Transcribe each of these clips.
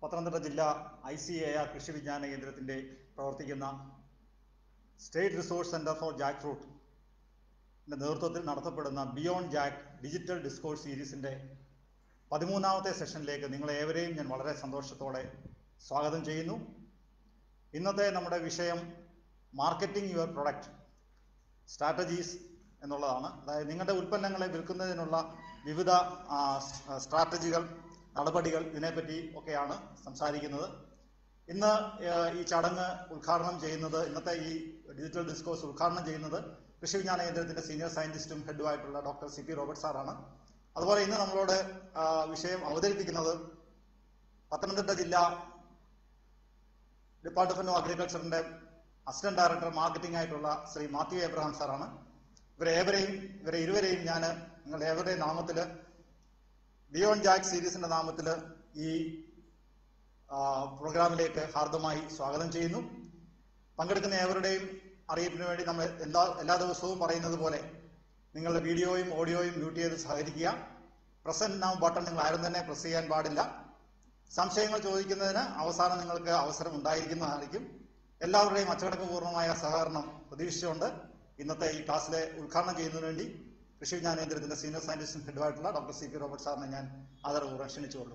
പത്തനംതിട്ട ജില്ലാ I C A R കൃഷി വിജ്ഞാന കേന്ദ്രത്തിൻ്റെ പ്രവർത്തിക്കുന്ന state resource centre for jackfruit നേതൃത്വത്തിൽ നടത്തപ്പെടുന്ന ബിയോണ്ട് ജാക്ക് ഡിജിറ്റൽ ഡിസ്കോഴ്സ് സീരീസിൻ്റെ പതിമൂന്നാമത്തെ സെഷനിലേക്ക് നിങ്ങളെ ഏവരെയും ഞാൻ വളരെ സന്തോഷത്തോടെ സ്വാഗതം ചെയ്യുന്നു ഇന്നത്തെ നമ്മുടെ വിഷയം മാർക്കറ്റിംഗ് യുവർ പ്രൊഡക്റ്റ് സ്ട്രാറ്റജീസ് എന്നുള്ളതാണ് അതായത് നിങ്ങളുടെ ഉൽപ്പന്നങ്ങളെ വിൽക്കുന്നതിനുള്ള വിവിധ ആ, സ്- സ്ട്രാറ്റജികൾ നടപടികൾ ഇതിനെപ്പറ്റി ഒക്കെയാണ് സംസാരിക്കുന്നത് ഇന്ന് ഏഹ്, ഈ ചടങ്ങ് ഉദ്ഘാടനം ചെയ്യുന്നത് ഇന്നത്തെ ഈ ഡിജിറ്റൽ ഡിസ്കോഴ്സ് ഉദ്ഘാടനം ചെയ്യുന്നത് കൃഷി വിജ്ഞാന കേന്ദ്രത്തിന്റെ സീനിയർ സയന്റിസ്റ്റും ഹെഡുമായിട്ടുള്ള ഡോക്ടർ സി പി റോബർട്ട് സാറാണ് അതുപോലെ ഇന്ന് നമ്മളോട് ആ, വിഷയം അവതരിപ്പിക്കുന്നത് പത്തനംതിട്ട ജില്ലാ ഡിപ്പാർട്ട്മെന്റ് ഓഫ് അഗ്രികൾച്ചറിന്റെ അസിസ്റ്റന്റ് ഡയറക്ടർ മാർക്കറ്റിംഗ് ആയിട്ടുള്ള ശ്രീ മാത്യു എബ്രഹാം സാറാണ് ഇവരെ ഏവരെയും ഇവരെ ഇരുവരെയും ഞാൻ നിങ്ങളുടെ ഏവരുടെയും നാമത്തിൽ ബിയോണ്ട് ജാക്ക് സീരീസിന്റെ നാമത്തിൽ ഈ ആ, പ്രോഗ്രാമിലേക്ക് ഹാർദമായി സ്വാഗതം ചെയ്യുന്നു പങ്കെടുക്കുന്ന ഏവരുടെയും അറിയിപ്പിന് വേണ്ടി നമ്മൾ എല്ലാ എല്ലാ ദിവസവും പറയുന്നത് പോലെ നിങ്ങളുടെ വീഡിയോയും ഓഡിയോയും മ്യൂട്ട് ചെയ്ത് സഹകരിക്കുക പ്രസന്റ് നൗ ബട്ടൺ നിങ്ങൾ ആരും തന്നെ പ്രസ് ചെയ്യാൻ പാടില്ല സംശയങ്ങൾ ചോദിക്കുന്നതിന് അവസാനം നിങ്ങൾക്ക് അവസരം ഉണ്ടായിരിക്കുന്നതായിരിക്കും എല്ലാവരുടെയും അച്ചടക്കപൂർണമായ സഹകരണം പ്രതീക്ഷിച്ചുകൊണ്ട് ഇന്നത്തെ ഈ ക്ലാസ്സിലെ ഉദ്ഘാടനം ചെയ്യുന്നതിന് വേണ്ടി കൃഷി വിജ്ഞാന കേന്ദ്രത്തിന്റെ സീനിയർ സയന്റിസ്റ്റും ഹെഡുമായിട്ടുള്ള ഡോക്ടർ സി പി റോബർട്ട് സാറിനെ ഞാൻ ആദരപൂർവ്വം ക്ഷണിച്ചുകൊള്ളു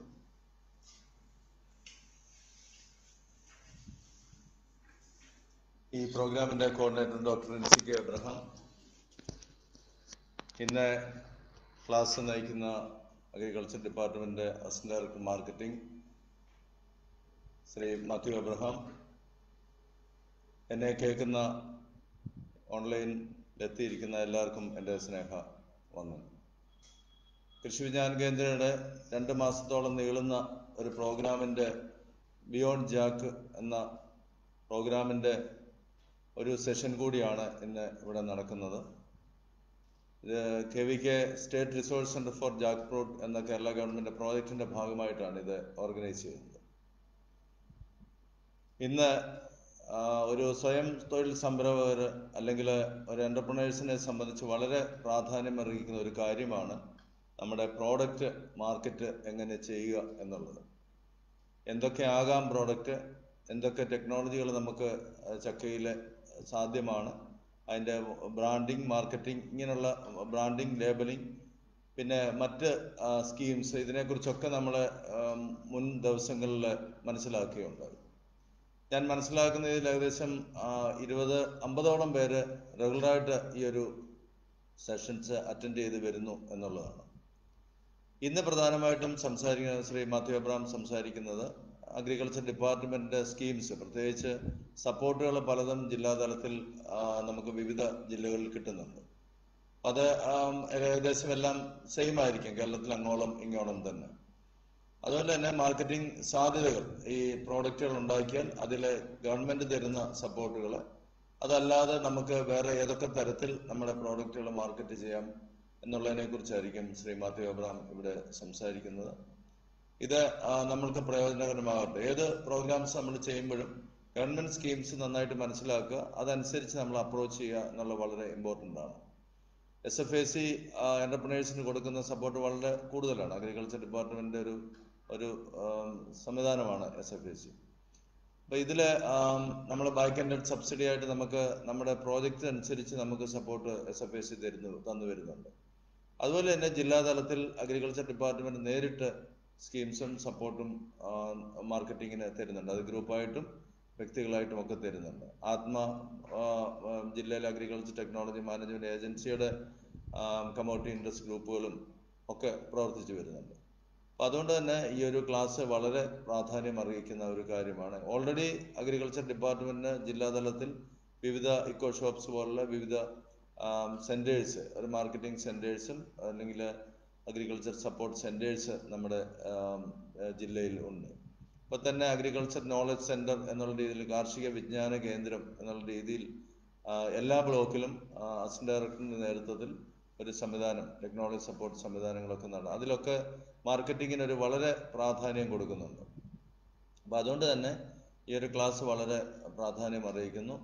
ഈ പ്രോഗ്രാമിന്റെ coordinator doctor N C K Abraham ഇന്ന് ക്ലാസ് നയിക്കുന്ന agriculture department assistant director marketing Shri Mathew Abraham എന്നെ കേൾക്കുന്ന ഓൺലൈനിൽ എത്തിയിരിക്കുന്ന എല്ലാവർക്കും എൻ്റെ സ്നേഹ വന്ദനം കൃഷി വിജ്ഞാന കേന്ദ്രയുടെ രണ്ട് മാസത്തോളം നീളുന്ന ഒരു പ്രോഗ്രാമിൻ്റെ ബിയോണ്ട് ജാക്ക് എന്ന പ്രോഗ്രാമിൻ്റെ ഒരു സെഷൻ കൂടിയാണ് ഇന്ന് ഇവിടെ നടക്കുന്നത് ഇത് K V K state resource centre for jackfruit എന്ന കേരള ഗവൺമെന്റ് പ്രോജക്റ്റിന്റെ ഭാഗമായിട്ടാണ് ഇത് ഓർഗനൈസ് ചെയ്യുന്നത് ഇന്ന് ആ, ഒരു സ്വയം തൊഴിൽ സംരംഭകർ അല്ലെങ്കിൽ ഒരു എന്റർപ്രണേഴ്സിനെ സംബന്ധിച്ച് വളരെ പ്രാധാന്യം അർഹിക്കുന്ന ഒരു കാര്യമാണ് നമ്മുടെ പ്രോഡക്റ്റ് മാർക്കറ്റ് എങ്ങനെ ചെയ്യുക എന്നുള്ളത് എന്തൊക്കെ ആകാം പ്രോഡക്റ്റ് എന്തൊക്കെ ടെക്നോളജികൾ നമുക്ക് ചക്കയിൽ സാധ്യമാണ് അതിൻ്റെ ബ്രാൻഡിങ് മാർക്കറ്റിംഗ് ഇങ്ങനെയുള്ള ബ്രാൻഡിങ് ലേബലിംഗ് പിന്നെ മറ്റ് സ്കീംസ് ഇതിനെക്കുറിച്ചൊക്കെ നമ്മൾ മുൻ ദിവസങ്ങളിൽ മനസ്സിലാക്കുകയുണ്ടായി ഞാൻ മനസ്സിലാക്കുന്നതിൽ ഏകദേശം ആ, ഇരുപത് അമ്പതോളം പേര് റെഗുലറായിട്ട് ഈ ഒരു സെഷൻസ് അറ്റൻഡ് ചെയ്ത് വരുന്നു എന്നുള്ളതാണ് ഇന്ന് പ്രധാനമായിട്ടും സംസാരിക്കുന്ന ശ്രീ മാത്യു അബ്രാം സംസാരിക്കുന്നത് അഗ്രികൾച്ചർ ഡിപ്പാർട്ട്മെന്റിന്റെ സ്കീംസ് പ്രത്യേകിച്ച് സപ്പോർട്ടുകൾ പലതും ജില്ലാതലത്തിൽ ആ, നമുക്ക് വിവിധ ജില്ലകളിൽ കിട്ടുന്നുണ്ട് അത് ആം, ഏകദേശം എല്ലാം സെയിം ആയിരിക്കും കേരളത്തിൽ അങ്ങോളം ഇങ്ങോളം തന്നെ അതുപോലെ തന്നെ മാർക്കറ്റിംഗ് സാധ്യതകൾ ഈ പ്രോഡക്റ്റുകൾ ഉണ്ടാക്കിയാൽ അതിലെ ഗവൺമെന്റ് തരുന്ന സപ്പോർട്ടുകൾ അതല്ലാതെ നമുക്ക് വേറെ ഏതൊക്കെ തരത്തിൽ നമ്മുടെ പ്രോഡക്റ്റുകൾ മാർക്കറ്റ് ചെയ്യാം എന്നുള്ളതിനെ കുറിച്ചായിരിക്കും ശ്രീ മാത്യു അബ്രാം ഇവിടെ സംസാരിക്കുന്നത് ഇത് ആ, നമ്മൾക്ക് പ്രയോജനകരമാകട്ടെ ഏത് പ്രോഗ്രാംസ് നമ്മൾ ചെയ്യുമ്പോഴും ഗവൺമെന്റ് സ്കീംസ് നന്നായിട്ട് മനസ്സിലാക്കുക അതനുസരിച്ച് നമ്മൾ അപ്രോച്ച് ചെയ്യുക എന്നുള്ളത് വളരെ ഇമ്പോർട്ടൻ്റ് ആണ് എസ് എഫ് എ സി എന്റർപ്രണേഴ്സിന് കൊടുക്കുന്ന സപ്പോർട്ട് വളരെ കൂടുതലാണ് അഗ്രികൾച്ചർ ഡിപ്പാർട്ട്മെന്റിന്റെ ഒരു ഒരു ആം, സംവിധാനമാണ് എസ് എഫ് എ സി അപ്പൊ ഇതില് നമ്മൾ ബാക്ക് എൻഡ് സബ്സിഡി ആയിട്ട് നമുക്ക് നമ്മുടെ പ്രോജക്റ്റ് അനുസരിച്ച് നമുക്ക് support S F A C തരുന്നു തന്നു വരുന്നുണ്ട് അതുപോലെ തന്നെ ജില്ലാതലത്തിൽ അഗ്രികൾച്ചർ ഡിപ്പാർട്ട്മെന്റ് നേരിട്ട് സ്കീംസും സപ്പോർട്ടും മാർക്കറ്റിങ്ങിന് തരുന്നുണ്ട് അത് ഗ്രൂപ്പായിട്ടും വ്യക്തികളായിട്ടും ഒക്കെ തരുന്നുണ്ട് ആത്മ ആ, ആ, ജില്ലയിലെ അഗ്രികൾച്ചർ ടെക്നോളജി മാനേജ്മെന്റ് ഏജൻസിയുടെ കമോട്ടി ഇൻട്രസ്റ്റ് ഗ്രൂപ്പുകളും ഒക്കെ പ്രവർത്തിച്ചു വരുന്നുണ്ട് അപ്പൊ അതുകൊണ്ട് തന്നെ ഈ ഒരു ക്ലാസ് വളരെ പ്രാധാന്യം അർഹിക്കുന്ന ഒരു കാര്യമാണ് ഓൾറെഡി അഗ്രികൾച്ചർ ഡിപ്പാർട്ട്മെന്റിന് ജില്ലാതലത്തിൽ വിവിധ ഇക്കോ ഷോപ്സ് പോലുള്ള വിവിധ സെന്റേഴ്സ് ഒരു മാർക്കറ്റിംഗ് സെന്റേഴ്സും അല്ലെങ്കിൽ അഗ്രികൾച്ചർ സപ്പോർട്ട് സെന്റേഴ്സ് നമ്മുടെ ആം, ഏഹ് ജില്ലയിൽ ഉണ്ട് ഇപ്പൊ തന്നെ അഗ്രികൾച്ചർ നോളജ് സെന്റർ എന്നുള്ള രീതിയിൽ കാർഷിക വിജ്ഞാന കേന്ദ്രം എന്നുള്ള രീതിയിൽ ആ, എല്ലാ ബ്ലോക്കിലും അസിസ്റ്റന്റ് ഡയറക്ടറിന്റെ നേതൃത്വത്തിൽ ഒരു സംവിധാനം ടെക്നോളജി സപ്പോർട്ട് സംവിധാനങ്ങളൊക്കെ നടന്നു അതിലൊക്കെ മാർക്കറ്റിങ്ങിന് ഒരു വളരെ പ്രാധാന്യം കൊടുക്കുന്നുണ്ട് അപ്പൊ അതുകൊണ്ട് തന്നെ ഈ ഒരു ക്ലാസ് വളരെ പ്രാധാന്യം അറിയിക്കുന്നു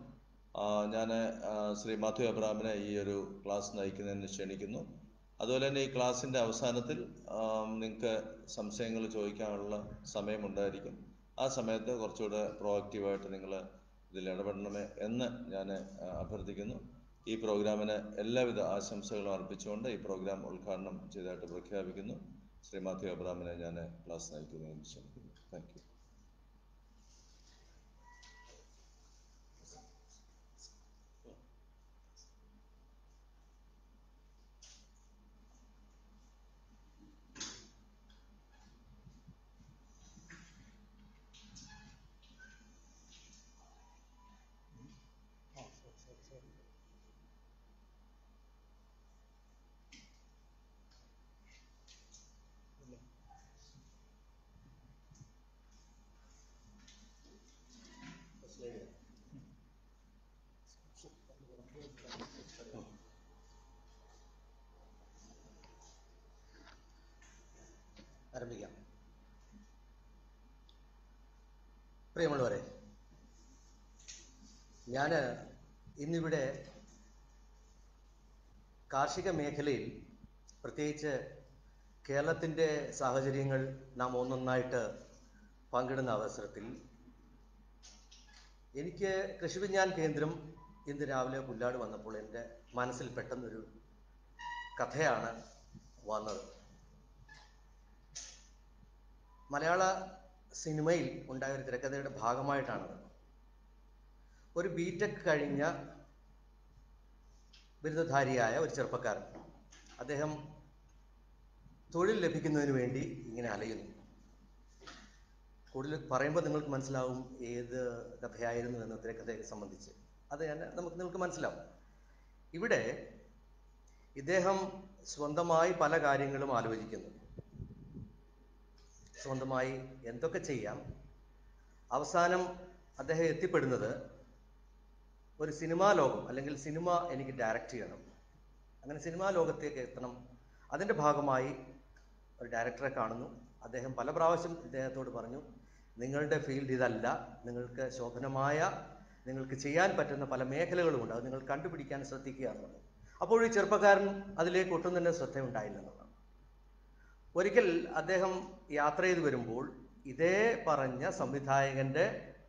ഞാൻ ശ്രീ മാത്യു അബ്രാമിനെ ഈ ഒരു ക്ലാസ് നയിക്കുന്നതിന് ക്ഷണിക്കുന്നു അതുപോലെ തന്നെ ഈ ക്ലാസ്സിന്റെ അവസാനത്തിൽ നിങ്ങൾക്ക് സംശയങ്ങൾ ചോദിക്കാനുള്ള സമയമുണ്ടായിരിക്കും ആ സമയത്ത് കുറച്ചുകൂടെ പ്രോആക്റ്റീവായിട്ട് നിങ്ങൾ ഇതിൽ ഇടപെടണമേ എന്ന് ഞാൻ അഭ്യർത്ഥിക്കുന്നു ഈ പ്രോഗ്രാമിന് എല്ലാവിധ ആശംസകളും അർപ്പിച്ചുകൊണ്ട് ഈ പ്രോഗ്രാം ഉദ്ഘാടനം ചെയ്തതായിട്ട് പ്രഖ്യാപിക്കുന്നു ശ്രീ മാത്യു അബ്രാമിനെ ഞാൻ ക്ലാസ് നയിക്കുന്നതിന് ശ്രമിക്കുന്നു താങ്ക് യു ആരംഭിക്കാം പ്രിയമുള്ളവരെ ഞാൻ ഇന്നിവിടെ കാർഷിക മേഖലയിൽ പ്രത്യേകിച്ച് കേരളത്തിൻ്റെ സാഹചര്യങ്ങൾ നാം ഒന്നൊന്നായിട്ട് പങ്കിടുന്ന അവസരത്തിൽ എനിക്ക് കൃഷി വിജ്ഞാൻ കേന്ദ്രം ഇന്ന് രാവിലെ പുല്ലാട് വന്നപ്പോൾ എൻ്റെ മനസ്സിൽ പെട്ടെന്നൊരു കഥയാണ് വന്നത് മലയാള സിനിമയിൽ ഉണ്ടായ ഒരു തിരക്കഥയുടെ ഭാഗമായിട്ടാണത് ഒരു ബിടെക് കഴിഞ്ഞ ബിരുദധാരിയായ ഒരു ചെറുപ്പക്കാരൻ അദ്ദേഹം തൊഴിൽ ലഭിക്കുന്നതിന് വേണ്ടി ഇങ്ങനെ അലയുന്നു കൂടുതൽ പറയുമ്പോൾ നിങ്ങൾക്ക് മനസ്സിലാവും ഏത് കഥയായിരുന്നു എന്ന് തിരക്കഥയെ സംബന്ധിച്ച് അത് ഞാൻ നമുക്ക് നിങ്ങൾക്ക് മനസ്സിലാവും ഇവിടെ ഇദ്ദേഹം സ്വന്തമായി പല കാര്യങ്ങളും ആലോചിക്കുന്നു സ്വന്തമായി എന്തൊക്കെ ചെയ്യാം അവസാനം അദ്ദേഹം എത്തിപ്പെടുന്നത് ഒരു സിനിമാ ലോകം അല്ലെങ്കിൽ സിനിമ എനിക്ക് ഡയറക്റ്റ് ചെയ്യണം അങ്ങനെ സിനിമാ ലോകത്തേക്ക് എത്തണം അതിൻ്റെ ഭാഗമായി ഒരു ഡയറക്ടറെ കാണുന്നു അദ്ദേഹം പല പ്രാവശ്യം ഇദ്ദേഹത്തോട് പറഞ്ഞു നിങ്ങളുടെ ഫീൽഡ് ഇതല്ല നിങ്ങൾക്ക് ശോഭനമായ നിങ്ങൾക്ക് ചെയ്യാൻ പറ്റുന്ന പല മേഖലകളുമുണ്ട് അത് നിങ്ങൾ കണ്ടുപിടിക്കാൻ ശ്രദ്ധിക്കുക എന്നുള്ളത് അപ്പോൾ ഈ ചെറുപ്പക്കാരൻ അതിലേക്ക് ഒട്ടും തന്നെ ശ്രദ്ധയുണ്ടായില്ല എന്നുള്ളതാണ് ഒരിക്കൽ അദ്ദേഹം യാത്ര ചെയ്ത് വരുമ്പോൾ ഇതേ പറഞ്ഞ സംവിധായകന്റെ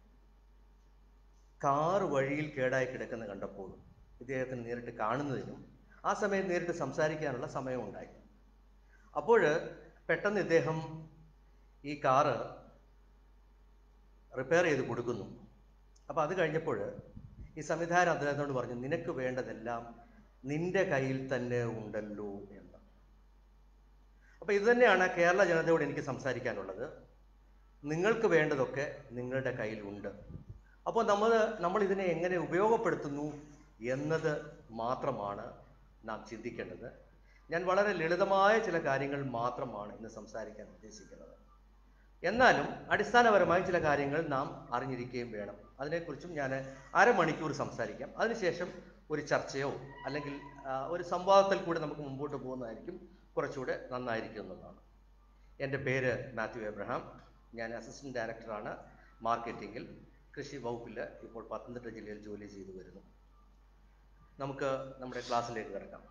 കാർ വഴിയിൽ കേടായി കിടക്കുന്ന കണ്ടപ്പോൾ ഇദ്ദേഹത്തിന് നേരിട്ട് കാണുന്നതിനും ആ സമയം നേരിട്ട് സംസാരിക്കാനുള്ള സമയമുണ്ടായി അപ്പോൾ പെട്ടെന്ന് ഇദ്ദേഹം ഈ കാറ് റിപ്പയർ ചെയ്ത് കൊടുക്കുന്നു അപ്പോൾ അത് കഴിഞ്ഞപ്പോൾ ഈ സംവിധായകൻ അദ്ദേഹത്തോട് പറഞ്ഞു നിനക്ക് വേണ്ടതെല്ലാം നിന്റെ കയ്യിൽ തന്നെ ഉണ്ടല്ലോ എന്ന് അപ്പോൾ ഇത് തന്നെയാണ് കേരള ജനതയോട് എനിക്ക് സംസാരിക്കാനുള്ളത് നിങ്ങൾക്ക് വേണ്ടതൊക്കെ നിങ്ങളുടെ കയ്യിലുണ്ട് അപ്പോൾ നമ്മൾ നമ്മൾ ഇതിനെ എങ്ങനെ ഉപയോഗപ്പെടുത്തുന്നു എന്നത് മാത്രമാണ് നാം ചിന്തിക്കേണ്ടത് ഞാൻ വളരെ ലളിതമായ ചില കാര്യങ്ങൾ മാത്രമാണ് ഇന്ന് സംസാരിക്കാൻ ഉദ്ദേശിക്കുന്നത് എന്നാലും അടിസ്ഥാനപരമായ ചില കാര്യങ്ങൾ നാം അറിഞ്ഞിരിക്കുകയും വേണം അതിനെക്കുറിച്ചും ഞാൻ അരമണിക്കൂർ സംസാരിക്കാം അതിനുശേഷം ഒരു ചർച്ചയോ അല്ലെങ്കിൽ ആ, ഒരു സംവാദത്തിൽ കൂടെ നമുക്ക് മുമ്പോട്ട് പോകുന്നതായിരിക്കും കുറച്ചുകൂടെ നന്നായിരിക്കും എന്നുള്ളതാണ് എൻ്റെ പേര് മാത്യു എബ്രഹാം ഞാൻ അസിസ്റ്റൻറ്റ് ഡയറക്ടറാണ് മാർക്കറ്റിങ്ങിൽ കൃഷി വകുപ്പിൽ ഇപ്പോൾ പത്തനംതിട്ട ജില്ലയിൽ ജോലി ചെയ്തു വരുന്നു നമുക്ക് നമ്മുടെ ക്ലാസ്സിലേക്ക് കിടക്കാം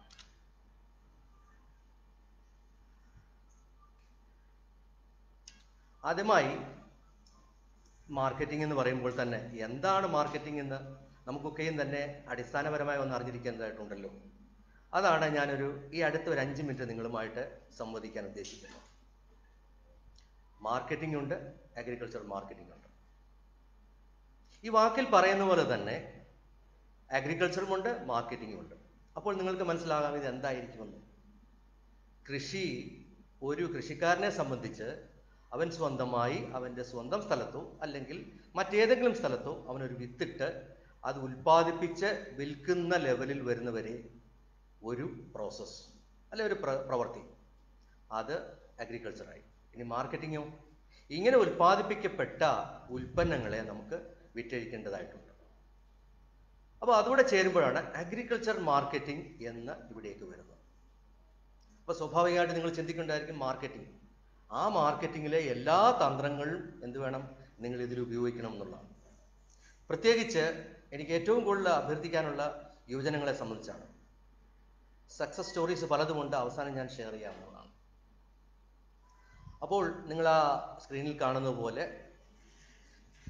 ആദ്യമായി മാർക്കറ്റിംഗ് എന്ന് പറയുമ്പോൾ തന്നെ എന്താണ് മാർക്കറ്റിംഗ് എന്ന് നമുക്കൊക്കെയും തന്നെ അടിസ്ഥാനപരമായി ഒന്ന് അറിഞ്ഞിരിക്കേണ്ടതായിട്ടുണ്ടല്ലോ അതാണ് ഞാനൊരു ഈ അടുത്ത ഒരു അഞ്ച് മിനിറ്റ് നിങ്ങളുമായിട്ട് സംവദിക്കാൻ ഉദ്ദേശിക്കുന്നത് മാർക്കറ്റിംഗ് ഉണ്ട് അഗ്രികൾച്ചർ മാർക്കറ്റിംഗ് ഉണ്ട് ഈ വാക്കിൽ പറയുന്ന പോലെ തന്നെ അഗ്രികൾച്ചറും ഉണ്ട് മാർക്കറ്റിംഗും ഉണ്ട് അപ്പോൾ നിങ്ങൾക്ക് മനസ്സിലാകാം ഇത് എന്തായിരിക്കുമെന്ന് കൃഷി ഒരു കൃഷിക്കാരനെ സംബന്ധിച്ച് അവൻ സ്വന്തമായി അവൻ്റെ സ്വന്തം സ്ഥലത്തോ അല്ലെങ്കിൽ മറ്റേതെങ്കിലും സ്ഥലത്തോ അവനൊരു വിത്തിട്ട് അത് ഉൽപ്പാദിപ്പിച്ച് വിൽക്കുന്ന ലെവലിൽ വരുന്നവരെ ഒരു പ്രോസസ്സ് അല്ലെ ഒരു പ്ര പ്രവൃത്തി അത് അഗ്രികൾച്ചറായി ഇനി മാർക്കറ്റിങ്ങോ ഇങ്ങനെ ഉൽപ്പാദിപ്പിക്കപ്പെട്ട ഉൽപ്പന്നങ്ങളെ നമുക്ക് വിറ്റഴിക്കേണ്ടതായിട്ടുണ്ട് അപ്പോൾ അതുകൂടെ ചേരുമ്പോഴാണ് അഗ്രികൾച്ചർ മാർക്കറ്റിംഗ് എന്ന് ഇവിടേക്ക് വരുന്നത് അപ്പോൾ സ്വാഭാവികമായിട്ട് നിങ്ങൾ ചിന്തിക്കേണ്ടതായിരിക്കും മാർക്കറ്റിംഗ് ആ മാർക്കറ്റിങ്ങിലെ എല്ലാ തന്ത്രങ്ങളും എന്ത് വേണം നിങ്ങൾ ഇതിൽ ഉപയോഗിക്കണം എന്നുള്ളതാണ് പ്രത്യേകിച്ച് എനിക്ക് ഏറ്റവും കൂടുതൽ അഭ്യർത്ഥിക്കാനുള്ള യുവജനങ്ങളെ സംബന്ധിച്ചാണ് സക്സസ് സ്റ്റോറീസ് പലതുമുണ്ട് അവസാനം ഞാൻ ഷെയർ ചെയ്യാവുന്നതാണ് അപ്പോൾ നിങ്ങൾ ആ സ്ക്രീനിൽ കാണുന്ന പോലെ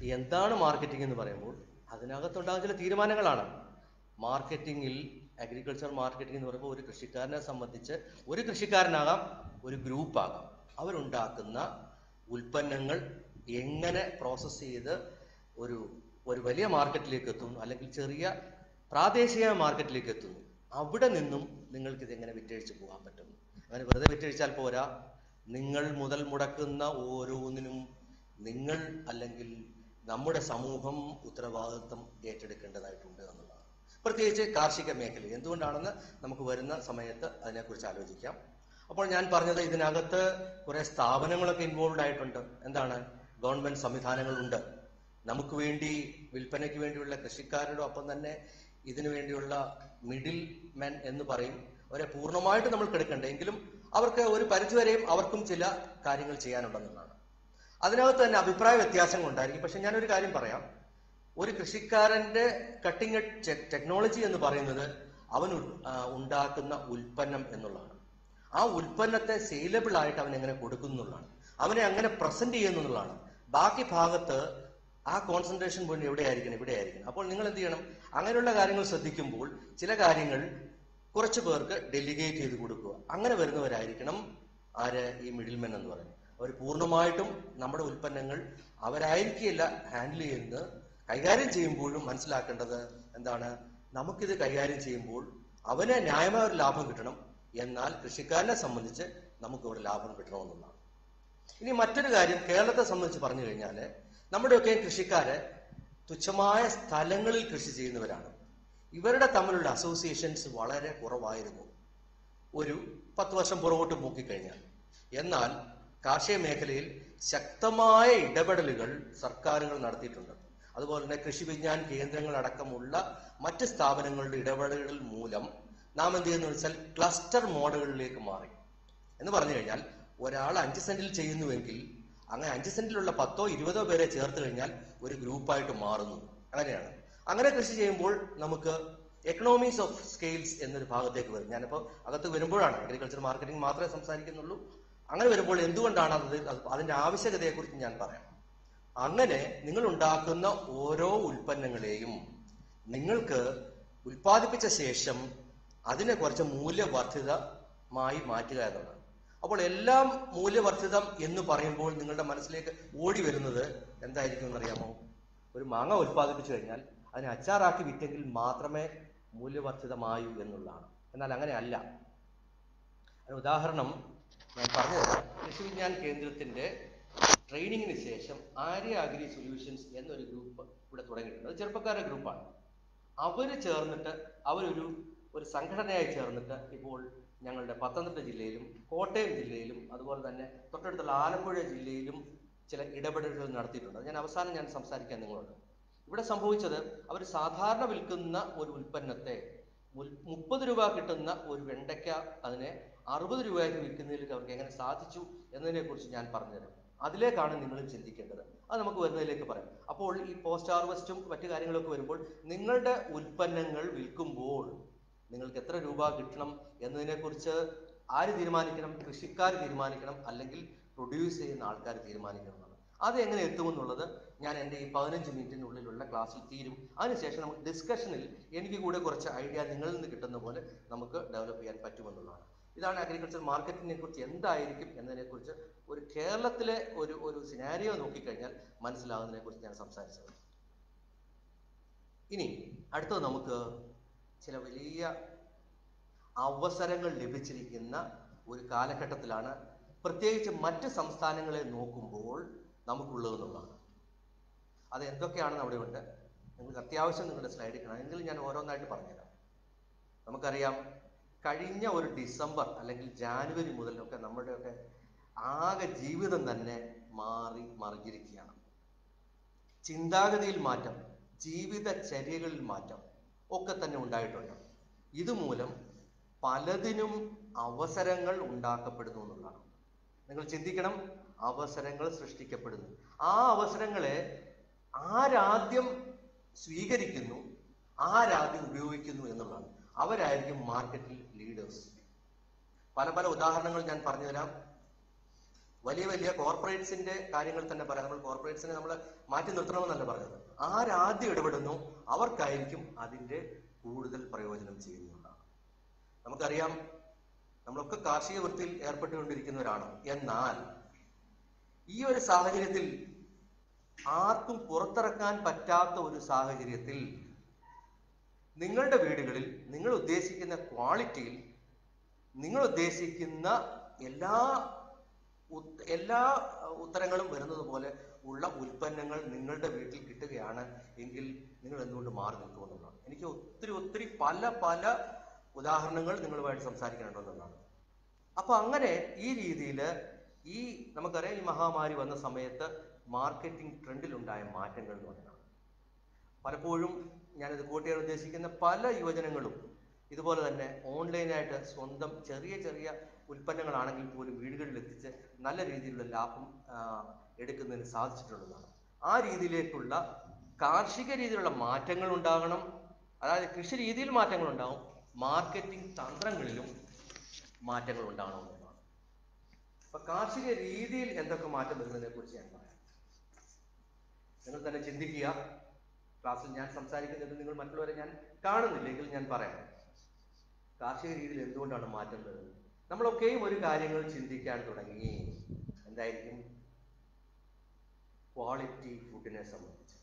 എന്താണ് മാർക്കറ്റിംഗ് എന്ന് പറയുമ്പോൾ അതിനകത്തുണ്ടാകുന്ന ചില തീരുമാനങ്ങളാണ് മാർക്കറ്റിംഗിൽ അഗ്രികൾച്ചർ മാർക്കറ്റിംഗ് എന്ന് പറയുമ്പോൾ ഒരു കൃഷിക്കാരനെ സംബന്ധിച്ച് ഒരു കൃഷിക്കാരനാകാം ഒരു ഗ്രൂപ്പാകാം അവരുണ്ടാക്കുന്ന ഉൽപ്പന്നങ്ങൾ എങ്ങനെ പ്രോസസ്സ് ചെയ്ത് ഒരു ഒരു വലിയ മാർക്കറ്റിലേക്ക് എത്തുന്നു അല്ലെങ്കിൽ ചെറിയ പ്രാദേശിക മാർക്കറ്റിലേക്ക് എത്തുന്നു അവിടെ നിന്നും നിങ്ങൾക്ക് ഇത് എങ്ങനെ വിറ്റഴിച്ച് പോകാൻ പറ്റും അങ്ങനെ വെറുതെ വിറ്റഴിച്ചാൽ പോരാ നിങ്ങൾ മുതൽ മുടക്കുന്ന ഓരോന്നിനും നിങ്ങൾ അല്ലെങ്കിൽ നമ്മുടെ സമൂഹം ഉത്തരവാദിത്വം ഏറ്റെടുക്കേണ്ടതായിട്ടുണ്ട് എന്നുള്ളതാണ് പ്രത്യേകിച്ച് കാർഷിക മേഖലയിൽ എന്തുകൊണ്ടാണെന്ന് നമുക്ക് വരുന്ന സമയത്ത് അതിനെക്കുറിച്ച് ആലോചിക്കാം അപ്പോൾ ഞാൻ പറഞ്ഞത് ഇതിനകത്ത് കുറെ സ്ഥാപനങ്ങളൊക്കെ ഇൻവോൾവ് ആയിട്ടുണ്ട് എന്താണ് ഗവൺമെന്റ് സംവിധാനങ്ങളുണ്ട് നമുക്ക് വേണ്ടി വിൽപ്പനയ്ക്ക് വേണ്ടിയുള്ള കൃഷിക്കാരുടെ ഒപ്പം തന്നെ ഇതിനു വേണ്ടിയുള്ള മിഡിൽ മെൻ എന്ന് പറയും അവരെ പൂർണ്ണമായിട്ട് നമ്മൾ കെടുക്കണ്ട എങ്കിലും അവർക്ക് ഒരു പരിധിവരെയും അവർക്കും ചില കാര്യങ്ങൾ ചെയ്യാനുണ്ടെന്നുള്ളതാണ് അതിനകത്ത് തന്നെ അഭിപ്രായ വ്യത്യാസങ്ങൾ ഉണ്ടായിരിക്കും പക്ഷെ ഞാനൊരു കാര്യം പറയാം ഒരു കൃഷിക്കാരന്റെ കട്ടിംഗ് എഡ്ജ് ടെക്നോളജി എന്ന് പറയുന്നത് അവൻ ഉ- ആ, ഉണ്ടാക്കുന്ന ഉൽപ്പന്നം എന്നുള്ളതാണ് ആ ഉൽപ്പന്നത്തെ സെയിലബിൾ ആയിട്ട് അവൻ എങ്ങനെ കൊടുക്കുന്നു എന്നുള്ളതാണ് അവനെ അങ്ങനെ പ്രസന്റ് ചെയ്യുന്നു എന്നുള്ളതാണ് ബാക്കി ഭാഗത്ത് ആ കോൺസെൻട്രേഷൻ പോയിന്റ് എവിടെയായിരിക്കണം ഇവിടെ ആയിരിക്കണം അപ്പോൾ നിങ്ങൾ എന്ത് ചെയ്യണം അങ്ങനെയുള്ള കാര്യങ്ങൾ ശ്രദ്ധിക്കുമ്പോൾ ചില കാര്യങ്ങൾ കുറച്ച് പേർക്ക് ഡെലിഗേറ്റ് ചെയ്ത് കൊടുക്കുക അങ്ങനെ വരുന്നവരായിരിക്കണം ആര് ഈ മിഡിൽമെൻ എന്ന് പറയുന്നത് അവർ പൂർണ്ണമായിട്ടും നമ്മുടെ ഉൽപ്പന്നങ്ങൾ അവരായിരിക്കില്ല ഹാൻഡിൽ ചെയ്യുന്നത് കൈകാര്യം ചെയ്യുമ്പോഴും മനസ്സിലാക്കേണ്ടത് എന്താണ് നമുക്കിത് കൈകാര്യം ചെയ്യുമ്പോൾ അവന് ന്യായമായ ഒരു ലാഭം കിട്ടണം എന്നാൽ കൃഷിക്കാരനെ സംബന്ധിച്ച് നമുക്ക് ഒരു ലാഭം കിട്ടണമെന്നുള്ളതാണ് ഇനി മറ്റൊരു കാര്യം കേരളത്തെ സംബന്ധിച്ച് പറഞ്ഞു കഴിഞ്ഞാൽ നമ്മുടെയൊക്കെ കൃഷിക്കാര് തുച്ഛമായ സ്ഥലങ്ങളിൽ കൃഷി ചെയ്യുന്നവരാണ് ഇവരുടെ തമ്മിലുള്ള അസോസിയേഷൻസ് വളരെ കുറവായിരുന്നു ഒരു പത്ത് വർഷം പുറകോട്ട് നോക്കിക്കഴിഞ്ഞാൽ എന്നാൽ കാർഷിക മേഖലയിൽ ശക്തമായ ഇടപെടലുകൾ സർക്കാരുകൾ നടത്തിയിട്ടുണ്ട് അതുപോലെ തന്നെ കൃഷി വിജ്ഞാന കേന്ദ്രങ്ങൾ അടക്കമുള്ള മറ്റ് സ്ഥാപനങ്ങളുടെ ഇടപെടലുകൾ മൂലം നാം എന്ത് ചെയ്യുന്നു വെച്ചാൽ ക്ലസ്റ്റർ മോഡലുകളിലേക്ക് മാറി എന്ന് പറഞ്ഞു കഴിഞ്ഞാൽ ഒരാൾ അഞ്ച് സെന്റിൽ ചെയ്യുന്നുവെങ്കിൽ അങ്ങനെ അഞ്ച് സെന്റിലുള്ള പത്തോ ഇരുപതോ പേരെ ചേർത്ത് കഴിഞ്ഞാൽ ഒരു ഗ്രൂപ്പായിട്ട് മാറുന്നു അങ്ങനെയാണ് അങ്ങനെ കൃഷി ചെയ്യുമ്പോൾ നമുക്ക് എക്കണോമീസ് ഓഫ് സ്കെയിൽസ് എന്നൊരു ഭാഗത്തേക്ക് വരും ഞാനിപ്പോൾ അകത്ത് വരുമ്പോഴാണ് അഗ്രികൾച്ചർ മാർക്കറ്റിംഗ് മാത്രമേ സംസാരിക്കുന്നുള്ളൂ അങ്ങനെ വരുമ്പോൾ എന്തുകൊണ്ടാണ് അത് അത് അതിന്റെ ആവശ്യകതയെക്കുറിച്ച് ഞാൻ പറയാം അങ്ങനെ നിങ്ങൾ ഉണ്ടാക്കുന്ന ഓരോ ഉൽപ്പന്നങ്ങളെയും നിങ്ങൾക്ക് ഉൽപ്പാദിപ്പിച്ച ശേഷം അതിനെ കുറച്ച് മൂല്യവർദ്ധിതമായി മാറ്റുക എന്നുള്ളതാണ് അപ്പോൾ എല്ലാം മൂല്യവർദ്ധിതം എന്ന് പറയുമ്പോൾ നിങ്ങളുടെ മനസ്സിലേക്ക് ഓടി വരുന്നത് എന്തായിരിക്കും എന്നറിയാമോ ഒരു മാങ്ങ ഉൽപ്പാദിപ്പിച്ചു കഴിഞ്ഞാൽ അതിനെ അച്ചാറാക്കി വിറ്റെങ്കിൽ മാത്രമേ മൂല്യവർദ്ധിതമായൂ എന്നുള്ളതാണ് എന്നാൽ അങ്ങനെ അല്ല അതിന് ഉദാഹരണം ഞാൻ പറഞ്ഞുതരാം കൃഷി വിജ്ഞാൻ കേന്ദ്രത്തിന്റെ ട്രെയിനിങ്ങിന് ശേഷം ആര്യ അഗ്രി സൊല്യൂഷൻസ് എന്നൊരു ഗ്രൂപ്പ് ഇവിടെ തുടങ്ങിയിട്ടുണ്ട് അത് ചെറുപ്പക്കാരുടെ ഗ്രൂപ്പാണ് അവര് ചേർന്നിട്ട് അവരൊരു ഒരു സംഘടനയായി ചേർന്നിട്ട് ഇപ്പോൾ ഞങ്ങളുടെ പത്തനംതിട്ട ജില്ലയിലും കോട്ടയം ജില്ലയിലും അതുപോലെ തന്നെ തൊട്ടടുത്തുള്ള ആലപ്പുഴ ജില്ലയിലും ചില ഇടപെടലുകൾ നടത്തിയിട്ടുണ്ട് അത് ഞാൻ അവസാനം ഞാൻ സംസാരിക്കാൻ നിങ്ങളോട് ഇവിടെ സംഭവിച്ചത് അവർ സാധാരണ വിൽക്കുന്ന ഒരു ഉൽപ്പന്നത്തെ മുൽ- മുപ്പത് രൂപ കിട്ടുന്ന ഒരു വെണ്ടയ്ക്ക അതിനെ അറുപത് രൂപയ്ക്ക് വിൽക്കുന്നതിലേക്ക് അവർക്ക് എങ്ങനെ സാധിച്ചു എന്നതിനെ കുറിച്ച് ഞാൻ പറഞ്ഞുതരാം അതിലേക്കാണ് നിങ്ങൾ ചിന്തിക്കേണ്ടത് അത് നമുക്ക് വരുന്നതിലേക്ക് പറയാം അപ്പോൾ ഈ പോസ്റ്റ് ഹാർവസ്റ്റും മറ്റു കാര്യങ്ങളൊക്കെ വരുമ്പോൾ നിങ്ങളുടെ ഉൽപ്പന്നങ്ങൾ വിൽക്കുമ്പോൾ നിങ്ങൾക്ക് എത്ര രൂപ കിട്ടണം എന്നതിനെക്കുറിച്ച് ആര് തീരുമാനിക്കണം കൃഷിക്കാർ തീരുമാനിക്കണം അല്ലെങ്കിൽ പ്രൊഡ്യൂസ് ചെയ്യുന്ന ആൾക്കാർ തീരുമാനിക്കണം എന്നാണ് അത് എങ്ങനെ എത്തുമെന്നുള്ളത് ഞാൻ എൻ്റെ ഈ പതിനഞ്ച് മിനിറ്റിനുള്ളിലുള്ള ക്ലാസ്സിൽ തീരും അതിനുശേഷം നമുക്ക് ഡിസ്കഷനിൽ എനിക്ക് കൂടെ കുറച്ച് ഐഡിയ നിങ്ങളിൽ നിന്ന് കിട്ടുന്ന പോലെ നമുക്ക് ഡെവലപ്പ് ചെയ്യാൻ പറ്റുമെന്നുള്ളതാണ് ഇതാണ് അഗ്രികൾച്ചർ മാർക്കറ്റിനെ കുറിച്ച് എന്തായിരിക്കും എന്നതിനെക്കുറിച്ച് ഒരു കേരളത്തിലെ ഒരു ഒരു സിനാരിയോ നോക്കിക്കഴിഞ്ഞാൽ മനസ്സിലാകുന്നതിനെ കുറിച്ച് ഞാൻ സംസാരിച്ചത് ഇനി അടുത്തത് നമുക്ക് ചില വലിയ അവസരങ്ങൾ ലഭിച്ചിരിക്കുന്ന ഒരു കാലഘട്ടത്തിലാണ് പ്രത്യേകിച്ച് മറ്റ് സംസ്ഥാനങ്ങളെ നോക്കുമ്പോൾ നമുക്കുള്ളതെന്നുള്ളതാണ് അത് എന്തൊക്കെയാണെന്ന് അവിടെ ഉണ്ട് നിങ്ങൾക്ക് അത്യാവശ്യം നിങ്ങളുടെ സ്ലൈഡിൽ കാണാം എങ്കിലും ഞാൻ ഓരോന്നായിട്ട് പറഞ്ഞുതരാം നമുക്കറിയാം കഴിഞ്ഞ ഒരു ഡിസംബർ അല്ലെങ്കിൽ ജാനുവരി മുതലൊക്കെ നമ്മുടെയൊക്കെ ആകെ ജീവിതം തന്നെ മാറി മറിഞ്ഞിരിക്കുകയാണ് ചിന്താഗതിയിൽ മാറ്റം ജീവിതചര്യകളിൽ മാറ്റം ഒക്കെ തന്നെ ഉണ്ടായിട്ടുണ്ട് ഇതുമൂലം പലതിനും അവസരങ്ങൾ ഉണ്ടാക്കപ്പെടുന്നു എന്നുള്ളതാണ് നിങ്ങൾ ചിന്തിക്കണം അവസരങ്ങൾ സൃഷ്ടിക്കപ്പെടുന്നു ആ അവസരങ്ങളെ ആരാദ്യം സ്വീകരിക്കുന്നു ആരാദ്യം ഉപയോഗിക്കുന്നു എന്നുള്ളതാണ് അവരായിരിക്കും മാർക്കറ്റിൽ ലീഡേഴ്സ് പല പല ഉദാഹരണങ്ങൾ ഞാൻ പറഞ്ഞുതരാം വലിയ വലിയ കോർപ്പറേറ്റ്സിന്റെ കാര്യങ്ങൾ തന്നെ പറയാം നമ്മൾ കോർപ്പറേറ്റ്സിനെ നമ്മൾ മാറ്റി നിർത്തണമെന്നല്ല പറഞ്ഞത് ആരാദ്യം ഇടപെടുന്നു അവർക്കായിരിക്കും അതിന്റെ കൂടുതൽ പ്രയോജനം ചെയ്യുന്നതാണ് നമുക്കറിയാം നമ്മളൊക്കെ കാർഷിക വൃത്തിയിൽ ഏർപ്പെട്ടുകൊണ്ടിരിക്കുന്നവരാണ് എന്നാൽ ഈ ഒരു സാഹചര്യത്തിൽ ആർക്കും പുറത്തിറക്കാൻ പറ്റാത്ത ഒരു സാഹചര്യത്തിൽ നിങ്ങളുടെ വീടുകളിൽ നിങ്ങൾ ഉദ്ദേശിക്കുന്ന ക്വാളിറ്റിയിൽ നിങ്ങൾ ഉദ്ദേശിക്കുന്ന എല്ലാ ഉത്- എല്ലാ അഹ്, ഉത്തരങ്ങളും വരുന്നത് പോലെ ഉള്ള ഉൽപ്പന്നങ്ങൾ നിങ്ങളുടെ വീട്ടിൽ കിട്ടുകയാണ് എങ്കിൽ നിങ്ങൾ എന്തുകൊണ്ട് മാറി നിൽക്കുമെന്നുള്ളതാണ് എനിക്ക് ഒത്തിരി ഒത്തിരി പല പല ഉദാഹരണങ്ങൾ നിങ്ങളുമായിട്ട് സംസാരിക്കാനുണ്ടെന്നുള്ളതാണ് അപ്പൊ അങ്ങനെ ഈ രീതിയിൽ ഈ നമുക്കറിയാം ഈ മഹാമാരി വന്ന സമയത്ത് മാർക്കറ്റിംഗ് ട്രെൻഡിലുണ്ടായ മാറ്റങ്ങൾ എന്ന് പറയുന്നത് പലപ്പോഴും ഞാനിത് കോട്ട് ചെയ്യാൻ ഉദ്ദേശിക്കുന്ന പല യുവജനങ്ങളും ഇതുപോലെ തന്നെ ഓൺലൈനായിട്ട് സ്വന്തം ചെറിയ ചെറിയ ഉൽപ്പന്നങ്ങളാണെങ്കിൽ പോലും വീടുകളിൽ എത്തിച്ച് നല്ല രീതിയിലുള്ള ലാഭം ആ, എടുക്കുന്നതിന് സാധിച്ചിട്ടുള്ളതാണ് ആ രീതിയിലേക്കുള്ള കാർഷിക രീതിയിലുള്ള മാറ്റങ്ങൾ ഉണ്ടാകണം അതായത് കൃഷി രീതിയിൽ മാറ്റങ്ങൾ ഉണ്ടാകും മാർക്കറ്റിംഗ് തന്ത്രങ്ങളിലും മാറ്റങ്ങൾ ഉണ്ടാകണമെന്നുള്ളതാണ് അപ്പൊ കാർഷിക രീതിയിൽ എന്തൊക്കെ മാറ്റം വരുന്നതിനെ കുറിച്ച് ഞാൻ പറയാം നിങ്ങൾ തന്നെ ചിന്തിക്കുക ക്ലാസ്സിൽ ഞാൻ സംസാരിക്കുന്നത് നിങ്ങൾ മറ്റുള്ളവരെ ഞാൻ കാണുന്നില്ലെങ്കിൽ ഞാൻ പറയാം കാർഷിക രീതിയിൽ എന്തുകൊണ്ടാണ് മാറ്റം വരുന്നത് നമ്മളൊക്കെയും ഒരു കാര്യങ്ങൾ ചിന്തിക്കാൻ തുടങ്ങി എന്തായിരിക്കും ക്വാളിറ്റി ഫുഡിനെ സംബന്ധിച്ച്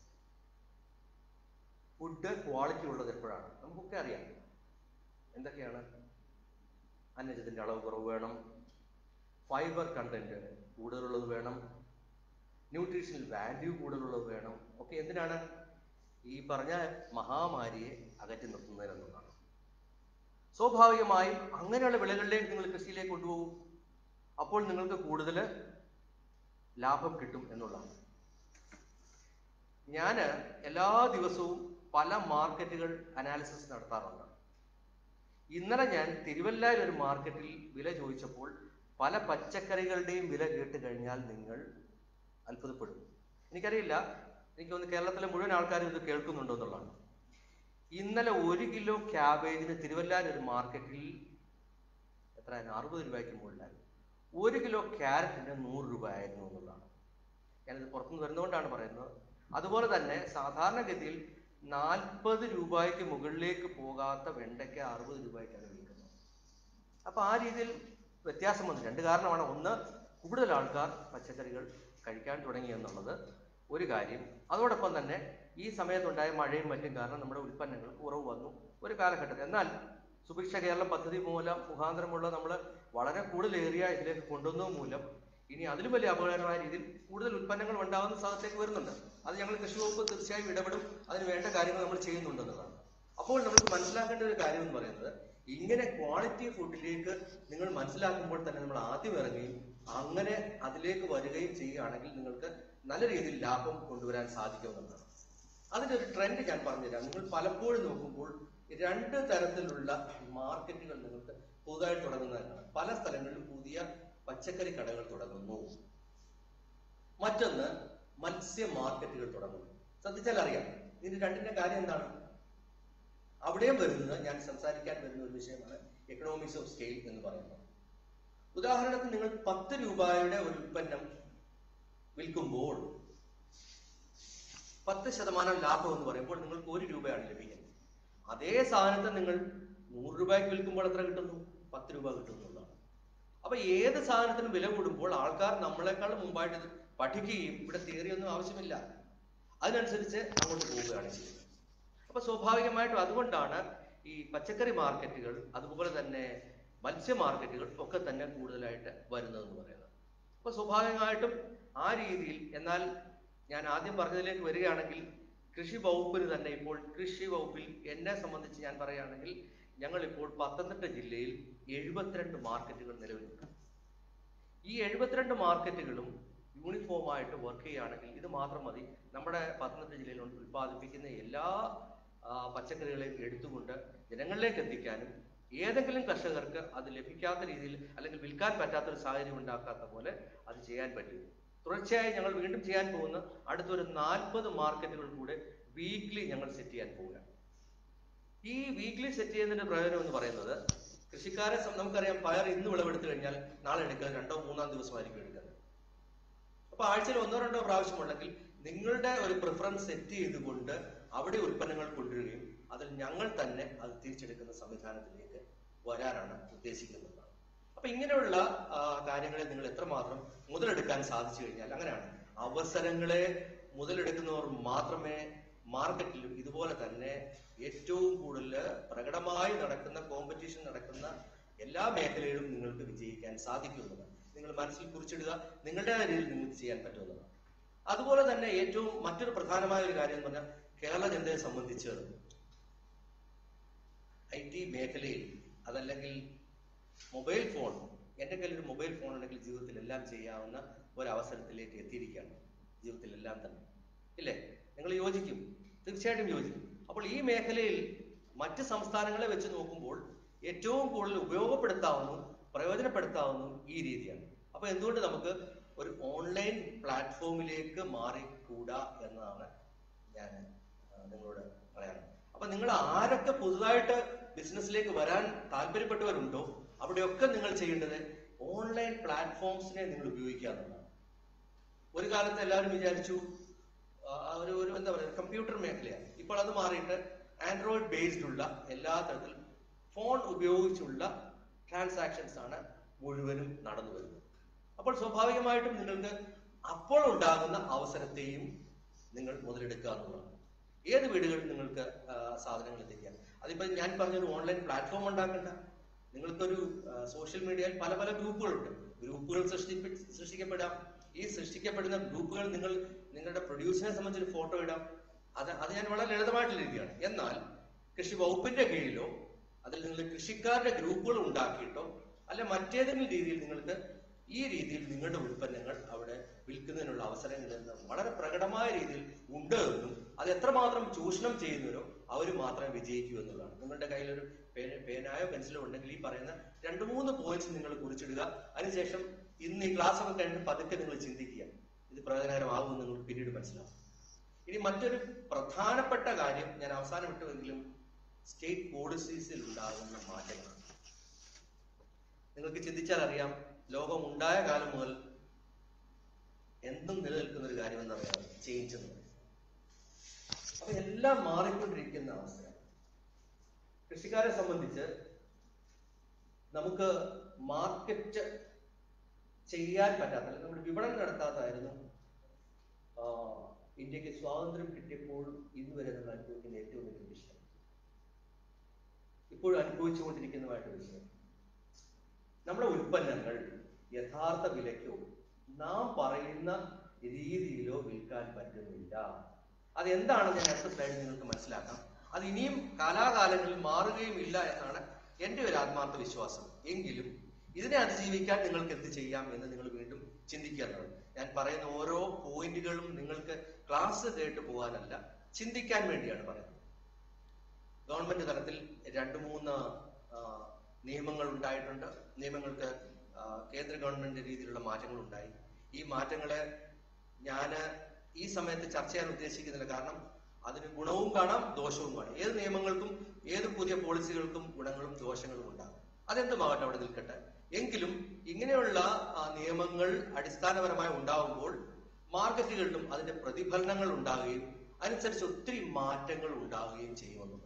ഫുഡ് ക്വാളിറ്റി ഉള്ളത് എപ്പോഴാണ് നമുക്കൊക്കെ അറിയാം എന്തൊക്കെയാണ് അന്നജത്തിന്റെ അളവ് കുറവ് വേണം ഫൈബർ കണ്ടന്റ് കൂടുതലുള്ളത് വേണം ന്യൂട്രീഷണൽ വാല്യൂ കൂടുതലുള്ളത് വേണം ഒക്കെ എന്തിനാണ് ഈ പറഞ്ഞ മഹാമാരിയെ അകറ്റി നിർത്തുന്നതിനെന്നുള്ളതാണ് സ്വാഭാവികമായും അങ്ങനെയുള്ള വിളകളിലേക്ക് നിങ്ങൾ കൃഷിയിലേക്ക് കൊണ്ടുപോകും അപ്പോൾ നിങ്ങൾക്ക് കൂടുതൽ ലാഭം കിട്ടും എന്നുള്ളതാണ് ഞാൻ എല്ലാ ദിവസവും പല മാർക്കറ്റുകൾ അനാലിസിസ് നടത്താറുണ്ട് ഇന്നലെ ഞാൻ തിരുവല്ലയിൽ ഒരു മാർക്കറ്റിൽ വില ചോദിച്ചപ്പോൾ പല പച്ചക്കറികളുടെയും വില കേട്ട് കഴിഞ്ഞാൽ നിങ്ങൾ അത്ഭുതപ്പെടും എനിക്കറിയില്ല എനിക്ക് തോന്നുന്നു കേരളത്തിലെ മുഴുവൻ ആൾക്കാരും ഇത് കേൾക്കുന്നുണ്ടോ എന്നുള്ളതാണ് ഇന്നലെ ഒരു കിലോ ക്യാബേജിന് തിരുവല്ലാൻ ഒരു മാർക്കറ്റിൽ എത്രയായിരുന്നു അറുപത് രൂപയ്ക്ക് മുകളിലായിരുന്നു ഒരു കിലോ ക്യാരറ്റിന് നൂറ് രൂപ ആയിരുന്നു എന്നുള്ളതാണ് ഞാനിത് പുറത്തുനിന്ന് വരുന്നതുകൊണ്ടാണ് പറയുന്നത് അതുപോലെ തന്നെ സാധാരണഗതിയിൽ നാൽപ്പത് രൂപയ്ക്ക് മുകളിലേക്ക് പോകാത്ത വെണ്ടയ്ക്ക അറുപത് രൂപയ്ക്കാണ് വിൽക്കുന്നത് അപ്പൊ ആ രീതിയിൽ വ്യത്യാസം വന്നു രണ്ട് കാരണമാണ് ഒന്ന് കൂടുതൽ ആൾക്കാർ പച്ചക്കറികൾ കഴിക്കാൻ തുടങ്ങി എന്നുള്ളത് ഒരു കാര്യം അതോടൊപ്പം തന്നെ ഈ സമയത്തുണ്ടായ മഴയും മറ്റും കാരണം നമ്മുടെ ഉൽപ്പന്നങ്ങൾ കുറവ് വന്നു ഒരു കാലഘട്ടത്തിൽ എന്നാൽ സുഭിക്ഷ കേരളം പദ്ധതി മൂലം മുഖാന്തരമുള്ള നമ്മൾ വളരെ കൂടുതൽ ഏരിയ ഇതിലേക്ക് കൊണ്ടുവന്നത് മൂലം ഇനി അതിലും വലിയ അപകടകരമായ രീതിയിൽ കൂടുതൽ ഉൽപ്പന്നങ്ങൾ ഉണ്ടാകുന്ന സാഹചര്യത്തിലേക്ക് വരുന്നുണ്ട് അത് ഞങ്ങൾ കൃഷി വകുപ്പ് തീർച്ചയായും ഇടപെടും അതിന് വേണ്ട കാര്യങ്ങൾ നമ്മൾ ചെയ്യുന്നുണ്ടെന്നതാണ് അപ്പോൾ നമുക്ക് മനസ്സിലാക്കേണ്ട ഒരു കാര്യം എന്ന് പറയുന്നത് ഇങ്ങനെ ക്വാളിറ്റി ഫുഡിലേക്ക് നിങ്ങൾ മനസ്സിലാക്കുമ്പോൾ തന്നെ നമ്മൾ ആദ്യം ഇറങ്ങുകയും അങ്ങനെ അതിലേക്ക് വരികയും ചെയ്യുകയാണെങ്കിൽ നിങ്ങൾക്ക് നല്ല രീതിയിൽ ലാഭം കൊണ്ടുവരാൻ സാധിക്കുമെന്നുള്ളതാണ് അതിന്റെ ഒരു ട്രെൻഡ് ഞാൻ പറഞ്ഞുതരാം നിങ്ങൾ പലപ്പോഴും നോക്കുമ്പോൾ രണ്ട് തരത്തിലുള്ള മാർക്കറ്റുകൾ നിങ്ങൾക്ക് പുതുതായിട്ട് തുടങ്ങുന്നതാണ് പല സ്ഥലങ്ങളിലും പുതിയ പച്ചക്കറി കടകൾ തുടങ്ങുന്നു മറ്റൊന്ന് മത്സ്യ മാർക്കറ്റുകൾ തുടങ്ങുന്നു ശ്രദ്ധിച്ചാൽ അറിയാം ഇതിന് രണ്ടിന്റെ കാര്യം എന്താണ് അവിടെയും വരുന്നത് ഞാൻ സംസാരിക്കാൻ വരുന്ന ഒരു വിഷയമാണ് എക്കണോമിക്സ് ഓഫ് സ്കെയിൽ എന്ന് പറയുന്നത് ഉദാഹരണത്തിന് നിങ്ങൾ പത്ത് രൂപയുടെ ഒരു ഉൽപ്പന്നം വിൽക്കുമ്പോൾ പത്ത് ശതമാനം ലാഭം എന്ന് പറയുമ്പോൾ നിങ്ങൾക്ക് ഒരു രൂപയാണ് ലഭിക്കുന്നത് അതേ സാധനത്തെ നിങ്ങൾ നൂറ് രൂപയ്ക്ക് വിൽക്കുമ്പോൾ എത്ര കിട്ടുന്നു പത്ത് രൂപ കിട്ടുന്നതാണ് അപ്പൊ ഏത് സാധനത്തിനും വില കൂടുമ്പോൾ ആൾക്കാർ നമ്മളെക്കാൾ മുമ്പായിട്ട് ഇത് പഠിക്കുകയും ഇവിടെ തിയറി ഒന്നും ആവശ്യമില്ല അതിനനുസരിച്ച് അങ്ങോട്ട് പോവുകയാണ് ചെയ്യുന്നത് അപ്പൊ സ്വാഭാവികമായിട്ടും അതുകൊണ്ടാണ് ഈ പച്ചക്കറി മാർക്കറ്റുകൾ അതുപോലെ തന്നെ മത്സ്യ മാർക്കറ്റുകൾ ഒക്കെ തന്നെ കൂടുതലായിട്ട് വരുന്നതെന്ന് പറയുന്നത് അപ്പൊ സ്വാഭാവികമായിട്ടും ആ രീതിയിൽ എന്നാൽ ഞാൻ ആദ്യം പറഞ്ഞതിലേക്ക് വരികയാണെങ്കിൽ കൃഷി വകുപ്പിന് തന്നെ ഇപ്പോൾ കൃഷി വകുപ്പിൽ എന്നെ സംബന്ധിച്ച് ഞാൻ പറയുകയാണെങ്കിൽ ഞങ്ങൾ ഇപ്പോൾ പത്തനംതിട്ട ജില്ലയിൽ എഴുപത്തിരണ്ട് മാർക്കറ്റുകൾ നിലവിലുണ്ട് ഈ എഴുപത്തിരണ്ട് മാർക്കറ്റുകളും യൂണിഫോം ആയിട്ട് വർക്ക് ചെയ്യുകയാണെങ്കിൽ ഇത് മാത്രം മതി നമ്മുടെ പത്തനംതിട്ട ജില്ലയിൽ ഉൽപ്പാദിപ്പിക്കുന്ന എല്ലാ ആ, പച്ചക്കറികളെയും എടുത്തുകൊണ്ട് ജനങ്ങളിലേക്ക് എത്തിക്കാനും ഏതെങ്കിലും കർഷകർക്ക് അത് ലഭിക്കാത്ത രീതിയിൽ അല്ലെങ്കിൽ വിൽക്കാൻ പറ്റാത്ത ഒരു സാഹചര്യം ഉണ്ടാക്കാത്ത പോലെ അത് ചെയ്യാൻ പറ്റും തുടർച്ചയായി ഞങ്ങൾ വീണ്ടും ചെയ്യാൻ പോകുന്ന അടുത്തൊരു നാൽപ്പത് മാർക്കറ്റുകൾ കൂടെ വീക്ക്ലി ഞങ്ങൾ സെറ്റ് ചെയ്യാൻ പോവുകയാണ് ഈ വീക്ക്ലി സെറ്റ് ചെയ്യുന്നതിന്റെ പ്രയോജനം എന്ന് പറയുന്നത് കൃഷിക്കാരെ സം- നമുക്കറിയാം പയർ ഇന്ന് വിളവെടുത്തു കഴിഞ്ഞാൽ നാളെ എടുക്കുക രണ്ടോ മൂന്നാം ദിവസമായിരിക്കും എടുക്കുന്നത് അപ്പൊ ആഴ്ചയിൽ ഒന്നോ രണ്ടോ പ്രാവശ്യമുണ്ടെങ്കിൽ നിങ്ങളുടെ ഒരു പ്രിഫറൻസ് സെറ്റ് ചെയ്തുകൊണ്ട് അവിടെ ഉൽപ്പന്നങ്ങൾ കൊണ്ടുവരികയും അതിൽ ഞങ്ങൾ തന്നെ അത് തിരിച്ചെടുക്കുന്ന സംവിധാനത്തിലേക്ക് വരാനാണ് ഉദ്ദേശിക്കുന്നത് അപ്പൊ ഇങ്ങനെയുള്ള ആ, കാര്യങ്ങളെ നിങ്ങൾ എത്രമാത്രം മുതലെടുക്കാൻ സാധിച്ചു കഴിഞ്ഞാൽ അങ്ങനെയാണ് അവസരങ്ങളെ മുതലെടുക്കുന്നവർ മാത്രമേ മാർക്കറ്റിലും ഇതുപോലെ തന്നെ ഏറ്റവും കൂടുതൽ പ്രകടമായി നടക്കുന്ന കോമ്പറ്റീഷൻ നടക്കുന്ന എല്ലാ മേഖലയിലും നിങ്ങൾക്ക് വിജയിക്കാൻ സാധിക്കുന്നതാണ് നിങ്ങൾ മനസ്സിൽ കുറിച്ചിടുക നിങ്ങളുടെ രീതിയിൽ നിങ്ങൾക്ക് ചെയ്യാൻ പറ്റുന്നതാണ് അതുപോലെ തന്നെ ഏറ്റവും മറ്റൊരു പ്രധാനമായ ഒരു കാര്യം എന്ന് പറഞ്ഞാൽ കേരള ജനതയെ സംബന്ധിച്ച് ഐ ടി മേഖലയിൽ അതല്ലെങ്കിൽ മൊബൈൽ ഫോൺ എൻ്റെ കയ്യിൽ ഒരു മൊബൈൽ ഫോൺ ഉണ്ടെങ്കിൽ ജീവിതത്തിൽ എല്ലാം ചെയ്യാവുന്ന ഒരു അവസരത്തിലേക്ക് എത്തിയിരിക്കുകയാണ് ജീവിതത്തിൽ എല്ലാം തന്നെ ഇല്ലേ നിങ്ങൾ യോജിക്കും തീർച്ചയായിട്ടും യോജിക്കും അപ്പോൾ ഈ മേഖലയിൽ മറ്റ് സംസ്ഥാനങ്ങളെ വെച്ച് നോക്കുമ്പോൾ ഏറ്റവും കൂടുതൽ ഉപയോഗപ്പെടുത്താവുന്നു പ്രയോജനപ്പെടുത്താവുന്നു ഈ രീതിയാണ് അപ്പൊ എന്തുകൊണ്ട് നമുക്ക് ഒരു ഓൺലൈൻ പ്ലാറ്റ്ഫോമിലേക്ക് മാറിക്കൂടാ എന്നതാണ് ഞാൻ ആ, നിങ്ങളോട് പറയാനുള്ളത് അപ്പൊ നിങ്ങൾ ആരൊക്കെ പുതുതായിട്ട് ബിസിനസ്സിലേക്ക് വരാൻ താല്പര്യപ്പെട്ടവരുണ്ടോ അവിടെയൊക്കെ നിങ്ങൾ ചെയ്യേണ്ടത് ഓൺലൈൻ പ്ലാറ്റ്ഫോംസിനെ നിങ്ങൾ ഉപയോഗിക്കുക എന്നുള്ളതാണ് ഒരു കാലത്ത് എല്ലാവരും വിചാരിച്ചു ആ, ആ ഒരു ഒരു എന്താ പറയുക കമ്പ്യൂട്ടർ മേഖലയാണ് ഇപ്പോൾ അത് മാറിയിട്ട് ആൻഡ്രോയിഡ് ബേസ്ഡ് ഉള്ള എല്ലാ തരത്തിലും ഫോൺ ഉപയോഗിച്ചുള്ള ട്രാൻസാക്ഷൻസ് ആണ് മുഴുവനും നടന്നു വരുന്നത് അപ്പോൾ സ്വാഭാവികമായിട്ടും നിങ്ങൾക്ക് അപ്പോൾ ഉണ്ടാകുന്ന അവസരത്തെയും നിങ്ങൾ മുതലെടുക്കുക എന്നുള്ളതാണ് ഏത് വീടുകളിൽ നിങ്ങൾക്ക് ആ, സാധനങ്ങൾ എത്തിക്കാം അതിപ്പോ ഞാൻ പറഞ്ഞൊരു ഓൺലൈൻ പ്ലാറ്റ്ഫോം ഉണ്ടാക്കണ്ട നിങ്ങൾക്കൊരു സോഷ്യൽ മീഡിയയിൽ പല പല ഗ്രൂപ്പുകളുണ്ട് ഗ്രൂപ്പുകൾ സൃഷ്ടിപ്പെ സൃഷ്ടിക്കപ്പെടാം ഈ സൃഷ്ടിക്കപ്പെടുന്ന ഗ്രൂപ്പുകൾ നിങ്ങൾ നിങ്ങളുടെ പ്രൊഡ്യൂസിനെ സംബന്ധിച്ച് ഒരു ഫോട്ടോ ഇടാം അത് അത് ഞാൻ വളരെ ലളിതമായിട്ടുള്ള രീതിയാണ് എന്നാൽ കൃഷി വകുപ്പിന്റെ കീഴിലോ അതിൽ നിങ്ങൾ കൃഷിക്കാരുടെ ഗ്രൂപ്പുകൾ ഉണ്ടാക്കിയിട്ടോ അല്ലെ മറ്റേതെങ്കിലും രീതിയിൽ നിങ്ങൾക്ക് ഈ രീതിയിൽ നിങ്ങളുടെ ഉൽപ്പന്നങ്ങൾ അവിടെ വിൽക്കുന്നതിനുള്ള അവസരങ്ങൾ എന്ന് വളരെ പ്രകടമായ രീതിയിൽ ഉണ്ട് എന്നും അത് എത്രമാത്രം ചൂഷണം ചെയ്യുന്നവരോ അവർ മാത്രമേ വിജയിക്കൂ എന്നുള്ളതാണ് നിങ്ങളുടെ കയ്യിലൊരു പേന പേനായോ പെൻസിലോ ഉണ്ടെങ്കിൽ ഈ പറയുന്ന രണ്ട് മൂന്ന് പോയിന്റ്സ് നിങ്ങൾ കുറിച്ചിടുക അതിനുശേഷം ഇന്ന് ഈ ക്ലാസ് ഒക്കെ കഴിഞ്ഞ് പതുക്കെ നിങ്ങൾ ചിന്തിക്കുക ഇത് പ്രയോജനകരമാകുമെന്ന് നിങ്ങൾക്ക് പിന്നീട് മനസ്സിലാവും ഇനി മറ്റൊരു പ്രധാനപ്പെട്ട കാര്യം ഞാൻ അവസാനം വിട്ടുവെങ്കിലും സ്റ്റേറ്റ് പോളിസീസിൽ ഉണ്ടാകുന്ന മാറ്റങ്ങളാണ് നിങ്ങൾക്ക് ചിന്തിച്ചാൽ അറിയാം ലോകം ഉണ്ടായ കാലം മുതൽ എന്തും നിലനിൽക്കുന്ന ഒരു കാര്യം എന്നറിയാം ചേഞ്ച് എന്ന് പറയും അപ്പൊ എല്ലാം മാറിക്കൊണ്ടിരിക്കുന്ന അവസ്ഥയാണ് കൃഷിക്കാരെ സംബന്ധിച്ച് നമുക്ക് മാർക്കറ്റ് ചെയ്യാൻ പറ്റാത്ത അല്ലെങ്കിൽ നമ്മുടെ വിപണനം നടത്താത്തായിരുന്നു ആ, ഇന്ത്യക്ക് സ്വാതന്ത്ര്യം കിട്ടിയപ്പോഴും ഇന്ന് വരെ നമ്മൾ അനുഭവിക്കുന്ന ഏറ്റവും വലിയ വിഷയം ഇപ്പോഴും അനുഭവിച്ചുകൊണ്ടിരിക്കുന്നതായിട്ട് വിഷയം നമ്മുടെ ഉൽപ്പന്നങ്ങൾ യഥാർത്ഥ വിലയ്ക്കോ നാം പറയുന്ന രീതിയിലോ വിൽക്കാൻ പറ്റുന്നില്ല അത് എന്താണെന്ന് ഞാൻ അടുത്ത സ്ലൈഡിൽ നിങ്ങൾക്ക് മനസ്സിലാക്കാം അത് ഇനിയും കാലാകാലങ്ങളിൽ മാറുകയും ഇല്ല എന്നാണ് എൻ്റെ ഒരു ആത്മാർത്ഥ വിശ്വാസം എങ്കിലും ഇതിനെ അതിജീവിക്കാൻ നിങ്ങൾക്ക് എന്ത് ചെയ്യാം എന്ന് നിങ്ങൾ വീണ്ടും ചിന്തിക്കുക എന്നുള്ളത് ഞാൻ പറയുന്ന ഓരോ പോയിന്റുകളും നിങ്ങൾക്ക് ക്ലാസ് കേട്ട് പോകാനല്ല ചിന്തിക്കാൻ വേണ്ടിയാണ് പറയുന്നത് ഗവൺമെന്റ് തലത്തിൽ രണ്ട് മൂന്ന് ആ, നിയമങ്ങൾ ഉണ്ടായിട്ടുണ്ട് നിയമങ്ങൾക്ക് ആ, കേന്ദ്ര ഗവൺമെന്റ് രീതിയിലുള്ള മാറ്റങ്ങൾ ഉണ്ടായി ഈ മാറ്റങ്ങളെ ഞാൻ ഈ സമയത്ത് ചർച്ച ചെയ്യാൻ ഉദ്ദേശിക്കുന്നില്ല കാരണം അതിന് ഗുണവും കാണാം ദോഷവും കാണാം ഏത് നിയമങ്ങൾക്കും ഏത് പുതിയ പോളിസികൾക്കും ഗുണങ്ങളും ദോഷങ്ങളും ഉണ്ടാകും അതെന്തുമാകട്ടെ അവിടെ നിൽക്കട്ടെ എങ്കിലും ഇങ്ങനെയുള്ള ആ, നിയമങ്ങൾ അടിസ്ഥാനപരമായി ഉണ്ടാവുമ്പോൾ മാർക്കറ്റുകളിലും അതിന്റെ പ്രതിഫലനങ്ങൾ ഉണ്ടാകുകയും അനുസരിച്ച് ഒത്തിരി മാറ്റങ്ങൾ ഉണ്ടാവുകയും ചെയ്യുമെന്നതാണ്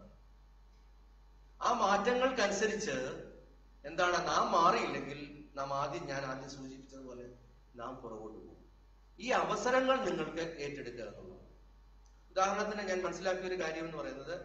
ആ മാറ്റങ്ങൾക്കനുസരിച്ച് എന്താണ് നാം മാറിയില്ലെങ്കിൽ നാം ആദ്യം ഞാൻ ആദ്യം സൂചിപ്പിച്ചതുപോലെ നാം പുറകോട്ട് പോകും ഈ അവസരങ്ങൾ നിങ്ങൾക്ക് ഏറ്റെടുക്കുക എന്നുള്ളതാണ് ഉദാഹരണത്തിന് ഞാൻ മനസ്സിലാക്കിയ ഒരു കാര്യം എന്ന് പറയുന്നത്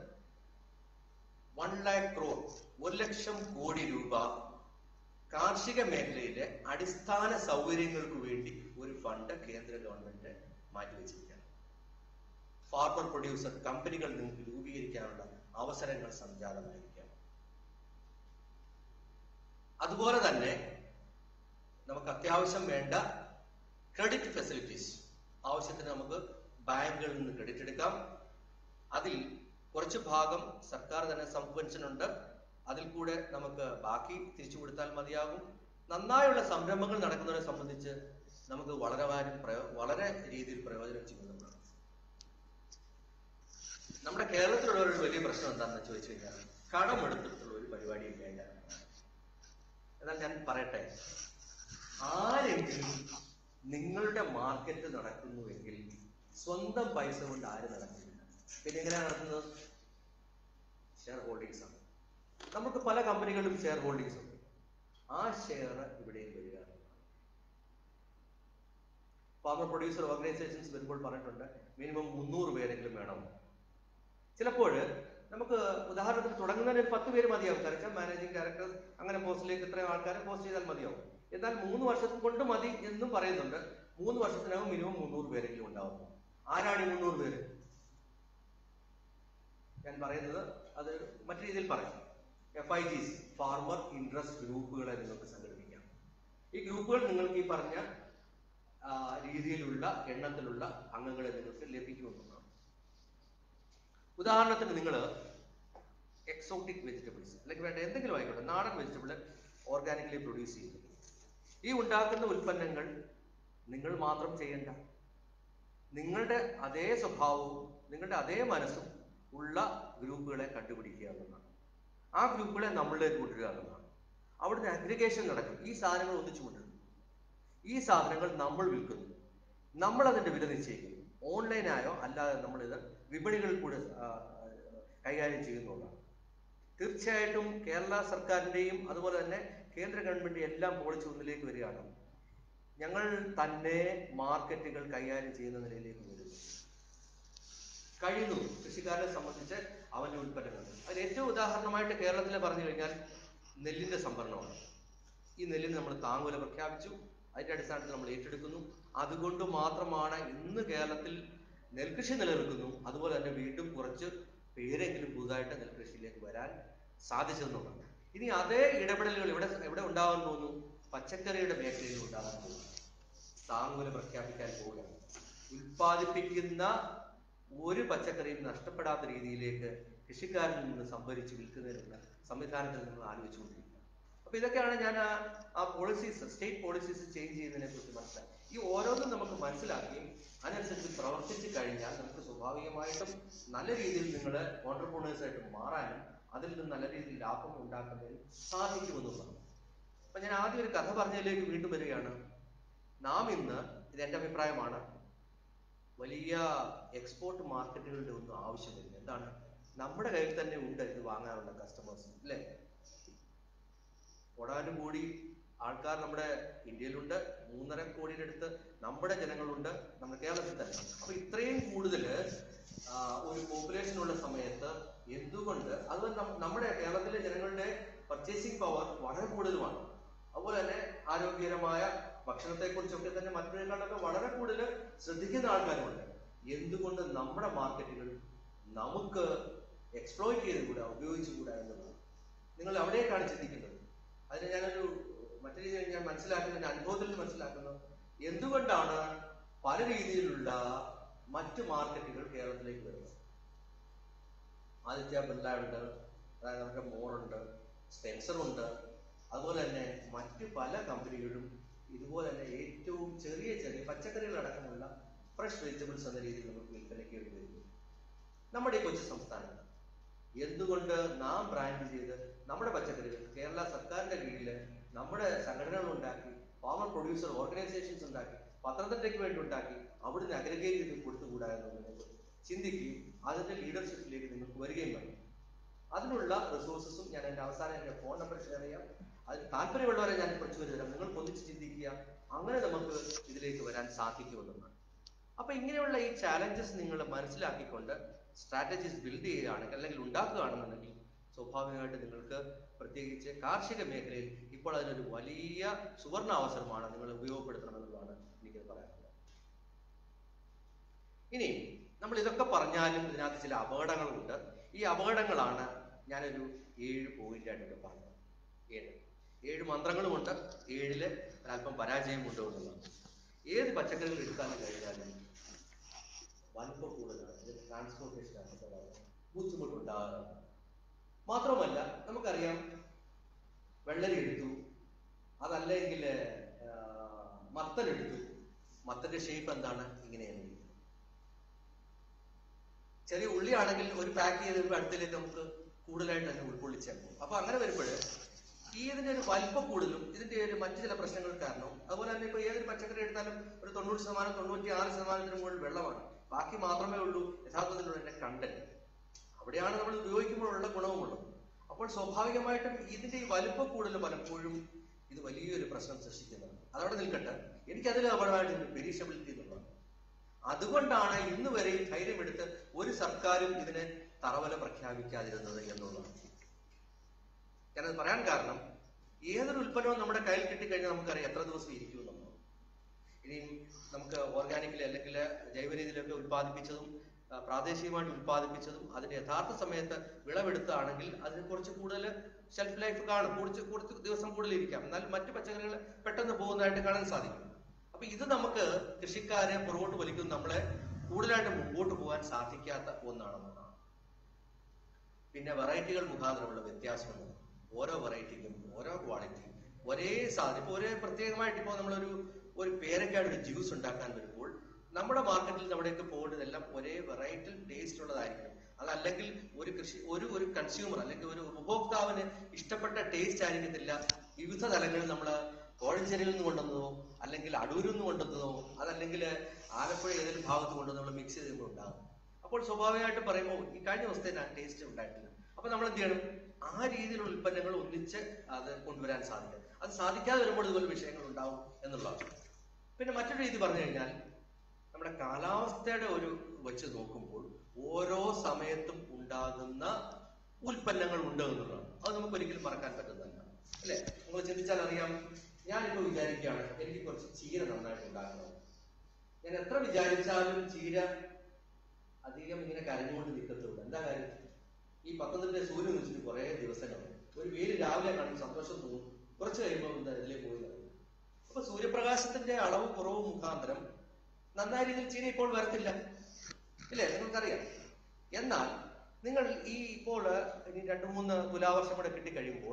വൺ ലാക്ക് ക്രോർ ഒരു ലക്ഷം കോടി രൂപ കാർഷിക മേഖലയിലെ അടിസ്ഥാന സൗകര്യങ്ങൾക്ക് വേണ്ടി ഒരു ഫണ്ട് കേന്ദ്ര ഗവൺമെന്റ് മാറ്റിവെച്ചിരിക്കുകയാണ് ഫാർമർ പ്രൊഡ്യൂസർ കമ്പനികൾ നിങ്ങൾക്ക് രൂപീകരിക്കാനുള്ള അവസരങ്ങൾ സംജാതമായിരിക്കാം അതുപോലെ തന്നെ നമുക്ക് അത്യാവശ്യം വേണ്ട ക്രെഡിറ്റ് ഫെസിലിറ്റീസ് ആവശ്യത്തിന് നമുക്ക് ബാങ്കുകളിൽ നിന്ന് ക്രെഡിറ്റ് എടുക്കാം അതിൽ കുറച്ച് ഭാഗം സർക്കാർ തന്നെ സബ്വെൻഷൻ ഉണ്ട് അതിൽ കൂടെ നമുക്ക് ബാക്കി തിരിച്ചു കൊടുത്താൽ മതിയാകും നന്നായുള്ള സംരംഭങ്ങൾ നടക്കുന്നവരെ സംബന്ധിച്ച് നമുക്ക് വളരെ വാരി പ്രയോ വളരെ രീതിയിൽ പ്രയോജനം ചെയ്യുന്നതാണ് നമ്മുടെ കേരളത്തിലുള്ള ഒരു വലിയ പ്രശ്നം എന്താണെന്ന് ചോദിച്ചു കഴിഞ്ഞാൽ കടമെടുത്തിട്ടുള്ള ഒരു പരിപാടിയും വേണ്ട എന്നാൽ ഞാൻ പറയട്ടെ ആരെങ്കിലും നിങ്ങളുടെ മാർക്കറ്റ് നടക്കുന്നുവെങ്കിൽ സ്വന്തം പൈസ കൊണ്ട് ആരും നടക്കുന്നില്ല പിന്നെ എങ്ങനെയാണ് നടത്തുന്നത് ഷെയർ ഹോൾഡിങ്സ് ആണ് നമുക്ക് പല കമ്പനികളിലും ഷെയർ ഹോൾഡിങ്സ് ഉണ്ട് ആ ഷെയർ ഇവിടെയും വരിക ഫാർമർ പ്രൊഡ്യൂസർ ഓർഗനൈസേഷൻസ് വരുമ്പോൾ പറഞ്ഞിട്ടുണ്ട് മിനിമം മുന്നൂറ് പേരെങ്കിലും വേണം ചിലപ്പോൾ നമുക്ക് ഉദാഹരണത്തിന് തുടങ്ങുന്നതിന് ഒരു പത്ത് പേര് മതിയാവും കാരണം മാനേജിംഗ് ഡയറക്ടർ അങ്ങനെ പോസ്റ്റിലേക്ക് ഇത്രയും ആൾക്കാരെ പോസ്റ്റ് ചെയ്താൽ മതിയാവും എന്നാൽ മൂന്ന് വർഷം കൊണ്ട് മതി എന്നും പറയുന്നുണ്ട് മൂന്ന് വർഷത്തിനകം മിനിമം മുന്നൂറ് പേരെങ്കിലും ഉണ്ടാവും ആരാണ് ഈ മുന്നൂറ് പേര് ഞാൻ പറയുന്നത് അത് മറ്റു രീതിയിൽ പറയാം F I Gs farmer interest ഗ്രൂപ്പുകളെ നിങ്ങൾക്ക് സംഘടിപ്പിക്കാം ഈ ഗ്രൂപ്പുകൾ നിങ്ങൾക്ക് ഈ പറഞ്ഞ ആ, രീതിയിലുള്ള എണ്ണത്തിലുള്ള അംഗങ്ങളെ നിങ്ങൾക്ക് ലഭിക്കുമെന്നുള്ളതാണ് ഉദാഹരണത്തിന് നിങ്ങൾ എക്സോട്ടിക് വെജിറ്റബിൾസ് അല്ലെങ്കിൽ വേണ്ട എന്തെങ്കിലും ആയിക്കോട്ടെ നാടൻ വെജിറ്റബിൾ ഓർഗാനിക്കലി പ്രൊഡ്യൂസ് ചെയ്യുന്നു ഈ ഉണ്ടാക്കുന്ന ഉൽപ്പന്നങ്ങൾ നിങ്ങൾ മാത്രം ചെയ്യണ്ട നിങ്ങളുടെ അതേ സ്വഭാവവും നിങ്ങളുടെ അതേ മനസ്സും ഉള്ള ഗ്രൂപ്പുകളെ കണ്ടുപിടിക്കുക എന്നുള്ളതാണ് ആ ഗ്രൂപ്പുകളെ നമ്മളിലേക്ക് കൊണ്ടുവരിക എന്നുള്ളതാണ് അവിടുന്ന് അഗ്രിഗേഷൻ നടക്കും ഈ സാധനങ്ങൾ ഒന്നിച്ചു കൊണ്ടുവരുന്നു ഈ സാധനങ്ങൾ നമ്മൾ വിൽക്കുന്നു നമ്മൾ അതിന്റെ വില നിശ്ചയിക്കുന്നു ഓൺലൈനായോ അല്ലാതെ നമ്മളിത് വിപണികളിൽ കൂടെ ആ, ആ, കൈകാര്യം ചെയ്യുന്നതാണ് തീർച്ചയായിട്ടും കേരള സർക്കാരിന്റെയും അതുപോലെ തന്നെ കേന്ദ്ര ഗവൺമെന്റ് എല്ലാം പോളിച്ച് ഒന്നിലേക്ക് വരികയാണ് ഞങ്ങൾ തന്നെ മാർക്കറ്റുകൾ കൈകാര്യം ചെയ്യുന്ന നിലയിലേക്ക് വരുന്നു കഴിയുന്നു കൃഷിക്കാരനെ സംബന്ധിച്ച് അവന്റെ ഉൽപ്പന്നങ്ങൾ അതിന് ഏറ്റവും ഉദാഹരണമായിട്ട് കേരളത്തിലെ പറഞ്ഞു കഴിഞ്ഞാൽ നെല്ലിന്റെ സംഭരണമാണ് ഈ നെല്ലിന് നമ്മൾ താങ്ങുവില പ്രഖ്യാപിച്ചു അതിന്റെ അടിസ്ഥാനത്തിൽ നമ്മൾ ഏറ്റെടുക്കുന്നു അതുകൊണ്ട് മാത്രമാണ് ഇന്ന് കേരളത്തിൽ നെൽകൃഷി നിലനിൽക്കുന്നു അതുപോലെ തന്നെ വീണ്ടും കുറച്ച് പേരെങ്കിലും പുതുതായിട്ട് നെൽകൃഷിയിലേക്ക് വരാൻ സാധിച്ചെന്നുള്ളതാണ് ഇനി അതേ ഇടപെടലുകൾ ഇവിടെ എവിടെ ഉണ്ടാകാൻ പോകുന്നു പച്ചക്കറിയുടെ മേഖലയിൽ ഉണ്ടാകാൻ പോകുന്നു താങ്ങുവില പ്രഖ്യാപിക്കാൻ പോവുകയാണ് ഉൽപ്പാദിപ്പിക്കുന്ന ഒരു പച്ചക്കറിയും നഷ്ടപ്പെടാത്ത രീതിയിലേക്ക് കൃഷിക്കാരിൽ നിന്ന് സംഭരിച്ച് വിൽക്കുന്നതിനുള്ള സംവിധാനത്തിൽ നമ്മൾ ആലോചിച്ചുകൊണ്ടിരിക്കുക അപ്പൊ ഇതൊക്കെയാണ് ഞാൻ ആ ആ പോളിസീസ് സ്റ്റേറ്റ് പോളിസീസ് ചേഞ്ച് ചെയ്യുന്നതിനെ കുറിച്ച് മനസ്സിലാക്കി ഈ ഓരോന്നും നമുക്ക് മനസ്സിലാക്കുകയും അതിനനുസരിച്ച് പ്രവർത്തിച്ചു കഴിഞ്ഞാൽ നമുക്ക് സ്വാഭാവികമായിട്ടും നല്ല രീതിയിൽ നിങ്ങൾ ഓണ്ടർപ്രണേഴ്സ് ആയിട്ട് മാറാനും അതിൽ നിന്ന് നല്ല രീതിയിൽ ലാഭം ഉണ്ടാക്കുന്നതിനും സാധിക്കുമെന്നുള്ളതാണ് അപ്പൊ ഞാൻ ആദ്യം ഒരു കഥ പറഞ്ഞതിലേക്ക് വീണ്ടും വരികയാണ് നാം ഇന്ന് ഇത് എന്റെ അഭിപ്രായമാണ് വലിയ എക്സ്പോർട്ട് മാർക്കറ്റുകളുടെ ഒന്നും ആവശ്യമില്ല എന്താണ് നമ്മുടെ കയ്യിൽ തന്നെ ഉണ്ട് ഇത് വാങ്ങാനുള്ള കസ്റ്റമേഴ്സ് അല്ലേ കോടാനും കൂടി ആൾക്കാർ നമ്മുടെ ഇന്ത്യയിലുണ്ട് മൂന്നര കോടിയുടെ അടുത്ത് നമ്മുടെ ജനങ്ങളുണ്ട് നമ്മുടെ കേരളത്തിൽ തന്നെ അപ്പൊ ഇത്രയും കൂടുതൽ ഒരു പോപ്പുലേഷൻ ഉള്ള സമയത്ത് എന്തുകൊണ്ട് അതുപോലെ നം- നമ്മുടെ കേരളത്തിലെ ജനങ്ങളുടെ പർച്ചേസിംഗ് പവർ വളരെ കൂടുതലുമാണ് അതുപോലെ തന്നെ ആരോഗ്യകരമായ ഭക്ഷണത്തെ കുറിച്ചൊക്കെ തന്നെ മറ്റൊരുക്കാളൊക്കെ വളരെ കൂടുതൽ ശ്രദ്ധിക്കുന്ന ആൾക്കാരുമുണ്ട് എന്തുകൊണ്ട് നമ്മുടെ മാർക്കറ്റുകൾ നമുക്ക് എക്സ്പ്ലോയിറ്റ് ചെയ്തുകൂടാ ഉപയോഗിച്ചുകൂടാ എന്നുള്ളത് നിങ്ങൾ അവിടേക്കാണ് ചിന്തിക്കുന്നത് അതിന് ഞാനൊരു മറ്റു രീതിയിൽ ഞാൻ മനസ്സിലാക്കുന്ന എൻ്റെ അനുഭവത്തിൽ നിന്ന് മനസ്സിലാക്കുന്നത് എന്തുകൊണ്ടാണ് പല രീതിയിലുള്ള മറ്റു മാർക്കറ്റുകൾ കേരളത്തിലേക്ക് വരുന്നത് ആദിത്യ ബിർല ഉണ്ട് അതായത് നമ്മുടെ മോറുണ്ട് സ്പെൻസർ ഉണ്ട് അതുപോലെ തന്നെ മറ്റ് പല കമ്പനികളും ഇതുപോലെ തന്നെ ഏറ്റവും ചെറിയ ചെറിയ പച്ചക്കറികളടക്കമുള്ള ഫ്രഷ് വെജിറ്റബിൾസ് എന്ന രീതിയിൽ നമുക്ക് വിൽപ്പനയ്ക്ക് വേണ്ടി വരുന്നു നമ്മുടെ ഈ കൊച്ചു സംസ്ഥാനത്ത് എന്തുകൊണ്ട് നാം ബ്രാൻഡ് ചെയ്ത് നമ്മുടെ പച്ചക്കറികൾ കേരള സർക്കാരിന്റെ കീഴിൽ നമ്മുടെ സംഘടനകൾ ഉണ്ടാക്കി ഫാമർ പ്രൊഡ്യൂസർ ഓർഗനൈസേഷൻസ് ഉണ്ടാക്കി പത്തനംതിട്ടയ്ക്ക് വേണ്ടി ഉണ്ടാക്കി അവിടുന്ന് അഗ്രഗേറ്റ് ചെയ്ത് കൊടുത്തുകൂടാ എന്ന് നിങ്ങൾക്ക് ചിന്തിക്കുകയും അതിന്റെ ലീഡർഷിപ്പിലേക്ക് നിങ്ങൾക്ക് വരികയും വേണം അതിനുള്ള റിസോഴ്സസും ഞാൻ എൻ്റെ അവസാനം എൻ്റെ ഫോൺ നമ്പർ ഷെയർ ചെയ്യാം അത് താല്പര്യമുള്ളവരെ ഞാൻ കുറച്ച് പേര് തരാം നിങ്ങൾക്ക് ഒന്നിച്ച് ചിന്തിക്കുക അങ്ങനെ നമുക്ക് ഇതിലേക്ക് വരാൻ സാധിക്കുമെന്നാണ് അപ്പൊ ഇങ്ങനെയുള്ള ഈ ചാലഞ്ചസ് നിങ്ങൾ മനസ്സിലാക്കിക്കൊണ്ട് സ്ട്രാറ്റജീസ് ബിൽഡ് ചെയ്യുകയാണെങ്കിൽ അല്ലെങ്കിൽ ഉണ്ടാക്കുകയാണെന്നുണ്ടെങ്കിൽ സ്വാഭാവികമായിട്ട് നിങ്ങൾക്ക് പ്രത്യേകിച്ച് കാർഷിക മേഖലയിൽ ഇപ്പോൾ അതിനൊരു വലിയ സുവർണ അവസരമാണ് നിങ്ങൾ ഉപയോഗപ്പെടുത്തണമെന്നുള്ളതാണ് എനിക്ക് പറയാനുള്ളത് ഇനി നമ്മൾ ഇതൊക്കെ പറഞ്ഞാലും ഇതിനകത്ത് ചില അപകടങ്ങളുണ്ട് ഈ അപകടങ്ങളാണ് ഞാനൊരു ഏഴ് പോയിന്റ് ആയിട്ട് ഇവിടെ പറഞ്ഞത് ഏഴ് ഏഴ് മന്ത്രങ്ങളുമുണ്ട് ഏഴില് ഒരല്പം പരാജയമുണ്ട് എന്നുള്ളതാണ് ഏത് പച്ചക്കറികൾ എടുക്കാനും കഴിഞ്ഞാലും വലുപ്പം കൂടുതലാണ് ഇതിന്റെ ട്രാൻസ്പോർട്ടേഷൻ ബുദ്ധിമുട്ടുണ്ടാകാറുണ്ട് മാത്രമല്ല നമുക്കറിയാം വെള്ളരി എടുത്തു അതല്ലെങ്കിൽ ആ, മത്തൻ എടുത്തു മത്തന്റെ ഷേപ്പ് എന്താണ് ഇങ്ങനെയാണ് ഇരിക്കുന്നത്. ചെറിയ ഉള്ളിയാണെങ്കിൽ ഒരു പാക്ക് ചെയ്ത് വരുമ്പോൾ അടുത്തേക്ക് നമുക്ക് കൂടുതലായിട്ട് തന്നെ ഉൾക്കൊള്ളിച്ചാൽ പോകും അപ്പൊ അങ്ങനെ വരുമ്പോൾ ഈ ഇതിന്റെ ഒരു വലിപ്പം കൂടുതലും ഇതിന്റെ ഒരു മറ്റു ചില പ്രശ്നങ്ങൾ കാരണം അതുപോലെ തന്നെ ഇപ്പൊ ഏതൊരു പച്ചക്കറി എടുത്താലും ഒരു തൊണ്ണൂറ് ശതമാനം തൊണ്ണൂറ്റി ആറ് ശതമാനത്തിന് മുകളിൽ വെള്ളമാണ് ബാക്കി മാത്രമേ ഉള്ളൂ യഥാർത്ഥത്തിലുള്ള അതിന്റെ കണ്ടന്റ് അവിടെയാണ് നമ്മൾ ഉപയോഗിക്കുമ്പോഴുള്ള ഗുണവുമുള്ളത് അപ്പോൾ സ്വാഭാവികമായിട്ടും ഇതിന്റെ ഈ വലിപ്പം കൂടുതൽ പലപ്പോഴും ഇത് വലിയൊരു പ്രശ്നം സൃഷ്ടിക്കുന്നത് അതവിടെ നിൽക്കട്ടെ എനിക്കതിൽ അപകടമായിട്ട് പെരീഷബിലിറ്റി എന്നുള്ളതാണ് അതുകൊണ്ടാണ് ഇന്ന് വരെ ഈ ധൈര്യമെടുത്ത് ഒരു സർക്കാരും ഇതിനെ തറവല പ്രഖ്യാപിക്കാതിരുന്നത് എന്നുള്ളതാണ് ഞാനത് പറയാൻ കാരണം ഏതൊരു ഉൽപ്പന്നവും നമ്മുടെ കയ്യിൽ കിട്ടിക്കഴിഞ്ഞാൽ നമുക്കറിയാം എത്ര ദിവസം ഇരിക്കും എന്നുള്ളത് ഇനിയും നമുക്ക് ഓർഗാനിക്കലി അല്ലെങ്കിൽ ജൈവ രീതിയിലൊക്കെ ഉൽപ്പാദിപ്പിച്ചതും ആ, പ്രാദേശികമായിട്ട് ഉൽപ്പാദിപ്പിച്ചതും അതിന്റെ യഥാർത്ഥ സമയത്ത് വിളവെടുത്താണെങ്കിൽ അതിന് കുറച്ച് കൂടുതൽ ഷെൽഫ് ലൈഫ് കാണും കുറച്ച് കുറച്ച് ദിവസം കൂടുതൽ ഇരിക്കാം എന്നാൽ മറ്റു പച്ചക്കറികൾ പെട്ടെന്ന് പോകുന്നതായിട്ട് കാണാൻ സാധിക്കും അപ്പൊ ഇത് നമുക്ക് കൃഷിക്കാരെ പുറകോട്ട് വലിക്കും നമ്മളെ കൂടുതലായിട്ട് മുമ്പോട്ട് പോകാൻ സാധിക്കാത്ത ഒന്നാണെന്നുള്ളതാണ് പിന്നെ വെറൈറ്റികൾ മുഖാന്തരമുള്ള വ്യത്യാസമുണ്ട് ഓരോ വെറൈറ്റിക്കും ഓരോ ക്വാളിറ്റി ഒരേ സാധനം ഇപ്പൊ ഒരേ പ്രത്യേകമായിട്ട് ഇപ്പോൾ നമ്മളൊരു ഒരു പേരക്കാട് ഒരു ജ്യൂസ് ഉണ്ടാക്കാൻ വരുമ്പോൾ നമ്മുടെ മാർക്കറ്റിൽ നമ്മുടെയൊക്കെ പോകുന്നതെല്ലാം ഒരേ വെറൈറ്റി ടേസ്റ്റ് ഉള്ളതായിരിക്കും അതല്ലെങ്കിൽ ഒരു കൃഷി ഒരു ഒരു കൺസ്യൂമർ അല്ലെങ്കിൽ ഒരു ഉപഭോക്താവിന് ഇഷ്ടപ്പെട്ട ടേസ്റ്റ് ആയിരിക്കത്തില്ല വിവിധ തലങ്ങളിൽ നമ്മൾ കോഴഞ്ചേരിയിൽ നിന്ന് കൊണ്ടുവന്നതോ അല്ലെങ്കിൽ അടൂരിൽ നിന്ന് കൊണ്ടുവന്നതോ അതല്ലെങ്കിൽ ആലപ്പുഴ ഏതെങ്കിലും ഭാഗത്ത് കൊണ്ടുവന്ന് നമ്മൾ മിക്സ് ചെയ്ത് ഉണ്ടാകും അപ്പോൾ സ്വാഭാവികമായിട്ട് പറയുമ്പോൾ ഈ കഴിഞ്ഞ ദിവസത്തെ ടേസ്റ്റ് ഉണ്ടായിട്ടില്ല അപ്പൊ നമ്മൾ എന്ത് ചെയ്യണം ആ രീതിയിലുള്ള ഉൽപ്പന്നങ്ങൾ ഒന്നിച്ച് അത് കൊണ്ടുവരാൻ സാധിക്കും അത് സാധിക്കാതെ വരുമ്പോൾ ഇതുപോലെ വിഷയങ്ങൾ ഉണ്ടാവും എന്നുള്ളതാണ് പിന്നെ മറ്റൊരു രീതി പറഞ്ഞു കഴിഞ്ഞാൽ നമ്മുടെ കാലാവസ്ഥയുടെ ഒരു വെച്ച് നോക്കുമ്പോൾ ഓരോ സമയത്തും ഉണ്ടാകുന്ന ഉൽപ്പന്നങ്ങൾ ഉണ്ട് എന്നുള്ളതാണ് അത് നമുക്ക് ഒരിക്കലും മറക്കാൻ പറ്റുന്നതല്ല അല്ലെ നിങ്ങൾ ചിന്തിച്ചാൽ അറിയാം ഞാനിപ്പോ വിചാരിക്കുകയാണ് എനിക്ക് കുറച്ച് ചീര നന്നായിട്ട് ഉണ്ടാക്കണം ഞാൻ എത്ര വിചാരിച്ചാലും ചീര അധികം ഇങ്ങനെ കരഞ്ഞുകൊണ്ട് നിൽക്കത്തുള്ളൂ എന്താ കാര്യം ഈ പത്തനംതിട്ട സൂര്യൻ വെച്ചിട്ട് കുറെ ദിവസങ്ങൾ ഒരു വെയിൽ രാവിലെ കാണുമ്പോൾ സന്തോഷം തോന്നും കുറച്ച് കഴിയുമ്പോൾ എന്താ ഇതിലേക്ക് പോയി തുടങ്ങും. അപ്പൊ സൂര്യപ്രകാശത്തിന്റെ അളവ് കുറവ് മുഖാന്തരം നന്നായ രീതിയിൽ ചീര ഇപ്പോൾ വരത്തില്ല ഇല്ലേ നിങ്ങൾക്കറിയാം എന്നാൽ നിങ്ങൾ ഈ ഇപ്പോൾ ഇനി രണ്ട് മൂന്ന് തുലാവർഷം കൂടെ കിട്ടിക്കഴിയുമ്പോൾ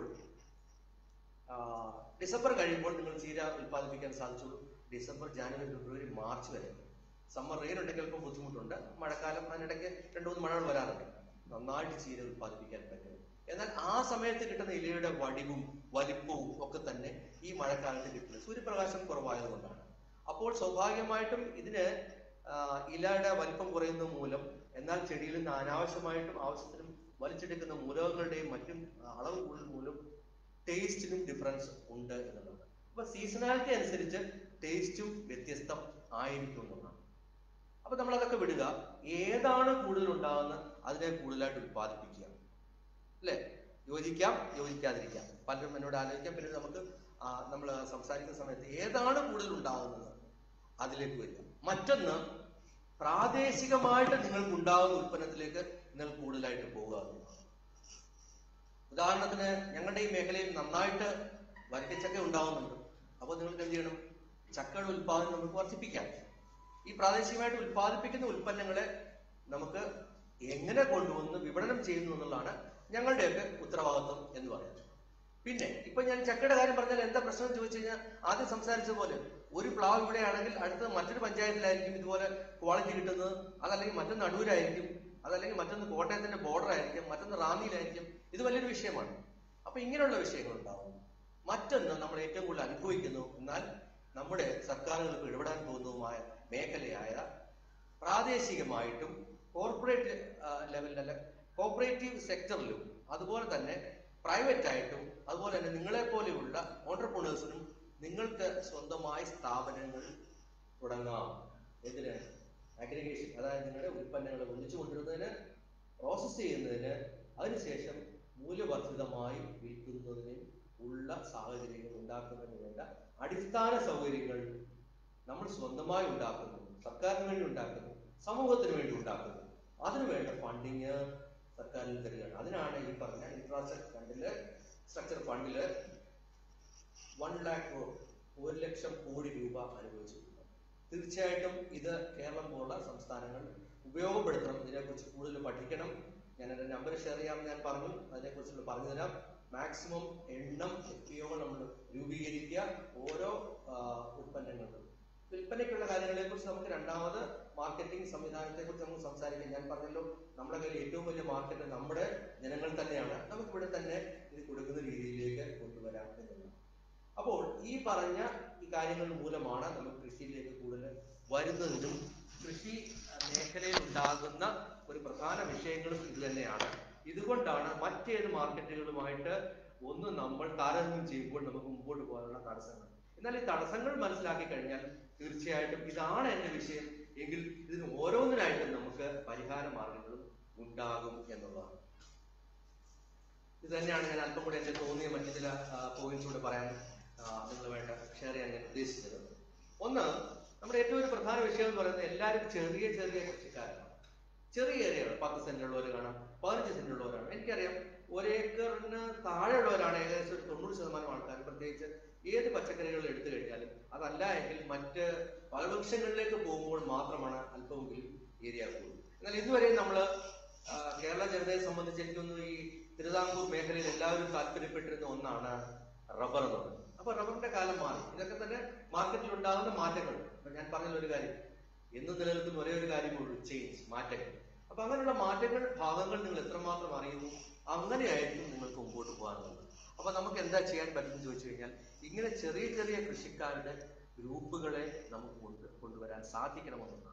ആ, ഡിസംബർ കഴിയുമ്പോൾ നിങ്ങൾ ചീര ഉൽപ്പാദിപ്പിക്കാൻ സാധിച്ചുള്ളൂ ഡിസംബർ ജാനുവരി ഫെബ്രുവരി മാർച്ച് വരെ സമ്മർ റെയിൻ ഉണ്ടെങ്കിൽ അല്പം ബുദ്ധിമുട്ടുണ്ട് മഴക്കാലം അതിനിടയ്ക്ക് രണ്ടു മൂന്ന് മഴകൾ വരാറുണ്ട് നന്നായിട്ട് ചീര ഉൽപ്പാദിപ്പിക്കാൻ പറ്റും എന്നാൽ ആ സമയത്ത് കിട്ടുന്ന ഇലയുടെ വടിവും വലിപ്പവും ഒക്കെ തന്നെ ഈ മഴക്കാലത്ത് കിട്ടുന്നത് സൂര്യപ്രകാശം കുറവായതുകൊണ്ടാണ് അപ്പോൾ സ്വാഭാവികമായിട്ടും ഇതിന് ആ, ഇലയുടെ വലിപ്പം കുറയുന്നത് മൂലം എന്നാൽ ചെടിയിൽ നിന്ന് അനാവശ്യമായിട്ടും ആവശ്യത്തിനും വലിച്ചെടുക്കുന്ന മൂലകങ്ങളുടെയും മറ്റും അളവ് കൂടുതൽ മൂലം ടേസ്റ്റിനും ഡിഫറൻസ് ഉണ്ട് എന്നുള്ളതാണ് അപ്പൊ സീസണാലിറ്റി അനുസരിച്ച് ടേസ്റ്റും വ്യത്യസ്തം ആയിരിക്കും എന്നുള്ളതാണ് അപ്പൊ നമ്മൾ അതൊക്കെ വിടുക ഏതാണ് കൂടുതൽ ഉണ്ടാകുന്നത് അതിനെ കൂടുതലായിട്ട് ഉത്പാദിപ്പിക്കുക അല്ലെ യോജിക്കാം യോജിക്കാതിരിക്കാം പലരും എന്നോട് ആലോചിക്കാം പിന്നെ നമുക്ക് നമ്മൾ സംസാരിക്കുന്ന സമയത്ത് ഏതാണ് കൂടുതൽ ഉണ്ടാകുന്നത് അതിലേക്ക് വരിക മറ്റൊന്ന് പ്രാദേശികമായിട്ട് നിങ്ങൾക്ക് ഉണ്ടാകുന്ന ഉൽപ്പന്നത്തിലേക്ക് നിങ്ങൾ കൂടുതലായിട്ട് പോകുക എന്നുള്ളതാണ്. ഉദാഹരണത്തിന് ഞങ്ങളുടെ ഈ മേഖലയിൽ നന്നായിട്ട് വരക്കച്ചക്ക ഉണ്ടാവുന്നുണ്ട് അപ്പോൾ നിങ്ങൾക്ക് എന്ത് ചെയ്യണം ചക്കയുടെ ഉൽപാദനം നമുക്ക് വർദ്ധിപ്പിക്കാം ഈ പ്രാദേശികമായിട്ട് ഉൽപ്പാദിപ്പിക്കുന്ന ഉൽപ്പന്നങ്ങളെ നമുക്ക് എങ്ങനെ കൊണ്ടുവന്ന് വിപണനം ചെയ്യുന്നു എന്നുള്ളതാണ് ഞങ്ങളുടെയൊക്കെ ഉത്തരവാദിത്വം എന്ന് പറയുന്നത് പിന്നെ ഇപ്പൊ ഞാൻ ചക്കയുടെ കാര്യം പറഞ്ഞാൽ എന്താ പ്രശ്നം എന്ന് ചോദിച്ചു കഴിഞ്ഞാൽ ആദ്യം സംസാരിച്ച പോലെ ഒരു പ്ലാവ് ഇവിടെ ആണെങ്കിൽ അടുത്ത മറ്റൊരു പഞ്ചായത്തിലായിരിക്കും ഇതുപോലെ ക്വാളിറ്റി കിട്ടുന്നത് അതല്ലെങ്കിൽ മറ്റൊന്ന് അടൂരായിരിക്കും അതല്ലെങ്കിൽ മറ്റൊന്ന് കോട്ടയത്തിന്റെ ബോർഡർ ആയിരിക്കും മറ്റൊന്ന് റാന്നിയിലായിരിക്കും ഇത് വലിയൊരു വിഷയമാണ് അപ്പൊ ഇങ്ങനെയുള്ള വിഷയങ്ങൾ ഉണ്ടാവും മറ്റൊന്ന് നമ്മൾ ഏറ്റവും കൂടുതൽ അനുഭവിക്കുന്നു എന്നാൽ നമ്മുടെ സർക്കാരുകൾക്ക് ഇടപെടാൻ പോകുന്നതുമായ മേഖലയായ പ്രാദേശികമായിട്ടും കോർപ്പറേറ്റ് ലെവലിലല്ല കോപ്പറേറ്റീവ് സെക്ടറിലും അതുപോലെ തന്നെ പ്രൈവറ്റ് ആയിട്ടും അതുപോലെ തന്നെ നിങ്ങളെ പോലെയുള്ള ഓണ്ടർപ്രണേഴ്സിനും നിങ്ങൾക്ക് സ്വന്തമായി സ്ഥാപനങ്ങൾ തുടങ്ങാം എന്തിന് അഗ്രിഗേഷൻ അതായത് നിങ്ങളുടെ ഉൽപ്പന്നങ്ങൾ ഒന്നിച്ചു കൊണ്ടുവരുന്നതിന് പ്രോസസ്സ് ചെയ്യുന്നതിന് അതിനുശേഷം മൂല്യവർദ്ധിതമായി വിൽക്കുന്നതിന് ഉള്ള സാഹചര്യങ്ങൾ ഉണ്ടാക്കുന്നതിന് വേണ്ട അടിസ്ഥാന സൗകര്യങ്ങൾ നമ്മൾ സ്വന്തമായി ഉണ്ടാക്കുന്നു സർക്കാരിന് വേണ്ടി ഉണ്ടാക്കുന്നു സമൂഹത്തിന് വേണ്ടി ഉണ്ടാക്കുന്നു അതിനു വേണ്ട ഫണ്ടിങ് സർക്കാരിൽ തരികയാണ് അതിനാണ് ഈ പറഞ്ഞ ഇൻഫ്രാസ്ട്രക്ചർ ഫണ്ടില് സ്ട്രക്ചർ ഫണ്ടില് വൺ ലാക്ക് ഒരു ലക്ഷം കോടി രൂപ അനുവദിച്ചിട്ടുണ്ട് തീർച്ചയായിട്ടും ഇത് കേരളം പോലുള്ള സംസ്ഥാനങ്ങൾ ഉപയോഗപ്പെടുത്തണം ഇതിനെക്കുറിച്ച് കൂടുതൽ പഠിക്കണം ഞാൻ എൻ്റെ നമ്പർ ഷെയർ ചെയ്യാമെന്ന് ഞാൻ പറഞ്ഞു അതിനെക്കുറിച്ചുള്ള പറഞ്ഞു തരാം മാക്സിമം എണ്ണം എഫ് നമ്മൾ രൂപീകരിക്കുക ഓരോ ആ, ഉൽപ്പന്നങ്ങൾക്കും വിൽപ്പനയ്ക്കുള്ള കാര്യങ്ങളെ കുറിച്ച് നമുക്ക് രണ്ടാമത് മാർക്കറ്റിംഗ് സംവിധാനത്തെ കുറിച്ച് നമുക്ക് സംസാരിക്കാം ഞാൻ പറഞ്ഞല്ലോ നമ്മുടെ കയ്യിൽ ഏറ്റവും വലിയ മാർക്കറ്റ് നമ്മുടെ ജനങ്ങൾ തന്നെയാണ് നമുക്ക് ഇവിടെ തന്നെ ഇത് കൊടുക്കുന്ന രീതിയിലേക്ക് കൊണ്ടുവരാം എന്നുള്ളത് അപ്പോൾ ഈ പറഞ്ഞ ഈ കാര്യങ്ങൾ മൂലമാണ് നമുക്ക് കൃഷിയിലേക്ക് കൂടുതൽ വരുന്നതിനും കൃഷി അഹ്, മേഖലയിൽ ഉണ്ടാകുന്ന ഒരു പ്രധാന വിഷയങ്ങളും ഇത് തന്നെയാണ് ഇതുകൊണ്ടാണ് മറ്റേത് മാർക്കറ്റുകളുമായിട്ട് ഒന്ന് നമ്മൾ താരതമ്യം ചെയ്യുമ്പോൾ നമുക്ക് മുമ്പോട്ട് പോകാനുള്ള തടസ്സങ്ങൾ എന്നാൽ ഈ തടസ്സങ്ങൾ മനസ്സിലാക്കി കഴിഞ്ഞാൽ തീർച്ചയായിട്ടും ഇതാണ് എന്റെ വിഷയം എങ്കിൽ ഇതിന് ഓരോന്നിനായിട്ടും നമുക്ക് പരിഹാര മാർഗങ്ങളും ഉണ്ടാകും എന്നുള്ളതാണ് ഇത് തന്നെയാണ് ഞാൻ അല്പം കൂടെ എന്റെ തോന്നിയ മറ്റു ചില പോയിന്റ്സ് കൂടെ പറയാൻ ആ, നിങ്ങളുമായിട്ട് ഷെയർ ചെയ്യാൻ ഞാൻ ഉദ്ദേശിച്ചത് ഒന്ന് നമ്മുടെ ഏറ്റവും ഒരു പ്രധാന വിഷയം എന്ന് പറയുന്നത് എല്ലാവരും ചെറിയ ചെറിയ കൃഷിക്കാരാണ് ചെറിയ ഏരിയകൾ പത്ത് സെന്റുള്ളവർ കാണാം പതിനഞ്ച് സെന്റുള്ളവരാണ് എനിക്കറിയാം ഒരേക്കറിന് താഴെയുള്ളവരാണ് ഏകദേശം ഒരു തൊണ്ണൂറ് ശതമാനം ആൾക്കാർ പ്രത്യേകിച്ച് ഏത് പച്ചക്കറികൾ എടുത്തു കഴിഞ്ഞാലും അതല്ല എങ്കിൽ മറ്റ് ഫലവൃക്ഷങ്ങളിലേക്ക് പോകുമ്പോൾ മാത്രമാണ് അല്പമെങ്കിലും ഏരിയ കൂടുന്നത് എന്നാൽ ഇതുവരെ നമ്മൾ കേരള ജനതയെ സംബന്ധിച്ച് എനിക്കൊന്ന് ഈ തിരുവിതാംകൂർ മേഖലയിൽ എല്ലാവരും താല്പര്യപ്പെട്ടിരുന്ന ഒന്നാണ് റബ്ബർ എന്നുള്ളത് അപ്പൊ റബ്ബറിന്റെ കാലം മാറി ഇതൊക്കെ തന്നെ മാർക്കറ്റിൽ ഉണ്ടാകുന്ന മാറ്റങ്ങൾ ഇപ്പൊ ഞാൻ പറഞ്ഞ ഒരു കാര്യം എന്നും നിലനിൽക്കുന്ന ഒരേ ഒരു കാര്യമുള്ളൂ ചേഞ്ച് മാറ്റങ്ങൾ അപ്പൊ അങ്ങനെയുള്ള മാറ്റങ്ങൾ ഭാഗങ്ങൾ നിങ്ങൾ എത്രമാത്രം അറിയുന്നു അങ്ങനെയായിരിക്കും നിങ്ങൾക്ക് മുമ്പോട്ട് പോകാനുള്ളത് അപ്പൊ നമുക്ക് എന്താ ചെയ്യാൻ പറ്റുമെന്ന് ചോദിച്ചു കഴിഞ്ഞാൽ ഇങ്ങനെ ചെറിയ ചെറിയ കൃഷിക്കാരുടെ ഗ്രൂപ്പുകളെ നമുക്ക് കൊണ്ട് കൊണ്ടുവരാൻ സാധിക്കണമെന്നുള്ളതാണ്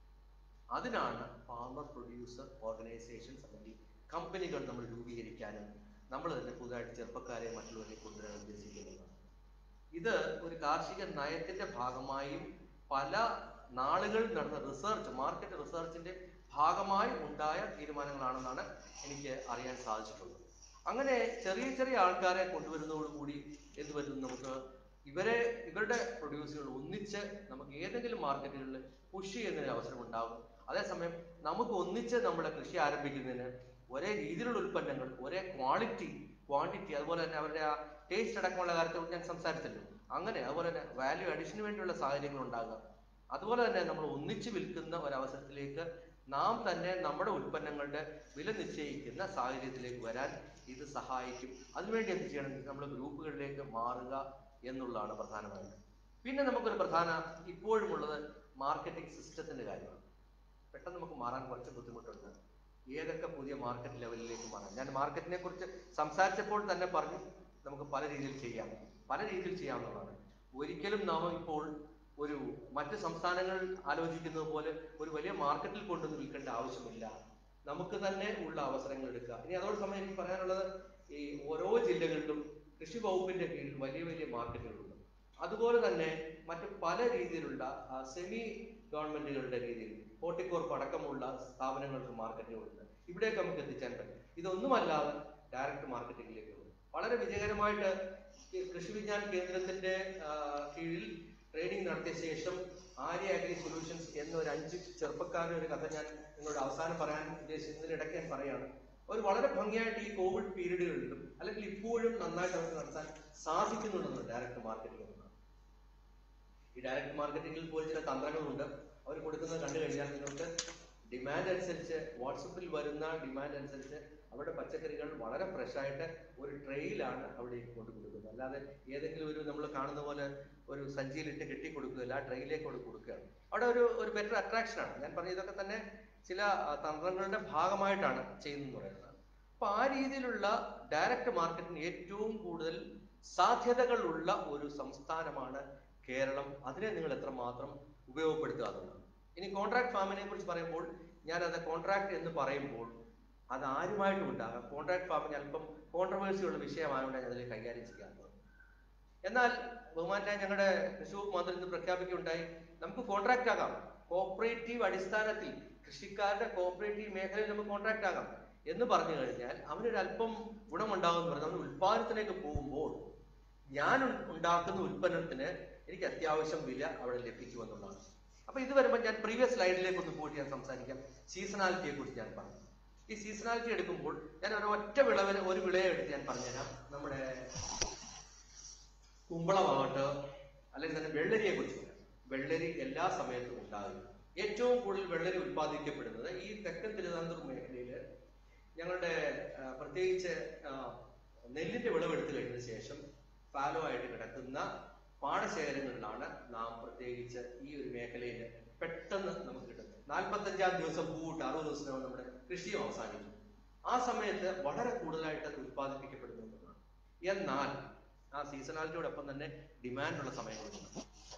അതിനാണ് ഫാർമർ പ്രൊഡ്യൂസർ ഓർഗനൈസേഷൻസ് അല്ലെങ്കിൽ കമ്പനികൾ നമ്മൾ രൂപീകരിക്കാനും നമ്മൾ തന്നെ പുതുതായിട്ട് ചെറുപ്പക്കാരെ മറ്റുള്ളവരെ കൊണ്ടുവരാൻ ഉദ്ദേശിക്കുന്നതാണ് ഇത് ഒരു കാർഷിക നയത്തിന്റെ ഭാഗമായും പല നാളുകൾ നടന്ന റിസർച്ച് മാർക്കറ്റ് റിസർച്ചിന്റെ ഭാഗമായി ഉണ്ടായ തീരുമാനങ്ങളാണെന്നാണ് എനിക്ക് അറിയാൻ സാധിച്ചിട്ടുള്ളത് അങ്ങനെ ചെറിയ ചെറിയ ആൾക്കാരെ കൊണ്ടുവരുന്നതോടുകൂടി എന്ത് പറ്റും നമുക്ക് ഇവരെ ഇവരുടെ പ്രൊഡ്യൂസുകൾ ഒന്നിച്ച് നമുക്ക് ഏതെങ്കിലും മാർക്കറ്റുകളിൽ പുഷ് ചെയ്യുന്നതിന് അവസരം ഉണ്ടാകും അതേസമയം നമുക്ക് ഒന്നിച്ച് നമ്മുടെ കൃഷി ആരംഭിക്കുന്നതിന് ഒരേ രീതിയിലുള്ള ഉൽപ്പന്നങ്ങൾ ഒരേ ക്വാളിറ്റി ക്വാണ്ടിറ്റി അതുപോലെ തന്നെ അവരുടെ ആ ടേസ്റ്റ് അടക്കമുള്ള കാര്യത്തെ ഞാൻ സംസാരിച്ചല്ലോ അങ്ങനെ അതുപോലെ തന്നെ വാല്യൂ അഡീഷന് വേണ്ടിയുള്ള സാഹചര്യങ്ങൾ ഉണ്ടാകുക അതുപോലെ തന്നെ നമ്മൾ ഒന്നിച്ച് വിൽക്കുന്ന ഒരവസരത്തിലേക്ക് നാം തന്നെ നമ്മുടെ ഉൽപ്പന്നങ്ങളുടെ വില നിശ്ചയിക്കുന്ന സാഹചര്യത്തിലേക്ക് വരാൻ ഇത് സഹായിക്കും അതിനുവേണ്ടി എന്ത് ചെയ്യണം നമ്മൾ ഗ്രൂപ്പുകളിലേക്ക് മാറുക എന്നുള്ളതാണ് പ്രധാനമായിട്ട് പിന്നെ നമുക്കൊരു പ്രധാന ഇപ്പോഴുമുള്ളത് മാർക്കറ്റിംഗ് സിസ്റ്റത്തിന്റെ കാര്യമാണ് പെട്ടെന്ന് നമുക്ക് മാറാൻ കുറച്ച് ബുദ്ധിമുട്ടുണ്ട് ഏതൊക്കെ പുതിയ മാർക്കറ്റ് ലെവലിലേക്ക് മാറാം ഞാൻ മാർക്കറ്റിനെ കുറിച്ച് സംസാരിച്ചപ്പോൾ തന്നെ പറഞ്ഞു നമുക്ക് പല രീതിയിൽ ചെയ്യാം പല രീതിയിൽ ചെയ്യാവുന്നതാണ് ഒരിക്കലും നാം ഇപ്പോൾ ഒരു മറ്റ് സംസ്ഥാനങ്ങൾ ആലോചിക്കുന്നത് പോലെ ഒരു വലിയ മാർക്കറ്റിൽ കൊണ്ടുവന്ന് വിൽക്കേണ്ട ആവശ്യമില്ല നമുക്ക് തന്നെ ഉള്ള അവസരങ്ങൾ എടുക്കുക ഇനി അതോടൊപ്പം എനിക്ക് പറയാനുള്ളത് ഈ ഓരോ ജില്ലകളിലും കൃഷി വകുപ്പിന്റെ കീഴിൽ വലിയ വലിയ മാർക്കറ്റുകളുണ്ട് അതുപോലെ തന്നെ മറ്റ് പല രീതിയിലുള്ള സെമി ഗവൺമെന്റുകളുടെ രീതിയിൽ ഹോർട്ടിക്കോർപ്പ് അടക്കമുള്ള സ്ഥാപനങ്ങൾക്ക് മാർക്കറ്റുകളുണ്ട് ഇവിടേക്ക് നമുക്ക് എത്തിച്ചാൻ പറ്റും ഇതൊന്നുമല്ലാതെ ഡയറക്റ്റ് മാർക്കറ്റിംഗിലേക്ക് വരും വളരെ വിജയകരമായിട്ട് ഈ കൃഷി വിജ്ഞാന കേന്ദ്രത്തിന്റെ ആ, കീഴിൽ ട്രെയിനിങ് നടത്തിയ ശേഷം ആര്യ അഗ്രി സൊല്യൂഷൻസ് എന്ന ഒരു അഞ്ച് ചെറുപ്പക്കാരുടെ ഒരു കഥ ഞാൻ നിങ്ങളോട് അവസാനം പറയാൻ ഉദ്ദേശിക്കുന്നതിനിടയ്ക്ക് ഞാൻ പറയാണ് അവർ വളരെ ഭംഗിയായിട്ട് ഈ കോവിഡ് പീരീഡുകളിലും അല്ലെങ്കിൽ ഇപ്പോഴും നന്നായിട്ട് അവർക്ക് നടത്താൻ സാധിക്കുന്നുണ്ടെന്ന് ഡയറക്റ്റ് മാർക്കറ്റിംഗ് എന്നാണ് ഈ ഡയറക്റ്റ് മാർക്കറ്റിംഗിൽ പോലും ചില തന്ത്രങ്ങളുണ്ട് അവർ കൊടുക്കുന്നത് കണ്ടു കഴിഞ്ഞാൽ നിങ്ങൾക്ക് ഡിമാൻഡ് അനുസരിച്ച് വാട്സപ്പിൽ വരുന്ന ഡിമാൻഡ് അനുസരിച്ച് അവരുടെ പച്ചക്കറികൾ വളരെ ഫ്രഷ് ആയിട്ട് ഒരു ട്രെയിലാണ് അവിടേക്ക് കൊണ്ട് കൊടുക്കുന്നത് അല്ലാതെ ഏതെങ്കിലും ഒരു നമ്മൾ കാണുന്ന പോലെ ഒരു സഞ്ചിയിലിട്ട് കെട്ടി കൊടുക്കുകയല്ല ആ ട്രെയിലേക്ക് കൊണ്ട് കൊടുക്കുകയാണ് അവിടെ ഒരു ഒരു ബെറ്റർ അട്രാക്ഷൻ ആണ് ഞാൻ പറഞ്ഞ ഇതൊക്കെ തന്നെ ചില ആ, തന്ത്രങ്ങളുടെ ഭാഗമായിട്ടാണ് ചെയ്യുന്നത് പറയുന്നത് അപ്പൊ ആ രീതിയിലുള്ള ഡയറക്റ്റ് മാർക്കറ്റിന് ഏറ്റവും കൂടുതൽ സാധ്യതകളുള്ള ഒരു സംസ്ഥാനമാണ് കേരളം അതിനെ നിങ്ങൾ എത്രമാത്രം ഉപയോഗപ്പെടുത്തുക എന്നുള്ളതാണ് ഇനി കോൺട്രാക്ട് ഫാമിനെ കുറിച്ച് പറയുമ്പോൾ ഞാൻ അത് കോൺട്രാക്ട് എന്ന് പറയുമ്പോൾ അത് ആരുമായിട്ടും ഉണ്ടാകാം കോൺട്രാക്ട് ഫാമിന് അല്പം കോൺട്രവേഴ്സി ഉള്ള വിഷയമായതുകൊണ്ട് ഞാൻ അതിൽ കൈകാര്യം ചെയ്യാറുള്ളത് എന്നാൽ ബഹുമാനായ ഞങ്ങളുടെ കൃഷി വകുപ്പ് മന്ത്രി ഇന്ന് പ്രഖ്യാപിക്കുകയുണ്ടായി നമുക്ക് കോൺട്രാക്ട് ആകാം കോപ്പറേറ്റീവ് അടിസ്ഥാനത്തിൽ കൃഷിക്കാരുടെ കോപ്പറേറ്റീവ് മേഖലയിൽ നമുക്ക് കോൺട്രാക്ട് ആകാം എന്ന് പറഞ്ഞു കഴിഞ്ഞാൽ അവനൊരു അല്പം ഗുണമുണ്ടാകും എന്ന് പറഞ്ഞാൽ അവൻ ഉൽപാദനത്തിലേക്ക് പോകുമ്പോൾ ഞാൻ ഉ- ഉണ്ടാക്കുന്ന ഉൽപ്പന്നത്തിന് എനിക്ക് അത്യാവശ്യം വില അവിടെ ലഭിക്കുമെന്നുള്ളതാണ് അപ്പൊ ഇത് വരുമ്പോൾ ഞാൻ പ്രീവിയസ് സ്ലൈഡിലേക്ക് ഒന്ന് പോയിട്ട് ഞാൻ സംസാരിക്കാം സീസണാലിറ്റിയെ കുറിച്ച് ഞാൻ പറഞ്ഞു ഈ സീസണാലിറ്റി എടുക്കുമ്പോൾ ഞാൻ ഒരു ഒറ്റ വിളവിന് ഒരു വിളയെ എടുത്ത് ഞാൻ പറഞ്ഞുതരാം നമ്മുടെ കുമ്പളമാവട്ടെ അല്ലെങ്കിൽ തന്നെ വെള്ളരിയെ കുറിച്ച് പറയാം വെള്ളരി എല്ലാ സമയത്തും ഉണ്ടാകും ഏറ്റവും കൂടുതൽ വെള്ളരി ഉത്പാദിക്കപ്പെടുന്നത് ഈ തെക്കൻ തിരുവനന്തപുരം മേഖലയിൽ ഞങ്ങളുടെ ആ, പ്രത്യേകിച്ച് ആ, നെല്ലിന്റെ വിളവെടുത്ത് കഴിഞ്ഞ ശേഷം ഫാലോ ആയിട്ട് കിടക്കുന്ന പാടശേഖരങ്ങളിലാണ് നാം പ്രത്യേകിച്ച് ഈ ഒരു മേഖലയിൽ പെട്ടെന്ന് നമുക്ക് കിട്ടുന്നത് നാൽപ്പത്തഞ്ചാം ദിവസം പൂവിട്ട് അറുപത് ദിവസത്തിനകം നമ്മുടെ കൃഷിയും അവസാനിക്കും ആ സമയത്ത് വളരെ കൂടുതലായിട്ട് അത് ഉത്പാദിപ്പിക്കപ്പെടുന്നു എന്നതാണ് എന്നാൽ ആ സീസണാലിറ്റിയോടൊപ്പം തന്നെ ഡിമാൻഡുള്ള സമയങ്ങളുണ്ട്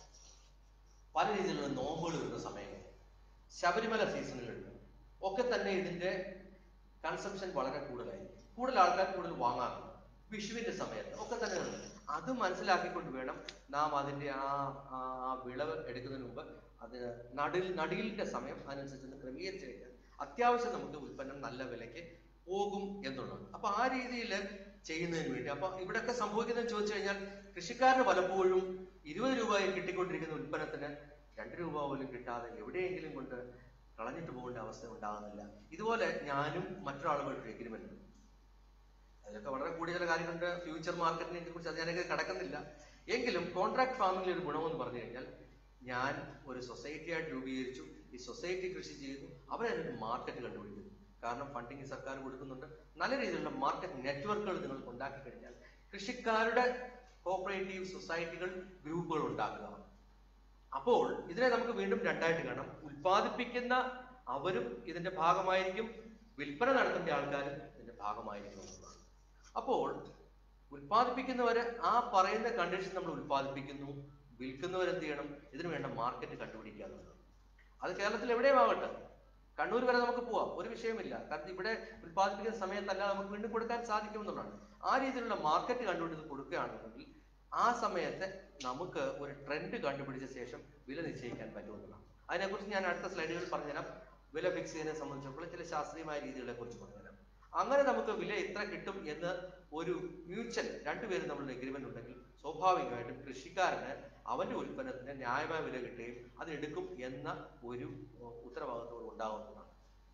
പല രീതിയിലുള്ള നോമ്പുകൾ വരുന്ന സമയങ്ങൾ ശബരിമല സീസണുകളിൽ ഒക്കെ തന്നെ ഇതിന്റെ കൺസംഷൻ വളരെ കൂടുതലായി കൂടുതൽ ആൾക്കാർ കൂടുതൽ വാങ്ങാറുണ്ട് വിഷുവിന്റെ സമയത്ത് ഒക്കെ തന്നെ ഉണ്ട് അത് മനസ്സിലാക്കിക്കൊണ്ട് വേണം നാം അതിന്റെ ആ ആ ആ വിളവ് എടുക്കുന്നതിന് മുമ്പ് അത് നടിൽ നടിയിലിന്റെ സമയം അതിനനുസരിച്ച് ക്രമീകരിച്ച് കഴിഞ്ഞാൽ അത്യാവശ്യം നമുക്ക് ഉൽപ്പന്നം നല്ല വിലയ്ക്ക് പോകും എന്നുള്ളത് അപ്പൊ ആ രീതിയിൽ ചെയ്യുന്നതിന് വേണ്ടി അപ്പൊ ഇവിടെയൊക്കെ സംഭവിക്കുന്നത് ചോദിച്ചു കഴിഞ്ഞാൽ കൃഷിക്കാരന് പലപ്പോഴും ഇരുപത് രൂപയിൽ കിട്ടിക്കൊണ്ടിരിക്കുന്ന ഉൽപ്പന്നത്തിന് രണ്ട് രൂപ പോലും കിട്ടാതെ എവിടെയെങ്കിലും കൊണ്ട് കളഞ്ഞിട്ട് പോകേണ്ട അവസ്ഥ ഉണ്ടാകുന്നില്ല ഇതുപോലെ ഞാനും മറ്റൊരാളുമായിട്ട് എഗ്രിമെന്റ് ഉണ്ട് അതിലൊക്കെ വളരെ കൂടിയ ചില കാര്യങ്ങളുണ്ട് ഫ്യൂച്ചർ മാർക്കറ്റിനെ കുറിച്ച് അത് ഞാനൊക്കെ കടക്കുന്നില്ല എങ്കിലും കോൺട്രാക്ട് ഫാമിംഗിൽ ഒരു ഗുണമെന്ന് പറഞ്ഞു കഴിഞ്ഞാൽ ഞാൻ ഒരു സൊസൈറ്റി ആയിട്ട് രൂപീകരിച്ചു ഈ സൊസൈറ്റി കൃഷി ചെയ്യുന്നു അവരതിനൊരു മാർക്കറ്റ് കണ്ടുപിടിക്കുന്നു കാരണം ഫണ്ടിങ് സർക്കാർ കൊടുക്കുന്നുണ്ട് നല്ല രീതിയിലുള്ള മാർക്കറ്റ് നെറ്റ്വർക്കുകൾ നിങ്ങൾക്ക് ഉണ്ടാക്കി കഴിഞ്ഞാൽ കൃഷിക്കാരുടെ കോപ്പറേറ്റീവ് സൊസൈറ്റികൾ ഗ്രൂപ്പുകൾ ഉണ്ടാക്കുക അപ്പോൾ ഇതിനെ നമുക്ക് വീണ്ടും രണ്ടായിട്ട് കാണാം ഉൽപ്പാദിപ്പിക്കുന്ന അവരും ഇതിന്റെ ഭാഗമായിരിക്കും വിൽപ്പന നടത്തേണ്ട ആൾക്കാരും ഇതിന്റെ ഭാഗമായിരിക്കും എന്നുള്ളതാണ് അപ്പോൾ ഉൽപ്പാദിപ്പിക്കുന്നവര് ആ പറയുന്ന കണ്ടീഷൻ നമ്മൾ ഉൽപ്പാദിപ്പിക്കുന്നു വിൽക്കുന്നവരെന്ത് ചെയ്യണം ഇതിനു വേണ്ട മാർക്കറ്റ് കണ്ടുപിടിക്കുക എന്നുള്ളതാണ് അത് കേരളത്തിൽ എവിടെയും ആവട്ടെ കണ്ണൂർ വരെ നമുക്ക് പോവാം ഒരു വിഷയമില്ല കാരണം ഇവിടെ ഉൽപ്പാദിപ്പിക്കുന്ന സമയത്തല്ല നമുക്ക് വീണ്ടും കൊടുക്കാൻ സാധിക്കുമെന്നുള്ളതാണ് ആ രീതിയിലുള്ള മാർക്കറ്റ് കണ്ടുപിടിച്ച് കൊടുക്കുകയാണെന്നുണ്ടെങ്കിൽ ആ സമയത്ത് നമുക്ക് ഒരു ട്രെൻഡ് കണ്ടുപിടിച്ച ശേഷം വില നിശ്ചയിക്കാൻ പറ്റുമെന്നുള്ളതാണ് അതിനെക്കുറിച്ച് ഞാൻ അടുത്ത സ്ലൈഡുകളിൽ പറഞ്ഞുതരാം വില ഫിക്സ് ചെയ്യുന്നതിനെ സംബന്ധിച്ചിടത്തോളം ചില ശാസ്ത്രീയമായ രീതികളെ കുറിച്ച് പറഞ്ഞുതരാം അങ്ങനെ നമുക്ക് വില ഇത്ര കിട്ടും എന്ന് ഒരു മ്യൂച്വൽ രണ്ടുപേരും തമ്മിലുള്ള എഗ്രിമെന്റ് ഉണ്ടെങ്കിൽ സ്വാഭാവികമായിട്ടും കൃഷിക്കാരന് അവന്റെ ഉൽപ്പന്നത്തിന് ന്യായമായ വില കിട്ടുകയും അത് എടുക്കും എന്ന ഒരു ഏർ, ഉത്തരവാദിത്വം ഉണ്ടാകുന്നതാണ്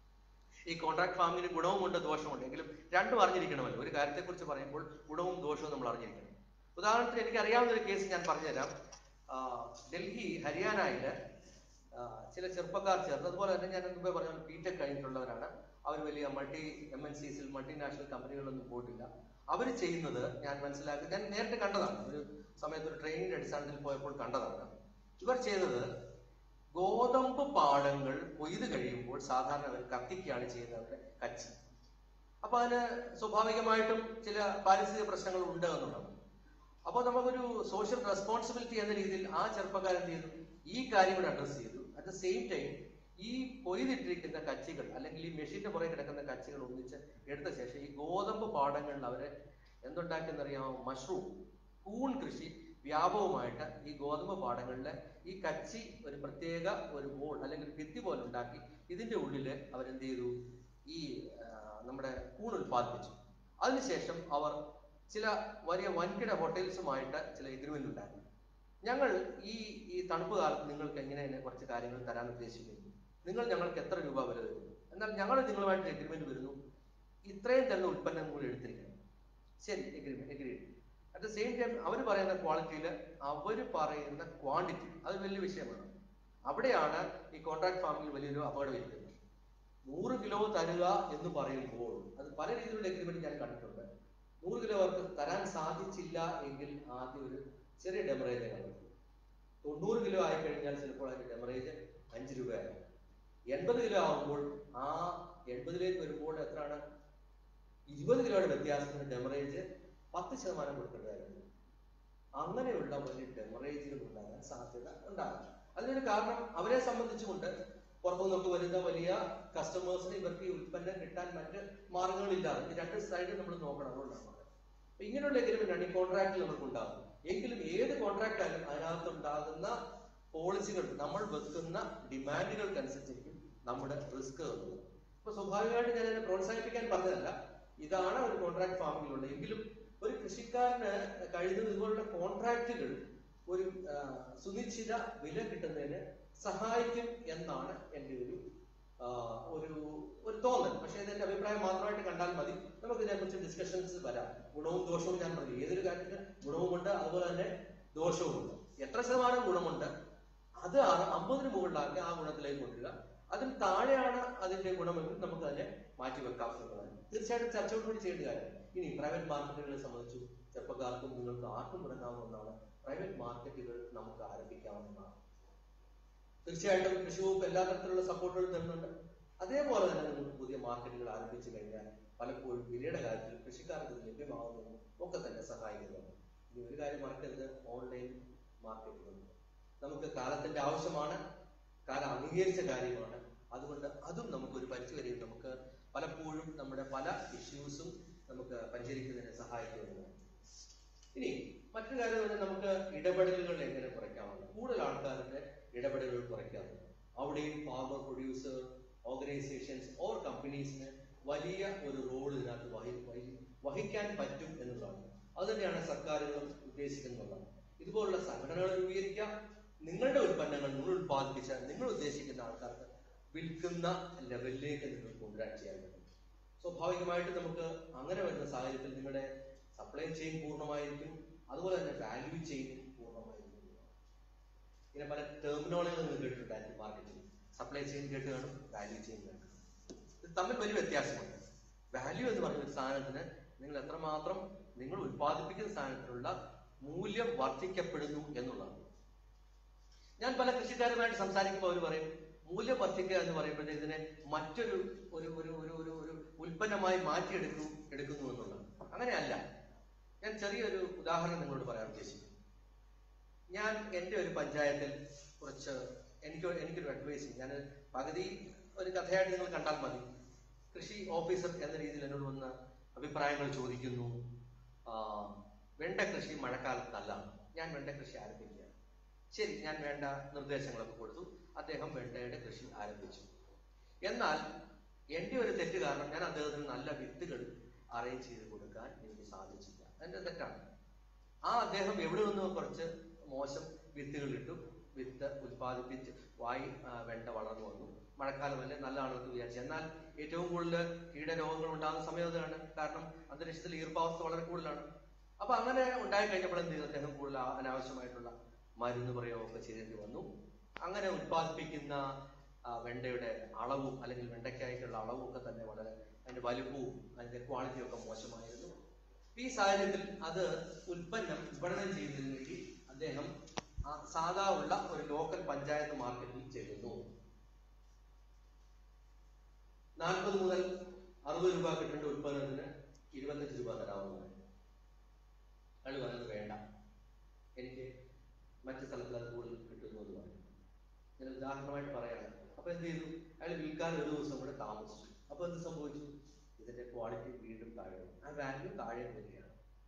ഈ കോൺട്രാക്ട് ഫാമിങ്ങിന് ഗുണവുമുണ്ട് ദോഷമുണ്ട് എങ്കിലും രണ്ടും അറിഞ്ഞിരിക്കണമല്ലോ ഒരു കാര്യത്തെക്കുറിച്ച് പറയുമ്പോൾ ഗുണവും ദോഷവും നമ്മൾ അറിഞ്ഞിരിക്കണം ഉദാഹരണത്തിന് എനിക്ക് അറിയാവുന്ന ഒരു കേസ് ഞാൻ പറഞ്ഞുതരാം ആ, ഡൽഹി ഹരിയാനയില് ആ, ചില ചെറുപ്പക്കാർ ചേർന്ന് അതുപോലെ തന്നെ ഞാൻ മുമ്പേ പറഞ്ഞ ബിടെക് കഴിഞ്ഞിട്ടുള്ളവരാണ് അവർ വലിയ മൾട്ടി എം എൻ സിസിൽ മൾട്ടിനാഷണൽ കമ്പനികളൊന്നും പോയിട്ടില്ല അവർ ചെയ്യുന്നത് ഞാൻ മനസ്സിലാക്കി ഞാൻ നേരിട്ട് കണ്ടതാണ് ഒരു സമയത്ത് ഒരു ട്രെയിനിന്റെ അടിസ്ഥാനത്തിൽ പോയപ്പോൾ കണ്ടതാണ് ഇവർ ചെയ്തത് ഗോതമ്പ് പാടങ്ങൾ കൊയ്ത് കഴിയുമ്പോൾ സാധാരണ അവർ കത്തിക്കുകയാണ് ചെയ്യുന്നത് കച്ചി അപ്പൊ അതിന് സ്വാഭാവികമായിട്ടും ചില പാരിസ്ഥിതിക പ്രശ്നങ്ങൾ ഉണ്ട് എന്നുള്ളത് അപ്പോൾ നമുക്കൊരു സോഷ്യൽ റെസ്പോൺസിബിലിറ്റി എന്ന രീതിയിൽ ആ ചെറുപ്പക്കാരൻ എന്ത് ചെയ്തു ഈ കാര്യം കൂടെ അഡ്രസ് ചെയ്തു അറ്റ് ദ സെയിം ടൈം ഈ കൊയ്തിട്ടിരിക്കുന്ന കച്ചികൾ അല്ലെങ്കിൽ ഈ മെഷീന്റെ പുറകെ കിടക്കുന്ന കച്ചികൾ ഒന്നിച്ച് എടുത്ത ശേഷം ഈ ഗോതമ്പ് പാടങ്ങളിൽ അവരെ എന്തുണ്ടാക്കിയെന്നറിയാമോ മഷ്റൂം കൂൺ കൃഷി വ്യാപകമായിട്ട് ഈ ഗോതമ്പ് പാടങ്ങളിൽ ഈ കച്ചി ഒരു പ്രത്യേക ഒരു ബോൾ അല്ലെങ്കിൽ ഭിത്തി പോലെ ഉണ്ടാക്കി ഇതിന്റെ ഉള്ളില് അവരെന്ത് ചെയ്തു ഈ ആ, നമ്മുടെ കൂൺ ഉൽപ്പാദിപ്പിച്ചു അതിനുശേഷം അവർ ചില വലിയ വൻകിട ഹോട്ടൽസുമായിട്ട് ചില എഗ്രിമെന്റ് ഉണ്ടാക്കി ഞങ്ങൾ ഈ ഈ തണുപ്പ് കാലത്ത് നിങ്ങൾക്ക് എങ്ങനെ തന്നെ കുറച്ച് കാര്യങ്ങൾ തരാൻ ഉദ്ദേശിക്കുന്നു നിങ്ങൾ ഞങ്ങൾക്ക് എത്ര രൂപ വില തരുന്നു എന്നാൽ ഞങ്ങൾ നിങ്ങളുമായിട്ട് എഗ്രിമെന്റ് വരുന്നു ഇത്രയും തരുന്ന ഉൽപ്പന്നം കൂടി എടുത്തിരിക്കണം ശരി agreement agree at the same time അവർ പറയുന്ന ക്വാളിറ്റിയിൽ അവർ പറയുന്ന ക്വാണ്ടിറ്റി അത് വലിയ വിഷയമാണ് അവിടെയാണ് ഈ കോൺട്രാക്ട് ഫാമിംഗിൽ വലിയൊരു അപകടം ഇരിക്കുന്നത് നൂറ് കിലോ തരുക എന്ന് പറയുമ്പോൾ അത് പല രീതിയിലുള്ള എഗ്രിമെന്റ് ഞാൻ കണ്ടിട്ടുണ്ട് നൂറ് കിലോ അവർക്ക് തരാൻ സാധിച്ചില്ല എങ്കിൽ ആദ്യം ഒരു ചെറിയ ഡെമറേജ് കണ്ടു തൊണ്ണൂറ് കിലോ ആയി കഴിഞ്ഞാൽ ചിലപ്പോൾ അതിന്റെ ഡെമറേജ് അഞ്ച് രൂപയാകും എൺപത് കിലോ ആകുമ്പോൾ ആ എൺപതിലേക്ക് വരുമ്പോൾ എത്രയാണ് ഇരുപത് കിലോയുടെ വ്യത്യാസത്തിന് ഡെമറേജ് പത്ത് ശതമാനം കൊടുക്കേണ്ടതായിരുന്നു അങ്ങനെയുള്ള വലിയ ഡെമറേജുകൾ ഉണ്ടാകാൻ സാധ്യത ഉണ്ടാകും അതിനൊരു കാരണം അവരെ സംബന്ധിച്ചുകൊണ്ട് പുറത്തു നിന്നൊക്കെ വരുന്ന വലിയ കസ്റ്റമേഴ്സിന് ഇവർക്ക് ഈ ഉൽപ്പന്നം കിട്ടാൻ മറ്റ് മാർഗങ്ങളില്ലാതെ ഈ രണ്ട് സൈഡ് നമ്മൾ നോക്കണം അതുകൊണ്ടാണ് അപ്പൊ ഇങ്ങനെയുള്ള എഗ്രിമെന്റാണ് ഈ കോൺട്രാക്റ്റിൽ നമുക്ക് ഉണ്ടാകുന്നത് എങ്കിലും ഏത് കോൺട്രാക്ട് ആയാലും അതിനകത്ത് ഉണ്ടാകുന്ന പോളിസികൾ നമ്മൾ വെക്കുന്ന ഡിമാൻഡുകൾക്കനുസരിച്ചിരിക്കും നമ്മുടെ റിസ്ക് എന്നുള്ളത് അപ്പൊ സ്വാഭാവികമായിട്ട് ഞാൻ അതിനെ പ്രോത്സാഹിപ്പിക്കാൻ പറഞ്ഞതല്ല ഇതാണ് ഒരു കോൺട്രാക്ട് ഫാമിങ്ങിലുള്ളത് എങ്കിലും ഒരു കൃഷിക്കാരന് കഴിയുന്നത് ഇതുപോലുള്ള കോൺട്രാക്റ്റുകൾ ഒരു ആ, സുനിശ്ചിത വില കിട്ടുന്നതിന് സഹായിക്കും എന്നാണ് എൻ്റെ ഒരു ആ, ഒരു ഒരു തോന്നൽ പക്ഷേ ഇതെന്റെ അഭിപ്രായം മാത്രമായിട്ട് കണ്ടാൽ മതി നമുക്ക് ഇതിനെക്കുറിച്ച് ഡിസ്കഷൻസ് വരാം ഗുണവും ദോഷവും ഞാൻ പറഞ്ഞു ഏതൊരു കാര്യത്തിന് ഗുണവുമുണ്ട് അതുപോലെ തന്നെ ദോഷവുമുണ്ട് എത്ര ശതമാനം ഗുണമുണ്ട് അത് ആ- അമ്പതിന് മുകളിലാക്കി ആ ഗുണത്തിലേക്ക് കൊണ്ടുവരിക അതിന് താഴെയാണ് അതിന്റെ ഗുണമെങ്കിൽ നമുക്ക് അതിനെ മാറ്റി വെക്കാം എന്നുള്ളതാണ് തീർച്ചയായിട്ടും ചർച്ചയോടുകൂടി ചെയ്യേണ്ട കാര്യം ഇനി പ്രൈവറ്റ് മാർക്കറ്റുകളെ സംബന്ധിച്ചു ചെറുപ്പക്കാർക്കും നിങ്ങൾക്ക് ആർക്കും തുടങ്ങാവുന്നതാണ് പ്രൈവറ്റ് മാർക്കറ്റുകൾ നമുക്ക് ആരംഭിക്കാവുന്നതാണ് തീർച്ചയായിട്ടും കൃഷി വകുപ്പ് എല്ലാ തരത്തിലുള്ള സപ്പോർട്ടുകളും തരുന്നുണ്ട് അതേപോലെ തന്നെ നിങ്ങൾക്ക് പുതിയ മാർക്കറ്റുകൾ ആരംഭിച്ചു കഴിഞ്ഞാൽ പലപ്പോഴും വിലയുടെ കാര്യത്തിൽ കൃഷിക്കാർക്ക് ഇത് ലഭ്യമാകുന്നതും ഒക്കെ തന്നെ സഹായിക്കുന്നുണ്ട് ഇനി ഒരു കാര്യം മറക്കരുത് ഓൺലൈൻ മാർക്കറ്റുകളുണ്ട് നമുക്ക് കാലത്തിന്റെ ആവശ്യമാണ് കാലം അംഗീകരിച്ച കാര്യമാണ് അതുകൊണ്ട് അതും നമുക്ക് ഒരു പരിധിവരെയും നമുക്ക് പലപ്പോഴും നമ്മുടെ പല ഇഷ്യൂസും നമുക്ക് പരിഹരിക്കുന്നതിന് സഹായിക്കുന്നുണ്ട് ഇനി മറ്റൊരു കാര്യം എന്ന് പറഞ്ഞാൽ നമുക്ക് ഇടപെടലുകൾ എങ്ങനെ കുറയ്ക്കാമെന്ന് കൂടുതൽ ആൾക്കാരുടെ ഇടപെടലുകൾ കുറയ്ക്കാറുണ്ട് അവിടെയും ഫാർമർ പ്രൊഡ്യൂസർ ഓർഗനൈസേഷൻസ് ഓർ കമ്പനീസിന് വലിയ ഒരു റോൾ ഇതിനകത്ത് വഹി വഹി വഹിക്കാൻ പറ്റും എന്നുള്ളതാണ് അത് തന്നെയാണ് സർക്കാരുകൾ ഉദ്ദേശിക്കുന്നതാണ് ഇതുപോലുള്ള സംഘടനകൾ രൂപീകരിക്കുക നിങ്ങളുടെ ഉൽപ്പന്നങ്ങൾ നിങ്ങൾ ഉത്പാദിപ്പിച്ച നിങ്ങൾ ഉദ്ദേശിക്കുന്ന ആൾക്കാർക്ക് വിൽക്കുന്ന ലെവലിലേക്ക് നിങ്ങൾ കൊണ്ടുവരാൻ ചെയ്യാൻ പറ്റും സ്വാഭാവികമായിട്ട് നമുക്ക് അങ്ങനെ വരുന്ന സാഹചര്യത്തിൽ നിങ്ങളുടെ സപ്ലൈ ചെയിൻ പൂർണ്ണമായിരിക്കും അതുപോലെ തന്നെ വാല്യൂ ചെയിൻ പൂർണ്ണമായിരിക്കും ഇങ്ങനെ പല ടെർമിനോളജികൾ നിങ്ങൾ കേട്ടിട്ടുണ്ടായിരിക്കും മാർക്കറ്റിൽ സപ്ലൈ ചെയിൻ കേട്ട് കാണും വാല്യൂ ചെയിൻ കേട്ട് കാണും ഇത് തമ്മിൽ വലിയ വ്യത്യാസമുണ്ട് വാല്യൂ എന്ന് പറഞ്ഞ ഒരു സാധനത്തിന് നിങ്ങൾ എത്രമാത്രം നിങ്ങൾ ഉത്പാദിപ്പിക്കുന്ന സാധനത്തിനുള്ള മൂല്യം വർദ്ധിക്കപ്പെടുന്നു എന്നുള്ളതാണ് ഞാൻ പല കൃഷിക്കാരുമായിട്ട് സംസാരിക്കുമ്പോൾ അവർ പറയും മൂല്യം വർദ്ധിക്കുക എന്ന് പറയുമ്പോഴത്തേക്ക് ഇതിനെ മറ്റൊരു ഒരു ഒരു ഒരു ഒരു ഒരു ഉൽപ്പന്നമായി മാറ്റിയെടുക്കൂ എടുക്കുന്നു എന്നുള്ളതാണ് അങ്ങനെയല്ല ഞാൻ ചെറിയൊരു ഉദാഹരണം നിങ്ങളോട് പറയാൻ ഉദ്ദേശിക്കുന്നു ഞാൻ എൻ്റെ ഒരു പഞ്ചായത്തിൽ കുറച്ച് എനിക്ക് എനിക്കൊരു അഡ്വൈസ് ഞാൻ പകുതി ഒരു കഥയായിട്ട് നിങ്ങൾ കണ്ടാൽ മതി കൃഷി ഓഫീസർ എന്ന രീതിയിൽ എന്നോട് വന്ന് അഭിപ്രായങ്ങൾ ചോദിക്കുന്നു ആ, വെണ്ട കൃഷി മഴക്കാലത്തല്ല ഞാൻ വെണ്ട കൃഷി ആരംഭിക്കുക ശരി ഞാൻ വേണ്ട നിർദ്ദേശങ്ങളൊക്കെ കൊടുത്തു അദ്ദേഹം വെണ്ടയുടെ കൃഷി ആരംഭിച്ചു എന്നാൽ എൻ്റെ ഒരു തെറ്റ് കാരണം ഞാൻ അദ്ദേഹത്തിന് നല്ല വിത്തുകൾ അറേഞ്ച് ചെയ്ത് കൊടുക്കാൻ എനിക്ക് സാധിച്ചില്ല എന്റെ തെറ്റാണ് ആ അദ്ദേഹം എവിടെ നിന്നോ കുറച്ച് മോശം വിത്തുകൾ ഇട്ടു വിത്ത് ഉൽപ്പാദിപ്പിച്ച് വായി ആ, വെണ്ട വളർന്നു വന്നു മഴക്കാലമല്ലേ നല്ലതാണെന്ന് വിചാരിച്ചു എന്നാൽ ഏറ്റവും കൂടുതൽ കീടരോഗങ്ങൾ ഉണ്ടാകുന്ന സമയം അതാണ് കാരണം അന്തരീക്ഷത്തിൽ ഈർപ്പാവസ്ഥ വളരെ കൂടുതലാണ് അപ്പൊ അങ്ങനെ ഉണ്ടായി കഴിഞ്ഞപ്പോൾ എന്ത് ചെയ്തു അദ്ദേഹം കൂടുതൽ ആ- അനാവശ്യമായിട്ടുള്ള മരുന്ന് പ്രയോഗമൊക്കെ ചെയ്യേണ്ടി വന്നു അങ്ങനെ ഉൽപ്പാദിപ്പിക്കുന്ന ആ, വെണ്ടയുടെ അളവും അല്ലെങ്കിൽ വെണ്ടയ്ക്കായിട്ടുള്ള അളവും ഒക്കെ തന്നെ വളരെ അതിന്റെ വലുപ്പവും അതിന്റെ ക്വാളിറ്റിയും ഒക്കെ മോശമായിരുന്നു ഈ സാഹചര്യത്തിൽ അത് ഉൽപ്പന്നം വിപണനം ചെയ്യുന്നതിന് വേണ്ടി അദ്ദേഹം ആ സാധാ ഉള്ള ഒരു ലോക്കൽ പഞ്ചായത്ത് മാർക്കറ്റിൽ ചെല്ലുന്നു നാൽപ്പത് മുതൽ അറുപത് രൂപ കിട്ടേണ്ട ഉൽപ്പന്നത്തിന് ഇരുപത്തഞ്ച് രൂപ തരാവുന്നതാണ് അയാൾ പറയുന്നത് വേണ്ട എനിക്ക് മറ്റു സ്ഥലത്തിൽ അത് കൂടുതൽ കിട്ടുന്നു എന്ന് പറയും ഞാൻ ഉദാഹരണമായിട്ട് പറയാണ് അപ്പൊ എന്ത് ചെയ്തു അയാൾ വിൽക്കാൻ ഒരു ദിവസം കൂടെ താമസിച്ചു അപ്പൊ എന്ത് സംഭവിച്ചു ഇതിന്റെ ക്വാളിറ്റി വീണ്ടും താഴെ വന്നു. ആ വാല്യൂ താഴെ വരികയാണ്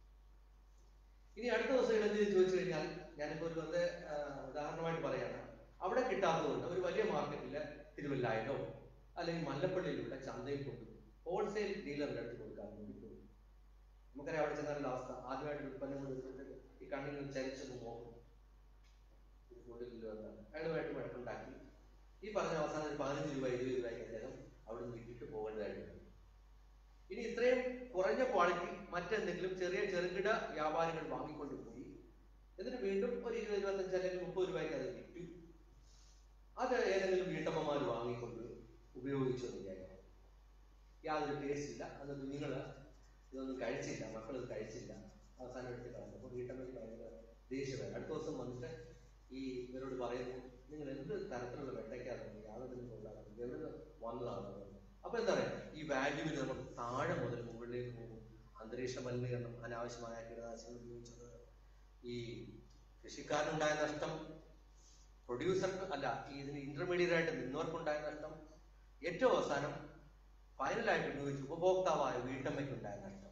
ഇനി അടുത്ത ദിവസം എന്ത് ചെയ്തു ചോദിച്ചു കഴിഞ്ഞാൽ ഞാനിപ്പോ ഒരു വെറുതെ ആ, ഉദാഹരണമായിട്ട് പറയാണ് അവിടെ കിട്ടാത്തതുകൊണ്ട് ഒരു വലിയ മാർക്കറ്റില് തിരുവല്ലായിലോ അല്ലെങ്കിൽ മല്ലപ്പള്ളിയിലുള്ള ചന്തയിൽ കൊണ്ടു ഹോൾസെയിൽ ഡീലറുടെ അടുത്ത് കൊടുക്കാൻ വേണ്ടി പോയി നമുക്കറിയാം അവിടെ ചെന്നാലുള്ള അവസ്ഥ ആദ്യമായിട്ട് ഉൽപ്പന്നം കൊടുക്കുമ്പോഴത്തേക്ക് ഈ കണ്ണിൽ നിന്ന് ചരിച്ചൊന്ന് നോക്കും ഇത് കൊണ്ടില്ലല്ലോ എന്നാണ് അയാളുമായിട്ട് വഴക്കുണ്ടാക്കി ഈ പറഞ്ഞ അവസാനം ഒരു പതിനഞ്ച് രൂപ ഇരുപത് രൂപയ്ക്ക് അദ്ദേഹം അവിടെ നിന്ന് വിറ്റിട്ട് പോകേണ്ടതായിട്ട് വരും. ഇനി ഇത്രയും കുറഞ്ഞ ക്വാളിറ്റി മറ്റെന്തെങ്കിലും ചെറിയ ചെറുകിട വ്യാപാരികൾ വാങ്ങിക്കൊണ്ട് പോയി എന്നിട്ട് വീണ്ടും ഒരു ഇരുപത് ഇരുപത്തഞ്ച് അല്ലെങ്കിൽ മുപ്പത് രൂപയ്ക്ക് അത് വിറ്റു അത് ഏതെങ്കിലും വീട്ടമ്മമാർ വാങ്ങിക്കൊണ്ട് ഉപയോഗിച്ചു എന്ന് വിചാരിക്കാം യാതൊരു ടേസ്റ്റ് ഇല്ല അത് കുഞ്ഞുങ്ങൾ ഇതൊന്നും കഴിച്ചില്ല മക്കൾ ഇത് കഴിച്ചില്ല അവസാനം എടുത്ത് കളഞ്ഞു അപ്പോൾ വീട്ടമ്മയ്ക്ക് ഭയങ്കര ദേഷ്യമായി അടുത്ത ദിവസം വന്നിട്ട് ഈ ഇവരോട് പറയുന്നു നിങ്ങൾ എന്ത് തരത്തിലുള്ള വെണ്ടയ്ക്കാണ് യാതൊരു കൊണ്ടാണ് എവിടെ വന്നതാണ് അപ്പൊ എന്താ പറയാ ഈ വാല്യൂവിൽ നമ്മൾ താഴെ മുതൽ മുകളിലേക്ക് പോകും അന്തരീക്ഷ മലിനീകരണം അനാവശ്യമായ കീടനാശിനികൾ ഉപയോഗിച്ചത് ഈ കൃഷിക്കാരനുണ്ടായ നഷ്ടം പ്രൊഡ്യൂസർക്ക് അല്ല ഈ ഇതിന് ഇന്റർമീഡിയറ്റ് ആയിട്ട് നിന്നവർക്കുണ്ടായ നഷ്ടം ഏറ്റവും അവസാനം ഫൈനലായിട്ട് ഉപയോഗിച്ച് ഉപഭോക്താവായ വീട്ടമ്മയ്ക്കുണ്ടായ നഷ്ടം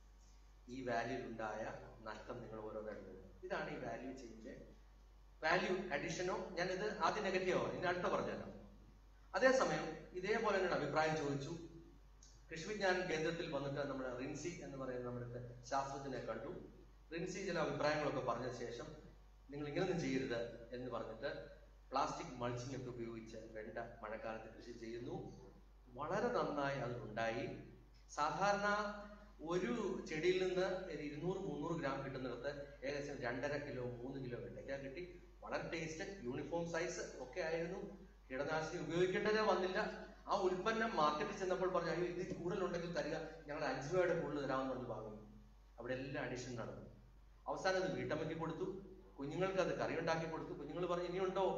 ഈ വാല്യൂലുണ്ടായ നഷ്ടം നിങ്ങൾ ഓരോന്നായിട്ട് വരും. ഇതാണ് ഈ വാല്യൂ ചേഞ്ച് വാല്യൂ അഡീഷനോ ഞാൻ ഇത് ആദ്യം നെഗറ്റീവോ ഇനി അടുത്ത പറഞ്ഞുതരാം അതേസമയം ഇതേപോലെ എന്നോട് അഭിപ്രായം ചോദിച്ചു കൃഷി വിജ്ഞാന കേന്ദ്രത്തിൽ വന്നിട്ട് നമ്മുടെ റിൻസി എന്ന് പറയുന്ന നമ്മുടെ ശാസ്ത്രജ്ഞനെ കണ്ടു റിൻസി ചില അഭിപ്രായങ്ങളൊക്കെ പറഞ്ഞ ശേഷം നിങ്ങൾ ഇങ്ങനൊന്നും ചെയ്യരുത് എന്ന് പറഞ്ഞിട്ട് പ്ലാസ്റ്റിക് മൾച്ചിങ് ഒക്കെ ഉപയോഗിച്ച് വെണ്ട മഴക്കാലത്ത് കൃഷി ചെയ്യുന്നു വളരെ നന്നായി അത് ഉണ്ടായി സാധാരണ ഒരു ചെടിയിൽ നിന്ന് ഒരു ഇരുന്നൂറ് മുന്നൂറ് ഗ്രാം കിട്ടുന്നിടത്ത് ഏകദേശം രണ്ടര കിലോ മൂന്ന് കിലോ വെണ്ടയ്ക്ക കിട്ടി വളരെ ടേസ്റ്റ് യൂണിഫോം സൈസ് ഒക്കെ ആയിരുന്നു കീടനാശിനി ഉപയോഗിക്കേണ്ടതേ വന്നില്ല ആ ഉൽപ്പന്നം മാർക്കറ്റിൽ ചെന്നപ്പോൾ പറഞ്ഞു അയ്യോ ഇത് കൂടുതലുണ്ടെങ്കിൽ തരിക ഞങ്ങൾ അഞ്ച് രൂപയുടെ കൂടുതൽ തരാമെന്ന് പറഞ്ഞ് വാങ്ങി അവിടെ എല്ലാം അഡീഷൻ നടന്നു അവസാനം അത് വീട്ടമ്മയ്ക്ക് കൊടുത്തു കുഞ്ഞുങ്ങൾക്ക് അത് കറി ഉണ്ടാക്കി കൊടുത്തു കുഞ്ഞുങ്ങൾ പറഞ്ഞു ഇനിയുണ്ടോ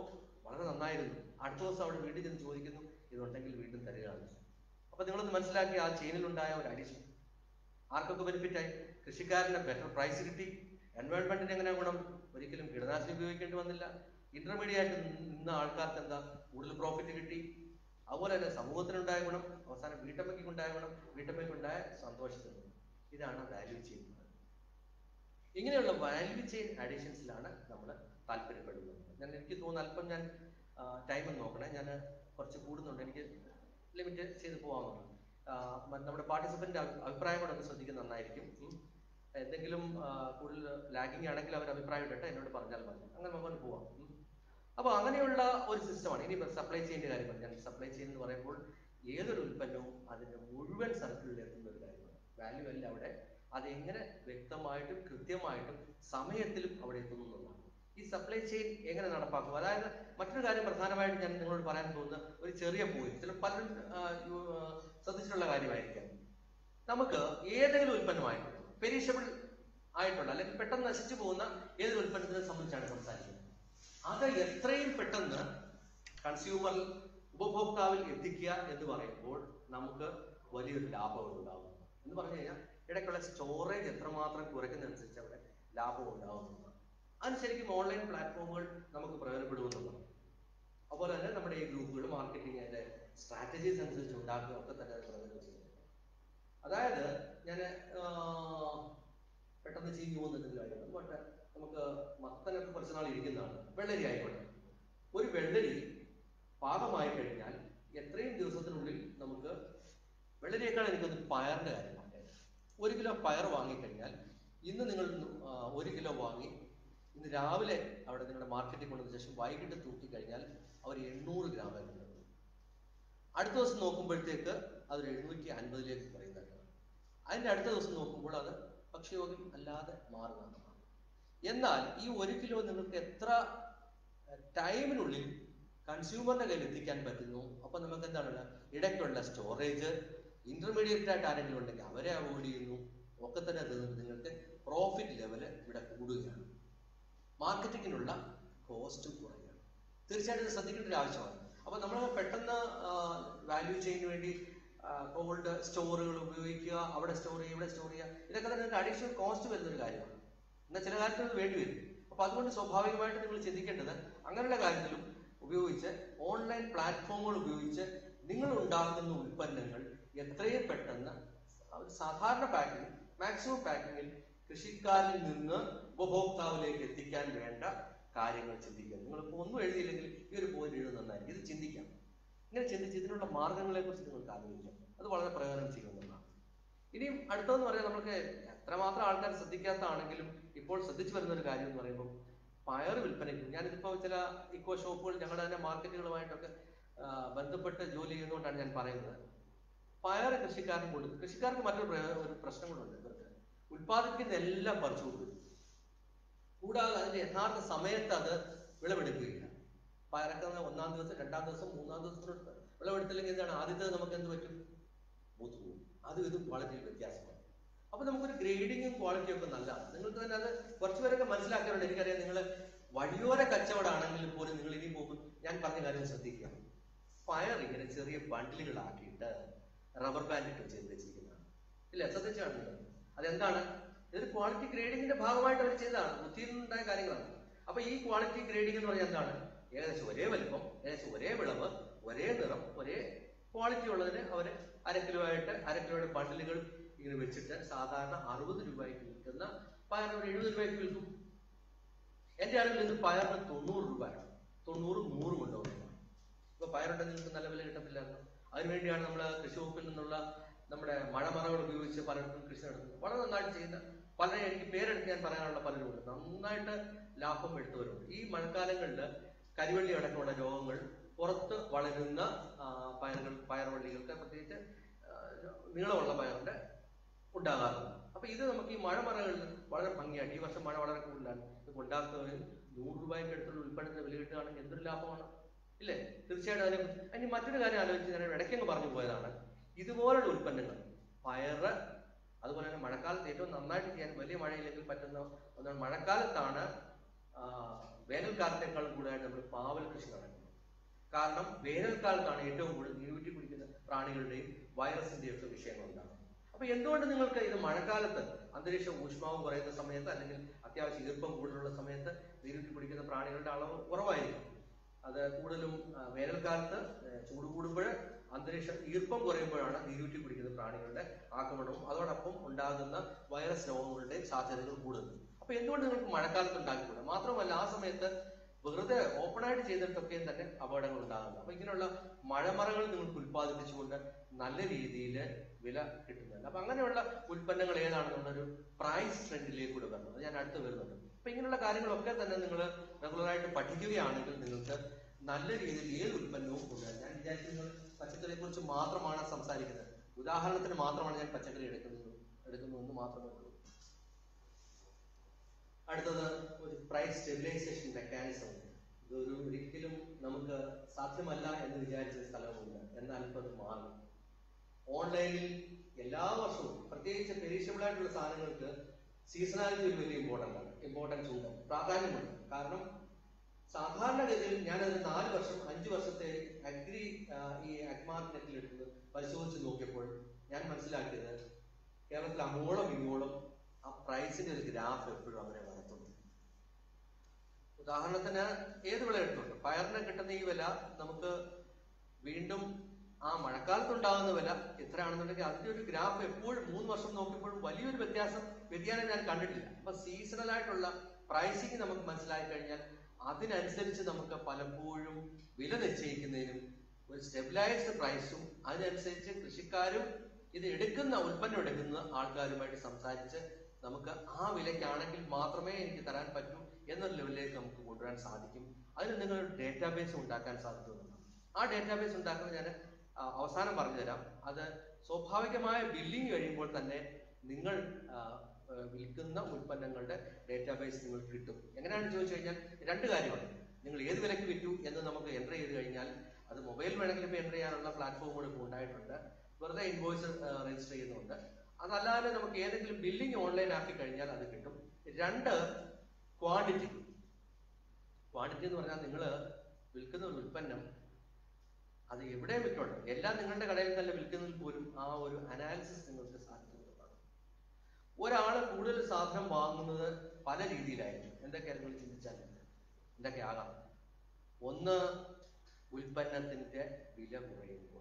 വളരെ നന്നായിരുന്നു അടുത്ത ദിവസം അവിടെ വീട്ടിൽ ചെന്ന് ചോദിക്കുന്നു ഇതുണ്ടെങ്കിൽ വീണ്ടും തരികയാണ് അപ്പൊ നിങ്ങളൊന്ന് മനസ്സിലാക്കി ആ ചെയിനിലുണ്ടായ ഒരു അഡീഷൻ ആർക്കൊക്കെ ബെനിഫിറ്റ് ആയി കൃഷിക്കാരന് ബെറ്റർ പ്രൈസ് കിട്ടി എൻവയോൺമെന്റിന് എങ്ങനെ ഗുണം ഒരിക്കലും കീടനാശിനി ഉപയോഗിക്കേണ്ടി വന്നില്ല ഇന്റർമീഡിയറ്റ് നിന്ന ആൾക്കാർക്ക് എന്താ കൂടുതൽ പ്രോഫിറ്റ് കിട്ടി അതുപോലെ തന്നെ സമൂഹത്തിനുണ്ടായ ഗുണം അവസാനം വീട്ടമ്മയ്ക്ക് ഉണ്ടായ ഗുണം വീട്ടമ്മയ്ക്കുണ്ടായ സന്തോഷത്തിന് ഗുണം ഇതാണ് വാല്യൂ ചെയിൻ ഇങ്ങനെയുള്ള വാല്യൂ ചെയിൻ അഡീഷൻസിലാണ് നമ്മൾ താല്പര്യപ്പെടുന്നത് ഞാൻ എനിക്ക് തോന്നുന്നു അല്പം ഞാൻ ടൈം നോക്കണേ ഞാൻ കുറച്ച് കൂടുന്നുണ്ട് എനിക്ക് ലിമിറ്റ് ചെയ്ത് പോകാമെന്നുള്ളൂ ആ, മ- നമ്മുടെ പാർട്ടിസിപ്പന്റ് അഭിപ്രായം കൂടെ ഒന്ന് ശ്രദ്ധിക്കുന്നത് നന്നായിരിക്കും ഉം. എന്തെങ്കിലും ആ, കൂടുതൽ ലാഗിങ് ആണെങ്കിൽ അവർ അഭിപ്രായം ഇട്ടിട്ട് എന്നോട് പറഞ്ഞാൽ മതി അങ്ങനെ നമുക്ക് പോവാം ഉം. അപ്പൊ അങ്ങനെയുള്ള ഒരു സിസ്റ്റമാണ് ഇനി സപ്ലൈ ചെയിൻ്റെ കാര്യമാണ് ഞാൻ സപ്ലൈ ചെയിൻ എന്ന് പറയുമ്പോൾ ഏതൊരു ഉൽപ്പന്നവും അതിന്റെ മുഴുവൻ സർക്കിളിൽ എത്തുന്ന ഒരു കാര്യമാണ് വാല്യൂ അല്ല അവിടെ അത് എങ്ങനെ വ്യക്തമായിട്ടും കൃത്യമായിട്ടും സമയത്തിലും അവിടെ എത്തുന്നു എന്നുള്ളതാണ് ഈ സപ്ലൈ ചെയിൻ എങ്ങനെ നടപ്പാക്കും അതായത് മറ്റൊരു കാര്യം പ്രധാനമായിട്ട് ഞാൻ നിങ്ങളോട് പറയാൻ പോകുന്ന ഒരു ചെറിയ പോയിന്റ് ചില പലരും ആ, യു- ആ, ശ്രദ്ധിച്ചിട്ടുള്ള കാര്യമായിരിക്കാം നമുക്ക് ഏതെങ്കിലും ഉൽപ്പന്നമായിട്ട് പെരീഷബിൾ ആയിട്ടുള്ള അല്ലെങ്കിൽ പെട്ടെന്ന് നശിച്ചു പോകുന്ന ഏതൊരു ഉൽപ്പന്നത്തിനെ സംബന്ധിച്ചാണ് സംസാരിക്കുന്നത് അത് എത്രയും പെട്ടെന്ന് കൺസ്യൂമർ ഉപഭോക്താവിൽ എത്തിക്കുക എന്ന് പറയുമ്പോൾ നമുക്ക് വലിയൊരു ലാഭം ഉണ്ടാകും എന്ന് പറഞ്ഞു കഴിഞ്ഞാൽ ഇടയ്ക്കുള്ള സ്റ്റോറേജ് എത്രമാത്രം കുറയ്ക്കുന്നതനുസരിച്ച് അവിടെ ലാഭം ഉണ്ടാകുന്നതാണ് അത് ശരിക്കും ഓൺലൈൻ പ്ലാറ്റ്ഫോമുകൾ നമുക്ക് പ്രയോജനപ്പെടുമെന്നുള്ളതാണ് അതുപോലെ തന്നെ നമ്മുടെ ഈ ഗ്രൂപ്പുകൾ മാർക്കറ്റിംഗ് അതിന്റെ സ്ട്രാറ്റജീസ് അനുസരിച്ച് ഉണ്ടാക്കുക ഒക്കെ തന്നെ അത് പ്രയോജനം ചെയ്യുന്നുണ്ട് അതായത് ഞാൻ പെട്ടെന്ന് ചെയ്തു പോകുന്ന കാര്യം ബട്ട് നമുക്ക് മത്തനൊക്കെ കുറച്ച് നാൾ ഇരിക്കുന്നതാണ് വെള്ളരി ആയിക്കോട്ടെ ഒരു വെള്ളരി പാകമായി കഴിഞ്ഞാൽ എത്രയും ദിവസത്തിനുള്ളിൽ നമുക്ക് വെള്ളരിയേക്കാൾ എനിക്കൊന്ന് പയറിന്റെ കാര്യം പറയാം ഒരു കിലോ പയർ വാങ്ങിക്കഴിഞ്ഞാൽ ഇന്ന് നിങ്ങൾ ആ, ഒരു കിലോ വാങ്ങി ഇന്ന് രാവിലെ അവിടെ നിങ്ങളുടെ മാർക്കറ്റിൽ കൊണ്ടതിന് ശേഷം വൈകിട്ട് തൂക്കി കഴിഞ്ഞാൽ അവർ എണ്ണൂറ് ഗ്രാം വരുന്നുണ്ട് അടുത്ത ദിവസം നോക്കുമ്പോഴത്തേക്ക് അതൊരു എഴുന്നൂറ്റി അൻപതിലേക്ക് പറയുന്നതാണ് അതിന്റെ അടുത്ത ദിവസം നോക്കുമ്പോൾ അത് ഭക്ഷ്യയോഗ്യം അല്ലാതെ മാറുന്നതാണ് എന്നാൽ ഈ ഒരു കിലോ നിങ്ങൾക്ക് എത്ര ടൈമിനുള്ളിൽ കൺസ്യൂമറിന്റെ കയ്യിൽ എത്തിക്കാൻ പറ്റുന്നു അപ്പൊ നമുക്ക് എന്താണ് ഇടയ്ക്കുള്ള സ്റ്റോറേജ് ഇന്റർമീഡിയറ്റ് ആയിട്ട് ആരെങ്കിലും ഉണ്ടെങ്കിൽ അവരെ അവോയ്ഡ് ചെയ്യുന്നു ഒക്കെ തന്നെ അത് നിങ്ങൾക്ക് പ്രോഫിറ്റ് ലെവല് ഇവിടെ കൂടുകയാണ് മാർക്കറ്റിങ്ങിനുള്ള കോസ്റ്റും കുറയുകയാണ് തീർച്ചയായിട്ടും ഇത് ശ്രദ്ധിക്കേണ്ട ഒരു ആവശ്യമാണ് അപ്പൊ നമ്മൾ പെട്ടെന്ന് വാല്യൂ ചെയിന് വേണ്ടി കോൾഡ് സ്റ്റോറുകൾ ഉപയോഗിക്കുക അവിടെ സ്റ്റോർ ചെയ്യുക ഇവിടെ സ്റ്റോർ ചെയ്യുക ഇതൊക്കെ തന്നെ അഡീഷണൽ കോസ്റ്റ് വരുന്ന ഒരു കാര്യമാണ് എന്നാൽ ചില കാര്യത്തിൽ അത് വേണ്ടി വരും അപ്പൊ അതുകൊണ്ട് സ്വാഭാവികമായിട്ട് നിങ്ങൾ ചിന്തിക്കേണ്ടത് അങ്ങനെയുള്ള കാര്യത്തിലും ഉപയോഗിച്ച് ഓൺലൈൻ പ്ലാറ്റ്ഫോമുകൾ ഉപയോഗിച്ച് നിങ്ങൾ ഉണ്ടാക്കുന്ന ഉൽപ്പന്നങ്ങൾ എത്രയും പെട്ടെന്ന് ഒരു സാധാരണ പാക്കിംഗ് മാക്സിമം പാക്കിങ്ങിൽ കൃഷിക്കാരിൽ നിന്ന് ഉപഭോക്താവിലേക്ക് എത്തിക്കാൻ വേണ്ട കാര്യങ്ങൾ ചിന്തിക്കുക നിങ്ങളിപ്പോൾ ഒന്നും എഴുതിയില്ലെങ്കിൽ ഈ ഒരു പോയിന്റ് എഴുതുന്നത് നന്നായിരിക്കും ഇത് ചിന്തിക്കാം ഇങ്ങനെ ചിന്തിച്ച് ഇതിനുള്ള മാർഗങ്ങളെ കുറിച്ച് നിങ്ങൾക്ക് ആലോചിക്കാം അത് വളരെ പ്രയോജനം ചെയ്യുന്നതാണ് ഇനിയും അടുത്തതെന്ന് പറയാൻ നമുക്ക് എത്രമാത്രം ആൾക്കാർ ശ്രദ്ധിക്കാത്തതാണെങ്കിലും ഇപ്പോൾ ശ്രദ്ധിച്ചു വരുന്ന ഒരു കാര്യം എന്ന് പറയുമ്പോൾ പയർ വിൽപ്പനയ്ക്ക് ഞാനിതിപ്പോൾ ചില ഇക്കോ ഷോപ്പുകൾ ഞങ്ങളുടെ തന്നെ മാർക്കറ്റുകളുമായിട്ടൊക്കെ ആ, ബന്ധപ്പെട്ട് ജോലി ചെയ്യുന്നതുകൊണ്ടാണ് ഞാൻ പറയുന്നത് പയർ കൃഷിക്കാരൻ കൊടുത്തു കൃഷിക്കാർക്ക് മറ്റൊരു പ്രയോ- ഒരു പ്രശ്നം കൂടെ ഉണ്ട് ഇവർക്ക് ഉൽപ്പാദിപ്പിക്കുന്ന എല്ലാം പറിച്ചു കൊടുക്കും കൂടാതെ അതിന്റെ യഥാർത്ഥ സമയത്ത് അത് വിളവെടുക്കുകയില്ല പയറക്കുന്ന ഒന്നാം ദിവസം രണ്ടാം ദിവസം മൂന്നാം ദിവസത്തിനോട് വിളവെടുത്തില്ലെങ്കിൽ എന്താണ് ആദ്യത്തെ നമുക്ക് എന്ത് പറ്റും മൂത്ത് പോകും അതും ഇതും വളരെ വ്യത്യാസമാണ് അപ്പൊ നമുക്കൊരു ഗ്രേഡിങ്ങും ക്വാളിറ്റിയും ഒക്കെ നല്ലതാണ് നിങ്ങൾക്ക് തന്നെ അത് കുറച്ച് പേരൊക്കെ മനസ്സിലാക്കാറുണ്ട് എനിക്കറിയാം നിങ്ങൾ വഴിയോര കച്ചവടമാണെങ്കിൽ പോലും നിങ്ങൾ ഇനി പോകും ഞാൻ പറഞ്ഞ കാര്യം ശ്രദ്ധിക്കുക പയർ ഇങ്ങനെ ചെറിയ ബണ്ടിലുകളാക്കിയിട്ട് റബ്ബർ ബാൻഡ് ഇട്ട് ചെയ്ത് വെച്ചിരിക്കുന്നതാണ് ഇല്ല ശ്രദ്ധിച്ചാണ് നിങ്ങൾ അതെന്താണ് ഇതൊരു ക്വാളിറ്റി ഗ്രേഡിങ്ങിന്റെ ഭാഗമായിട്ട് അവർ ചെയ്തതാണ് ബുദ്ധിയിൽ നിന്നുണ്ടായ കാര്യങ്ങളാണ് അപ്പൊ ഈ ക്വാളിറ്റി ഗ്രേഡിംഗ് എന്ന് പറഞ്ഞാൽ എന്താണ് ഏകദേശം ഒരേ വലിപ്പം ഏകദേശം ഒരേ വിളവ് ഒരേ നിറം ഒരേ ക്വാളിറ്റി ഉള്ളതിന് അവര് അര കിലോ ആയിട്ട് അര കിലോയുടെ ബണ്ടിലുകൾ ഇങ്ങനെ വെച്ചിട്ട് സാധാരണ അറുപത് രൂപയ്ക്ക് വിൽക്കുന്ന പയർ ഒരു എഴുപത് രൂപയ്ക്ക് വിൽക്കും എന്റെ അറിവിൽ ഇത് പയറിന് തൊണ്ണൂറ് രൂപയാണ് തൊണ്ണൂറ് നൂറ് കൊണ്ടുപോകുന്നത് ഇപ്പൊ പയറുണ്ടെങ്കിൽ നിങ്ങൾക്ക് നല്ല വില കിട്ടത്തില്ലായിരുന്നു അതിനുവേണ്ടിയാണ് നമ്മൾ കൃഷി വകുപ്പിൽ നിന്നുള്ള നമ്മുടെ മഴമറകൾ ഉപയോഗിച്ച് പലർക്കും കൃഷി നടത്തുന്നത് വളരെ നന്നായിട്ട് ചെയ്യുന്ന പലരും എനിക്ക് പേരെടുത്ത് ഞാൻ പറയാനുള്ള പലരുമുണ്ട് നന്നായിട്ട് ലാഭം എടുത്തവരുണ്ട് ഈ മഴക്കാലങ്ങളിൽ കരിവള്ളി അടക്കമുള്ള രോഗങ്ങൾ പുറത്ത് വളരുന്ന ആ, പയറുകൾ പയർവള്ളികൾക്ക് പ്രത്യേകിച്ച് ആ, നീളമുള്ള പയറിന്റെ ഉണ്ടാകാറുണ്ട് അപ്പൊ ഇത് നമുക്ക് ഈ മഴമറകളിൽ വളരെ ഭംഗിയായിട്ട് ഈ വർഷം മഴ വളരെ കൂടുതലാണ് ഇത് ഉണ്ടാക്കുന്നവരിൽ നൂറ് രൂപയ്ക്ക് അടുത്തുള്ള ഉൽപ്പന്നത്തിന് വില കിട്ടുകയാണെങ്കിൽ എന്തൊരു ലാഭമാണ് ഇല്ലേ തീർച്ചയായിട്ടും അതിനെ അതിന് മറ്റൊരു കാര്യം ആലോചിച്ച് ഞാൻ ഇടയ്ക്കങ്ങ് പറഞ്ഞു പോയതാണ് ഇതുപോലുള്ള ഉൽപ്പന്നങ്ങൾ പയറ് അതുപോലെ തന്നെ മഴക്കാലത്ത് ഏറ്റവും നന്നായിട്ട് ചെയ്യാൻ വലിയ മഴയില്ലെങ്കിൽ പറ്റുന്ന ഒന്നാണ് മഴക്കാലത്താണ് ആ, വേനൽക്കാലത്തേക്കാളും കൂടുതലായിട്ട് നമ്മൾ പാവൽ കൃഷി നടക്കുന്നത് കാരണം വേനൽക്കാലത്താണ് ഏറ്റവും കൂടുതൽ നീരൂറ്റി കുടിക്കുന്ന പ്രാണികളുടെയും വൈറസിന്റെയും ഒക്കെ വിഷയങ്ങൾ ഉണ്ടാകുന്നത് അപ്പൊ എന്തുകൊണ്ട് നിങ്ങൾക്ക് ഇത് മഴക്കാലത്ത് അന്തരീക്ഷ ഊഷ്മാവ് കുറയുന്ന സമയത്ത് അല്ലെങ്കിൽ അത്യാവശ്യം ഈർപ്പം കൂടുതലുള്ള സമയത്ത് നീരൂറ്റി കുടിക്കുന്ന പ്രാണികളുടെ അളവ് കുറവായിരിക്കും അത് കൂടുതലും ആ, വേനൽക്കാലത്ത് ആ, ചൂട് കൂടുമ്പോൾ അന്തരീക്ഷം ഈർപ്പം കുറയുമ്പോഴാണ് നീരൂറ്റി കുടിക്കുന്ന പ്രാണികളുടെ ആക്രമണവും അതോടൊപ്പം ഉണ്ടാകുന്ന വൈറസ് രോഗങ്ങളുടെ സാധ്യതകൾ കൂടുന്നത് അപ്പൊ എന്തുകൊണ്ട് നിങ്ങൾക്ക് മഴക്കാലത്ത് ഉണ്ടാക്കിക്കൂടാ മാത്രമല്ല ആ സമയത്ത് വെറുതെ ഓപ്പൺ ആയിട്ട് ചെയ്തിട്ടൊക്കെയും തന്നെ അപകടങ്ങൾ ഉണ്ടാകുന്നു അപ്പൊ ഇങ്ങനെയുള്ള മഴമറകൾ നിങ്ങൾക്ക് ഉൽപ്പാദിപ്പിച്ചുകൊണ്ട് നല്ല രീതിയിൽ വില കിട്ടുന്നുണ്ട് അപ്പൊ അങ്ങനെയുള്ള ഉൽപ്പന്നങ്ങൾ ഏതാണ് നമ്മളൊരു പ്രൈസ് ട്രെൻഡിലേക്ക് കൂടെ വരുന്നത് അത് ഞാൻ അടുത്ത് വരുന്നുണ്ട് അപ്പൊ ഇങ്ങനെയുള്ള കാര്യങ്ങളൊക്കെ തന്നെ നിങ്ങൾ റെഗുലറായിട്ട് പഠിക്കുകയാണെങ്കിൽ നിങ്ങൾക്ക് നല്ല രീതിയിൽ ഏത് ഉൽപ്പന്നവും കൊണ്ടുവരാം ഞാൻ വിചാരിക്കുന്നത് പച്ചക്കറിയെ കുറിച്ച് മാത്രമാണ് സംസാരിക്കുന്നത് ഉദാഹരണത്തിന് മാത്രമാണ് ഞാൻ പച്ചക്കറി എടുക്കുന്നത് എടുക്കുന്നു എന്ന് മാത്രമേ ഉള്ളൂ അടുത്തത് ഒരു പ്രൈസ് സ്റ്റെബിലൈസേഷൻ മെക്കാനിസം ഇതൊരു ഒരിക്കലും നമുക്ക് സാധ്യമല്ല എന്ന് വിചാരിച്ച സ്ഥലമുണ്ട് എന്നാൽ ഇപ്പൊ അത് മാറി ഓൺലൈനിൽ എല്ലാ വർഷവും പ്രത്യേകിച്ച് പെരീഷബിൾ ആയിട്ടുള്ള സാധനങ്ങൾക്ക് സീസണാലിറ്റി ഒരു വലിയ ഇമ്പോർട്ടൻ്റ് ആണ് ഇമ്പോർട്ടൻസ് ഉണ്ട് പ്രാധാന്യമുണ്ട് കാരണം സാധാരണഗതിയിൽ ഞാനത് നാല് വർഷം അഞ്ച് വർഷത്തെ അഗ്രി ഈ അഗ്മാർക്ക് നെറ്റിൽ എടുത്ത് പരിശോധിച്ച് നോക്കിയപ്പോൾ ഞാൻ മനസ്സിലാക്കിയത് കേരളത്തിൽ അങ്ങോളം ഇങ്ങോളം ആ പ്രൈസിന്റെ ഒരു ഗ്രാഫ് എപ്പോഴും അങ്ങനെ വരത്തുണ്ട് ഉദാഹരണത്തിന് ഏത് വില എടുത്തോണ്ട് പയറിന് കിട്ടുന്ന ഈ വില നമുക്ക് വീണ്ടും ആ മഴക്കാലത്തുണ്ടാകുന്ന വില എത്രയാണെന്നുണ്ടെങ്കിൽ അതിന്റെ ഒരു ഗ്രാഫ് എപ്പോഴും മൂന്ന് വർഷം നോക്കിയപ്പോഴും വലിയൊരു വ്യത്യാസം വ്യതിയാനം ഞാൻ കണ്ടിട്ടില്ല അപ്പൊ സീസണൽ ആയിട്ടുള്ള പ്രൈസിങ് നമുക്ക് മനസ്സിലായി കഴിഞ്ഞാൽ അതിനനുസരിച്ച് നമുക്ക് പലപ്പോഴും വില നിശ്ചയിക്കുന്നതിനും ഒരു സ്റ്റെബിലൈസ്ഡ് പ്രൈസും അതിനനുസരിച്ച് കൃഷിക്കാരും ഇത് എടുക്കുന്ന ഉൽപ്പന്നം എടുക്കുന്ന ആൾക്കാരുമായിട്ട് സംസാരിച്ച് നമുക്ക് ആ വിലയ്ക്കാണെങ്കിൽ മാത്രമേ എനിക്ക് തരാൻ പറ്റൂ എന്ന ലെവലിലേക്ക് നമുക്ക് കൊണ്ടുവരാൻ സാധിക്കും അതിന് നിങ്ങൾ ഡേറ്റാബേസ് ഉണ്ടാക്കാൻ സാധിക്കുമെന്നാണ് ആ ഡേറ്റാബേസ് ഉണ്ടാക്കുന്നത് ഞാൻ ആ, അവസാനം പറഞ്ഞു തരാം അത് സ്വാഭാവികമായ ബില്ലിംഗ് കഴിയുമ്പോൾ തന്നെ നിങ്ങൾ ആ, ആ, വിൽക്കുന്ന ഉൽപ്പന്നങ്ങളുടെ ഡേറ്റാബേസ് നിങ്ങൾക്ക് കിട്ടും എങ്ങനെയാണെന്ന് ചോദിച്ചു കഴിഞ്ഞാൽ രണ്ട് കാര്യമാണ് നിങ്ങൾ ഏത് വിലയ്ക്ക് വിറ്റു എന്ന് നമുക്ക് എൻ്റർ ചെയ്ത് കഴിഞ്ഞാൽ അത് മൊബൈൽ വേണമെങ്കിൽ ഇപ്പോൾ എൻ്റർ ചെയ്യാനുള്ള പ്ലാറ്റ്ഫോമുകൾ ഇപ്പോൾ ഉണ്ടായിട്ടുണ്ട് വെറുതെ ഇൻവോയ്സ് രജിസ്റ്റർ ചെയ്യുന്നുണ്ട് അതല്ലാതെ നമുക്ക് ഏതെങ്കിലും ബില്ലിംഗ് ഓൺലൈൻ ആക്കി കഴിഞ്ഞാൽ അത് കിട്ടും രണ്ട് ക്വാണ്ടിറ്റി ക്വാണ്ടിറ്റി എന്ന് പറഞ്ഞാൽ നിങ്ങൾ വിൽക്കുന്ന ഒരു ഉൽപ്പന്നം അത് എവിടെ വിൽക്കണം എല്ലാം നിങ്ങളുടെ കടയിൽ തന്നെ വിൽക്കുന്നതിൽ പോലും ആ ഒരു അനാലിസിസ് നിങ്ങൾക്ക് സാധിക്കുന്നതാണ് ഒരാൾ കൂടുതൽ സാധനം വാങ്ങുന്നത് പല രീതിയിലായിരിക്കും എന്തൊക്കെയാണ് നിങ്ങൾ ചിന്തിച്ചാൽ എന്തൊക്കെ ആകാം ഒന്ന് ഉൽപ്പന്നത്തിന്റെ വില കുറയുമ്പോൾ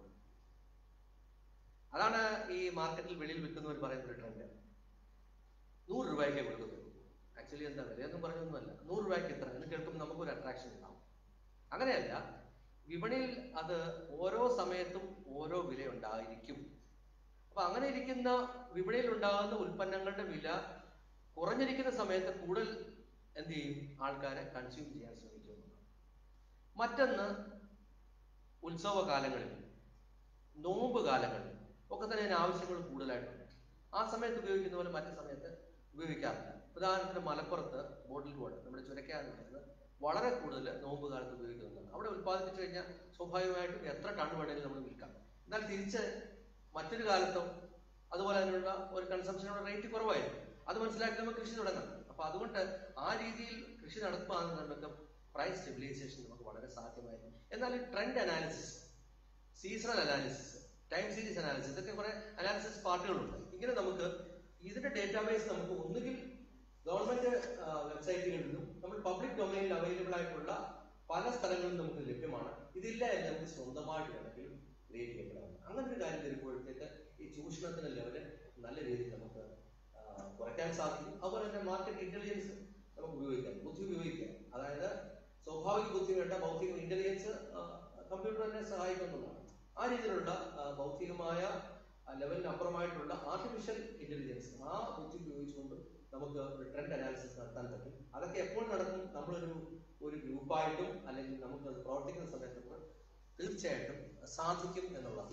അതാണ് ഈ മാർക്കറ്റിൽ വെളിയിൽ വിൽക്കുന്നവർ പറയുന്ന ഒരു ട്രെൻഡ് നൂറ് രൂപയ്ക്ക് കൊടുക്കുന്നു ആക്ച്വലി എന്താ വിലയൊന്നും പറഞ്ഞൊന്നുമല്ല നൂറ് രൂപയ്ക്ക് ഇത്ര എന്ന് കേൾക്കുമ്പോൾ നമുക്കൊരു അട്രാക്ഷൻ ഉണ്ടാവും അങ്ങനെയല്ല വിപണിയിൽ അത് ഓരോ സമയത്തും ഓരോ വില ഉണ്ടായിരിക്കും അപ്പൊ അങ്ങനെ ഇരിക്കുന്ന വിപണിയിൽ ഉണ്ടാകുന്ന ഉൽപ്പന്നങ്ങളുടെ വില കുറഞ്ഞിരിക്കുന്ന സമയത്ത് കൂടുതൽ എന്ത് ചെയ്യും ആൾക്കാരെ കൺസ്യൂം ചെയ്യാൻ ശ്രമിക്കുന്നു മറ്റൊന്ന് ഉത്സവ കാലങ്ങളിൽ നോമ്പ് കാലങ്ങളിൽ ഒക്കെ തന്നെ അതിന് ആവശ്യങ്ങൾ കൂടുതലായിട്ടുണ്ട് ആ സമയത്ത് ഉപയോഗിക്കുന്ന പോലെ മറ്റു സമയത്ത് ഉപയോഗിക്കാറില്ല ഉദാഹരണത്തിന് മലപ്പുറത്ത് ബോട്ടിൽ ഗോൾഡ് നമ്മുടെ ചുരക്കാന്ന് പറയുന്നത് വളരെ കൂടുതൽ നോമ്പ് കാലത്ത് ഉപയോഗിക്കുന്നതാണ് അവിടെ ഉത്പാദിപ്പിച്ചു കഴിഞ്ഞാൽ സ്വാഭാവികമായിട്ടും എത്ര ടൺ വേണമെങ്കിലും നമ്മൾ വിൽക്കാം എന്നാൽ തിരിച്ച് മറ്റൊരു കാലത്തും അതുപോലെ അതിനുള്ള ഒരു കൺസംഷനുള്ള റേറ്റ് കുറവായിരിക്കും അത് മനസ്സിലാക്കി നമുക്ക് കൃഷി തുടങ്ങാം അപ്പൊ അതുകൊണ്ട് ആ രീതിയിൽ കൃഷി നടത്തുകയാണെങ്കിൽ നമുക്ക് പ്രൈസ് സ്റ്റെബിലൈസേഷൻ നമുക്ക് വളരെ സാധ്യമായിരുന്നു എന്നാൽ trend analysis seasonal analysis time series analysis ഇതൊക്കെ കുറെ അനാലിസിസ് പാർട്ടുകളുണ്ട് ഇങ്ങനെ നമുക്ക് ഇതിന്റെ ഡേറ്റാബേസ് നമുക്ക് ഒന്നുകിൽ ഗവൺമെന്റ് വെബ്സൈറ്റുകളിൽ നിന്നും നമ്മൾ പബ്ലിക് ഡൊമൈനിൽ അവൈലബിൾ ആയിട്ടുള്ള പല സ്ഥലങ്ങളിലും നമുക്ക് ലഭ്യമാണ് ഇതില്ല എന്ന് നമുക്ക് സ്വന്തമായിട്ട് വേണമെങ്കിലും ക്രിയേറ്റ് ചെയ്യപ്പെടാം അങ്ങനെ ഒരു കാര്യം വരുമ്പോഴത്തേക്ക് ഈ ചൂഷണത്തിന്റെ ലെവല് നല്ല രീതിയിൽ നമുക്ക് ആ, കുറയ്ക്കാൻ സാധിക്കും അതുപോലെ തന്നെ മാർക്കറ്റ് ഇന്റലിജൻസ് നമുക്ക് ഉപയോഗിക്കാം ബുദ്ധി ഉപയോഗിക്കാം അതായത് സ്വാഭാവിക ബുദ്ധി വേണ്ട ഭൗതിക ഇന്റലിജൻസ് കമ്പ്യൂട്ടർ തന്നെ സഹായിക്കുന്നതാണ് ആ രീതിയിലുള്ള ആ, ഭൗതികമായ ആ, ലെവലിന് അപ്പുറമായിട്ടുള്ള ആർട്ടിഫിഷ്യൽ ഇന്റലിജൻസ് ആ ബുദ്ധി ഉപയോഗിച്ചുകൊണ്ട് നമുക്ക് ഒരു ട്രെൻഡ് അനാലിസിസ് നടത്താൻ പറ്റും അതൊക്കെ എപ്പോൾ നടക്കും നമ്മളൊരു ഒരു ഗ്രൂപ്പായിട്ടും അല്ലെങ്കിൽ നമുക്ക് അത് പ്രവർത്തിക്കുന്ന സമയത്ത് കൂടെ തീർച്ചയായിട്ടും സാധിക്കും എന്നുള്ളതാണ്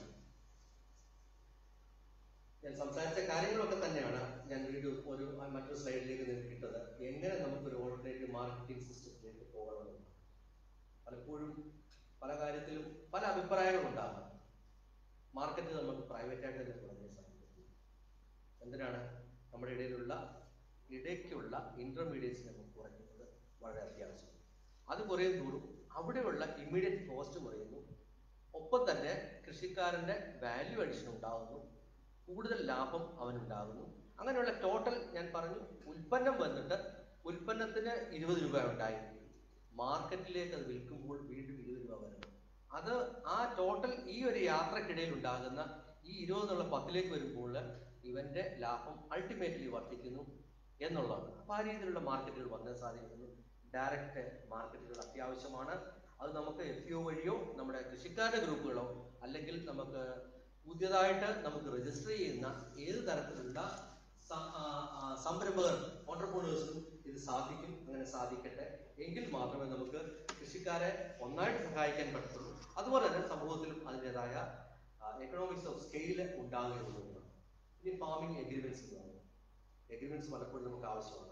ഞാൻ സംസാരിച്ച കാര്യങ്ങളൊക്കെ തന്നെയാണ് ഞാൻ വീഡിയോ ഒരു മറ്റൊരു സ്ലൈഡിലേക്ക് നിങ്ങൾക്ക് ഇട്ടത് എങ്ങനെ നമുക്കൊരു ഓൾട്ടർനേറ്റീവ് മാർക്കറ്റിംഗ് സിസ്റ്റത്തിലേക്ക് പോകണമെന്ന് പലപ്പോഴും പല കാര്യത്തിലും പല അഭിപ്രായങ്ങളും ഉണ്ടാകാം മാർക്കറ്റ് നമുക്ക് പ്രൈവറ്റ് ആയിട്ട് തന്നെ തുടങ്ങാൻ സാധിക്കും എന്തിനാണ് നമ്മുടെ ഇടയിലുള്ള ഇടയ്ക്കുള്ള ഇന്റർമീഡിയറ്റ്സ് നമുക്ക് കുറയ്ക്കുന്നത് വളരെ അത്യാവശ്യം അത് കുറയും തോറും അവിടെയുള്ള ഇമ്മീഡിയറ്റ് കോസ്റ്റ് കുറയുന്നു ഒപ്പം തന്നെ കൃഷിക്കാരന്റെ വാല്യൂ അഡീഷൻ ഉണ്ടാകുന്നു കൂടുതൽ ലാഭം അവനുണ്ടാകുന്നു അങ്ങനെയുള്ള ടോട്ടൽ ഞാൻ പറഞ്ഞു ഉൽപ്പന്നം വന്നിട്ട് ഉൽപ്പന്നത്തിന് ഇരുപത് രൂപ ഉണ്ടായിരുന്നു മാർക്കറ്റിലേക്ക് അത് വിൽക്കുമ്പോൾ വീണ്ടും ഇരുപത് രൂപ വരുന്നു അത് ആ ടോട്ടൽ ഈ ഒരു യാത്രക്കിടയിൽ ഉണ്ടാകുന്ന ഈ ഇരുപത് എന്നുള്ള പത്തിലേക്ക് വരുമ്പോൾ ഇവന്റെ ലാഭം അൾട്ടിമേറ്റ്ലി വർദ്ധിക്കുന്നു എന്നുള്ളതാണ് അപ്പൊ ആ രീതിയിലുള്ള മാർക്കറ്റുകൾ വന്ന് സാധിക്കുന്നു ഡയറക്റ്റ് മാർക്കറ്റുകൾ അത്യാവശ്യമാണ് അത് നമുക്ക് എഫ് ഒ വഴിയോ നമ്മുടെ കൃഷിക്കാരുടെ ഗ്രൂപ്പുകളോ അല്ലെങ്കിൽ നമുക്ക് പുതിയതായിട്ട് നമുക്ക് രജിസ്റ്റർ ചെയ്യുന്ന ഏത് തരത്തിലുള്ള സ- ആ, ആ, സംരംഭകർ ഓണ്ടർപ്രണേഴ്സിനും ഇത് സാധിക്കും അങ്ങനെ സാധിക്കട്ടെ എങ്കിൽ മാത്രമേ നമുക്ക് കൃഷിക്കാരെ ഒന്നായിട്ട് സഹായിക്കാൻ പറ്റത്തുള്ളൂ അതുപോലെ തന്നെ സമൂഹത്തിലും അതിൻ്റെതായ എക്കണോമിക്സ് ഓഫ് സ്കെയിൽ ഉണ്ടാകുകയുള്ളൂ എന്നാണ്. ഇനി ഫാമിംഗ് എഗ്രിമെന്റ്സ് എന്ന് പറയുന്നത് എഗ്രിമെന്റ്സ് പലപ്പോഴും നമുക്ക് ആവശ്യമാണ്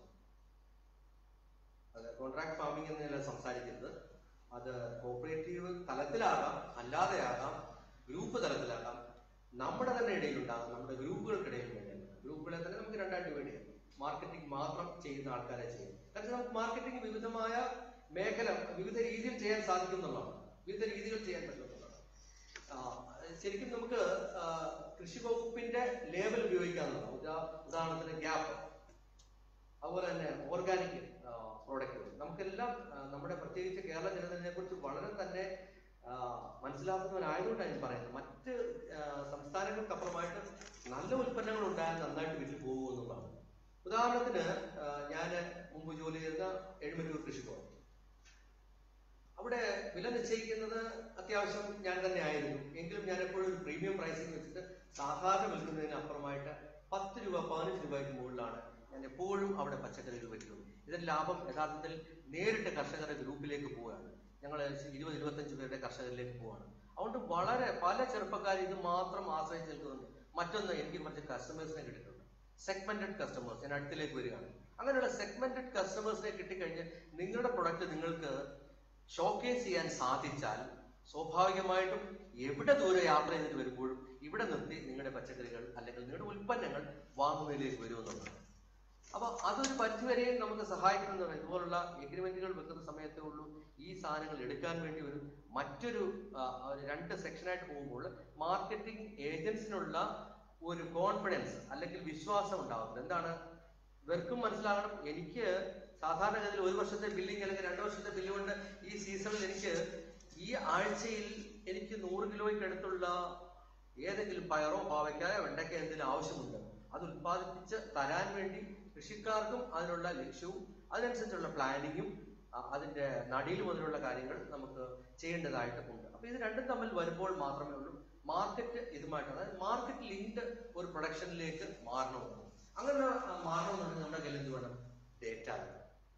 അത് കോൺട്രാക്ട് ഫാമിംഗ് എന്നല്ല സംസാരിക്കുന്നത് അത് കോപ്പറേറ്റീവ് തലത്തിലാകാം അല്ലാതെയാകാം ഗ്രൂപ്പ് തലത്തിലാകാം നമ്മുടെ തന്നെ ഇടയിൽ ഉണ്ടാകും നമ്മുടെ ഗ്രൂപ്പുകൾക്കിടയിൽ വേണ്ടിയാണ് ഗ്രൂപ്പുകളെ തന്നെ നമുക്ക് രണ്ടായിട്ട് ഡിവൈഡ് ചെയ്യാം മാർക്കറ്റിംഗ് മാത്രം ചെയ്യുന്ന ആൾക്കാരെ ചെയ്യാം കാരണം നമുക്ക് മാർക്കറ്റിംഗ് വിവിധമായ മേഖല വിവിധ രീതിയിൽ ചെയ്യാൻ സാധിക്കുന്നുള്ളതാണ് വിവിധ രീതികൾ ചെയ്യാൻ പറ്റുന്നതാണ് ആ, ശരിക്കും നമുക്ക് ആ, കൃഷി വകുപ്പിന്റെ ലേബൽ ഉപയോഗിക്കാവുന്നതാണ് ഉദാ- ഉദാഹരണത്തിന് ഗ്യാപ്പ് അതുപോലെ തന്നെ ഓർഗാനിക് പ്രോഡക്റ്റുകൾ നമുക്കെല്ലാം ആ, നമ്മുടെ പ്രത്യേകിച്ച് കേരള ജനതയെ കുറിച്ച് വളരെ തന്നെ ആ, മനസ്സിലാക്കുന്നവരായതുകൊണ്ടാണ് ഞാൻ പറയുന്നത് മറ്റ് ആ, സംസ്ഥാനങ്ങൾക്കപ്പുറമായിട്ട് നല്ല ഉൽപ്പന്നങ്ങൾ ഉണ്ടായാൽ നന്നായിട്ട് വിറ്റു പോകും എന്നുള്ളതാണ് ഉദാഹരണത്തിന് ഞാൻ മുമ്പ് ജോലി ചെയ്ത എഴുമറ്റൂർ കൃഷിഭവൻ അവിടെ വില നിശ്ചയിക്കുന്നത് അത്യാവശ്യം ഞാൻ തന്നെ ആയിരുന്നു എങ്കിലും ഞാൻ എപ്പോഴും ഒരു പ്രീമിയം പ്രൈസിംഗ് വെച്ചിട്ട് സാധാരണ വിൽക്കുന്നതിന് അപ്പുറമായിട്ട് പത്ത് രൂപ പതിനഞ്ച് രൂപയ്ക്ക് മുകളിലാണ് ഞാൻ എപ്പോഴും അവിടെ പച്ചക്കറികൾ വെക്കുന്നത് ഇതിന്റെ ലാഭം യഥാർത്ഥത്തിൽ നേരിട്ട് കർഷകരുടെ ഗ്രൂപ്പിലേക്ക് പോവുകയാണ് ഞങ്ങൾ ഇരുപത് ഇരുപത്തഞ്ച് പേരുടെ കർഷകരിലേക്ക് പോവുകയാണ് അതുകൊണ്ട് വളരെ പല ചെറുപ്പക്കാർ ഇത് മാത്രം ആശ്രയിച്ച് നിൽക്കുന്നുണ്ട് മറ്റൊന്ന് എനിക്ക് കുറച്ച് കസ്റ്റമേഴ്സിനെ കിട്ടിയിട്ടുണ്ട് സെഗ്മെന്റഡ് കസ്റ്റമേഴ്സ് ഞാൻ അടുത്തിലേക്ക് വരികയാണ് അങ്ങനെയുള്ള സെഗ്മെന്റഡ് കസ്റ്റമേഴ്സിനെ കിട്ടിക്കഴിഞ്ഞ് നിങ്ങളുടെ പ്രൊഡക്റ്റ് നിങ്ങൾക്ക് ഷോക്കേസ് ചെയ്യാൻ സാധിച്ചാൽ സ്വാഭാവികമായിട്ടും എവിടെ ദൂരെ യാത്ര ചെയ്തിട്ട് വരുമ്പോഴും ഇവിടെ നിർത്തി നിങ്ങളുടെ പച്ചക്കറികൾ അല്ലെങ്കിൽ നിങ്ങളുടെ ഉൽപ്പന്നങ്ങൾ വാങ്ങുന്നതിലേക്ക് വരുമെന്നുള്ളതാണ് അപ്പൊ അതൊരു പരിധിവരെയും നമുക്ക് സഹായിക്കുന്നുണ്ട് ഇതുപോലുള്ള എഗ്രിമെന്റുകൾ വെക്കുന്ന സമയത്തേ ഉള്ളൂ ഈ സാധനങ്ങൾ എടുക്കാൻ വേണ്ടി ഒരു മറ്റൊരു ആ, ഒരു രണ്ട് സെക്ഷനായിട്ട് പോകുമ്പോൾ മാർക്കറ്റിംഗ് ഏജൻസിനുള്ള ഒരു കോൺഫിഡൻസ് അല്ലെങ്കിൽ വിശ്വാസം ഉണ്ടാകുന്നത് എന്താണ് ഇവർക്കും മനസ്സിലാകണം എനിക്ക് സാധാരണഗതിയിൽ ഒരു വർഷത്തെ ബില്ലിംഗ് അല്ലെങ്കിൽ രണ്ട് വർഷത്തെ ബില്ല് കൊണ്ട് ഈ സീസണിൽ എനിക്ക് ഈ ആഴ്ചയിൽ എനിക്ക് നൂറ് കിലോയ്ക്ക് അടുത്തുള്ള ഏതെങ്കിലും പയറോ പാവയ്ക്കായോ വെണ്ടയ്ക്കോ എന്തെങ്കിലും ആവശ്യമുണ്ട് അത് ഉത്പാദിപ്പിച്ച് തരാൻ വേണ്ടി കൃഷിക്കാർക്കും അതിനുള്ള ലക്ഷ്യവും അതിനനുസരിച്ചുള്ള പ്ലാനിങ്ങും അതിന്റെ നടീൽ മുതലുള്ള കാര്യങ്ങൾ നമുക്ക് ചെയ്യേണ്ടതായിട്ടുണ്ട് അപ്പൊ ഇത് രണ്ടും തമ്മിൽ വരുമ്പോൾ മാത്രമേ ഉള്ളൂ മാർക്കറ്റ് ഇതുമായിട്ട് അതായത് മാർക്കറ്റ് ലിങ്ക്ഡ് ഒരു പ്രൊഡക്ഷനിലേക്ക് മാറണമെന്ന് അങ്ങനെ ആ, മാറണമെന്നുണ്ടെങ്കിൽ നമ്മുടെ കയ്യിൽ എന്ത് വേണം ഡേറ്റ വേണം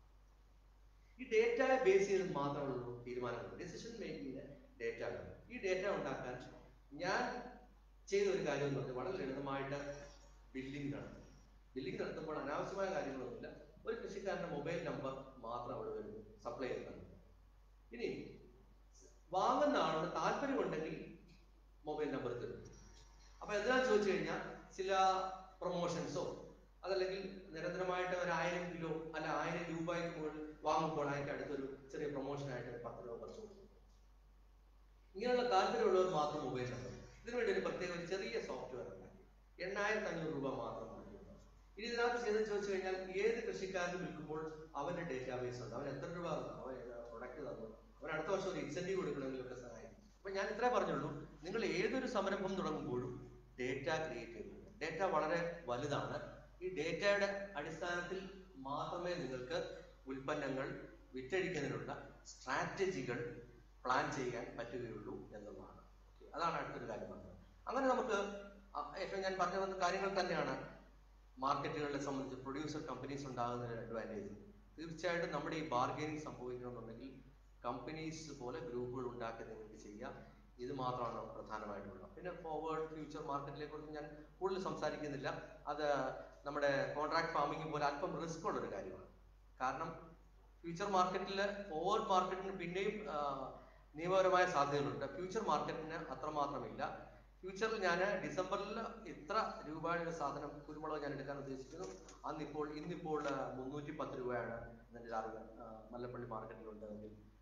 ഈ ഡേറ്റയെ ബേസ് ചെയ്ത് മാത്രമേ ഉള്ളൂ തീരുമാനങ്ങൾ ഡിസിഷൻ മേക്കിങ്ങിന് ഡേറ്റ വേണം ഈ ഡേറ്റ ഉണ്ടാക്കാൻ ഞാൻ ചെയ്ത ഒരു കാര്യം എന്ന് പറഞ്ഞാൽ വളരെ ലളിതമായിട്ട് ബില്ലിംഗ് നടത്തും ബില്ലിംഗ് നടത്തുമ്പോൾ അനാവശ്യമായ കാര്യങ്ങളൊന്നുമില്ല ഒരു കൃഷിക്കാരന്റെ മൊബൈൽ നമ്പർ മാത്രം അവിടെ വരുന്നു സപ്ലൈ ചെയ്യുന്നുണ്ട് ഇനി വാങ്ങുന്ന ആളിന് താല്പര്യമുണ്ടെങ്കിൽ മൊബൈൽ നമ്പർ തരും അപ്പൊ എന്തിനാ ചോദിച്ചു കഴിഞ്ഞാൽ ചില പ്രൊമോഷൻസോ അതല്ലെങ്കിൽ നിരന്തരമായിട്ട് ഒരു ആയിരം കിലോ അല്ല ആയിരം രൂപയ്ക്ക് മുകളിൽ വാങ്ങുമ്പോൾ അതിന്റെ അടുത്തൊരു ചെറിയ പ്രൊമോഷനായിട്ട് പത്ത് രൂപ കുറച്ച് കൊടുക്കും ഇങ്ങനെയുള്ള താല്പര്യമുള്ളവർ മാത്രം മൊബൈൽ നമ്പർ ഇതിനു വേണ്ടി ഒരു പ്രത്യേക ഒരു ചെറിയ സോഫ്റ്റ്വെയർ ഉണ്ടാക്കി എണ്ണായിരത്തി അഞ്ഞൂറ് രൂപ മാത്രം വാങ്ങിയിട്ടുണ്ടാവും ഇനി ഇതിനകത്ത് ചെയ്തെന്ന് ചോദിച്ചു കഴിഞ്ഞാൽ ഏത് കൃഷിക്കാരന് വിൽക്കുമ്പോൾ അവന്റെ ഡേറ്റാബേസ് ഉണ്ട് അവൻ എത്ര രൂപ തന്നു അവൻ പ്രൊഡക്റ്റ് തന്നു അവൻ അടുത്ത വർഷം ഒരു ഇൻസെന്റീവ് കൊടുക്കണമെങ്കിലൊക്കെ സഹായിക്കും അപ്പൊ ഞാൻ ഇത്രേ പറഞ്ഞുള്ളൂ നിങ്ങൾ ഏതൊരു സംരംഭം തുടങ്ങുമ്പോഴും ഡേറ്റ ക്രിയേറ്റ് ചെയ്യുന്നു ഡേറ്റ വളരെ വലുതാണ് ഈ ഡേറ്റയുടെ അടിസ്ഥാനത്തിൽ മാത്രമേ നിങ്ങൾക്ക് ഉൽപ്പന്നങ്ങൾ വിറ്റഴിക്കുന്നതിനുള്ള സ്ട്രാറ്റജികൾ പ്ലാൻ ചെയ്യാൻ പറ്റുകയുള്ളൂ എന്നുള്ളതാണ് Okay. അതാണ് അടുത്തൊരു കാര്യം പറഞ്ഞത് അങ്ങനെ നമുക്ക് അ- ഏറ്റവും ഞാൻ പറഞ്ഞു വന്ന കാര്യങ്ങൾ തന്നെയാണ് മാർക്കറ്റുകളെ സംബന്ധിച്ച് പ്രൊഡ്യൂസർ കമ്പനീസ് ഉണ്ടാകുന്ന ഒരു അഡ്വാൻറ്റേജ് തീർച്ചയായിട്ടും നമ്മുടെ ഈ ബാർഗൈനിങ് സംഭവിക്കണമെന്നുണ്ടെങ്കിൽ കമ്പനീസ് പോലെ ഗ്രൂപ്പുകൾ ഉണ്ടാക്കി നിങ്ങൾക്ക് ചെയ്യാം ഇത് മാത്രമാണ് പ്രധാനമായിട്ടുള്ളത് പിന്നെ ഫോർവേഡ് ഫ്യൂച്ചർ മാർക്കറ്റിനെ കുറിച്ച് ഞാൻ കൂടുതൽ സംസാരിക്കുന്നില്ല അത് നമ്മുടെ കോൺട്രാക്ട് ഫാമിംഗ് പോലെ അല്പം റിസ്ക് ഉള്ള ഒരു കാര്യമാണ് കാരണം ഫ്യൂച്ചർ മാർക്കറ്റിൽ ഫോർവേഡ് മാർക്കറ്റിന് പിന്നെയും ആ, നിയമപരമായ സാധ്യതകളുണ്ട് ഫ്യൂച്ചർ മാർക്കറ്റിന് അത്രമാത്രമില്ല ഫ്യൂച്ചറിൽ ഞാൻ ഡിസംബറിൽ ഇത്ര രൂപയുടെ ഒരു സാധനം കുരുമുളക് ഞാൻ എടുക്കാൻ ഉദ്ദേശിക്കുന്നു അന്നിപ്പോൾ ഇന്നിപ്പോൾ മുന്നൂറ്റി പത്ത് രൂപയാണ് എൻ്റെ അറിവ് ആ, മല്ലപ്പള്ളി മാർക്കറ്റിലുണ്ടെങ്കിൽ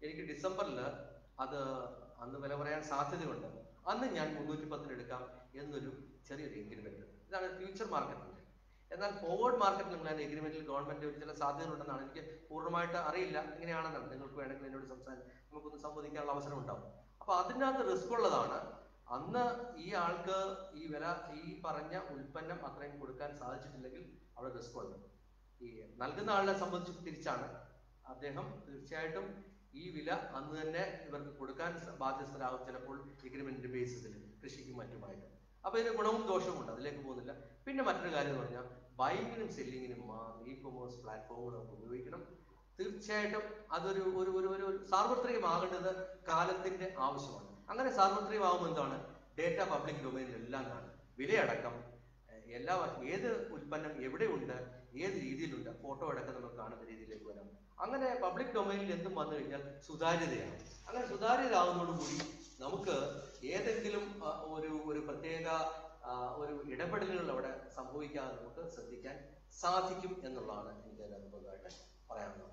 എനിക്ക് ഡിസംബറിൽ അത് അന്ന് വില പറയാൻ സാധ്യതയുണ്ട് അന്ന് ഞാൻ മുന്നൂറ്റി പത്തിന് എടുക്കാം എന്നൊരു ചെറിയൊരു എഗ്രിമെന്റ് ഇതാണ് ഫ്യൂച്ചർ മാർക്കറ്റിംഗ് എന്നാൽ ഫോർവേഡ് മാർക്കറ്റിൽ ഞാൻ എഗ്രിമെന്റിൽ ഗവൺമെന്റ് ഒരു ചില സാധ്യതകളുണ്ടെന്നാണ് എനിക്ക് പൂർണ്ണമായിട്ട് അറിയില്ല എങ്ങനെയാണെന്നാണ് നിങ്ങൾക്ക് വേണമെങ്കിൽ എന്നോട് സംസാരിക്കാം നമുക്കൊന്ന് സംവദിക്കാനുള്ള അവസരം ഉണ്ടാവും അപ്പൊ അതിനകത്ത് റിസ്ക് ഉള്ളതാണ് അന്ന് ഈ ആൾക്ക് ഈ വില ഈ പറഞ്ഞ ഉൽപ്പന്നം അത്രയും കൊടുക്കാൻ സാധിച്ചിട്ടില്ലെങ്കിൽ അവിടെ റിസ്ക് ഉണ്ട് ഈ നൽകുന്ന ആളിനെ സംബന്ധിച്ച് തിരിച്ചാണ് അദ്ദേഹം തീർച്ചയായിട്ടും ഈ വില അന്ന് തന്നെ ഇവർക്ക് കൊടുക്കാൻ സ- ബാധ്യസ്ഥരാകും ചിലപ്പോൾ എഗ്രിമെന്റ് ബേസിസിൽ കൃഷിക്കും മറ്റുമായിട്ട് അപ്പൊ ഇതിന് ഗുണവും ദോഷവും ഉണ്ട് അതിലേക്ക് പോകുന്നില്ല പിന്നെ മറ്റൊരു കാര്യം എന്ന് പറഞ്ഞാൽ ബൈങ്ങിനും സെല്ലിങ്ങിനും ഇ കൊമേഴ്സ് പ്ലാറ്റ്ഫോമുകൾ നമുക്ക് ഉപയോഗിക്കണം തീർച്ചയായിട്ടും അതൊരു ഒരു ഒരു ഒരു ഒരു സാർവത്രികമാകേണ്ടത് കാലത്തിന്റെ ആവശ്യമാണ് അങ്ങനെ സാർവത്രികമാകുമ്പോൾ എന്താണ് ഡേറ്റ പബ്ലിക് ഡൊമൈനിൽ എല്ലാം കാണും വിലയടക്കം ഏഹ് എല്ലാ ഏത് ഉൽപ്പന്നം എവിടെയുണ്ട് ഏത് രീതിയിലുണ്ട് ഫോട്ടോ അടക്കം നമുക്ക് കാണുന്ന രീതിയിലേക്ക് വരാം അങ്ങനെ പബ്ലിക് ഡൊമൈനിൽ എന്തും വന്നു കഴിഞ്ഞാൽ സുതാര്യതയാണ് അങ്ങനെ സുതാര്യതയാവുന്നതോടുകൂടി നമുക്ക് ഏതെങ്കിലും ആ, ഒരു ഒരു പ്രത്യേക ആ, ഒരു ഇടപെടലുകൾ അവിടെ സംഭവിക്കാതെ നമുക്ക് ശ്രദ്ധിക്കാൻ സാധിക്കും എന്നുള്ളതാണ് എനിക്ക് അതിനകത്ത് പൊതുവായിട്ട് പറയാനുള്ളത്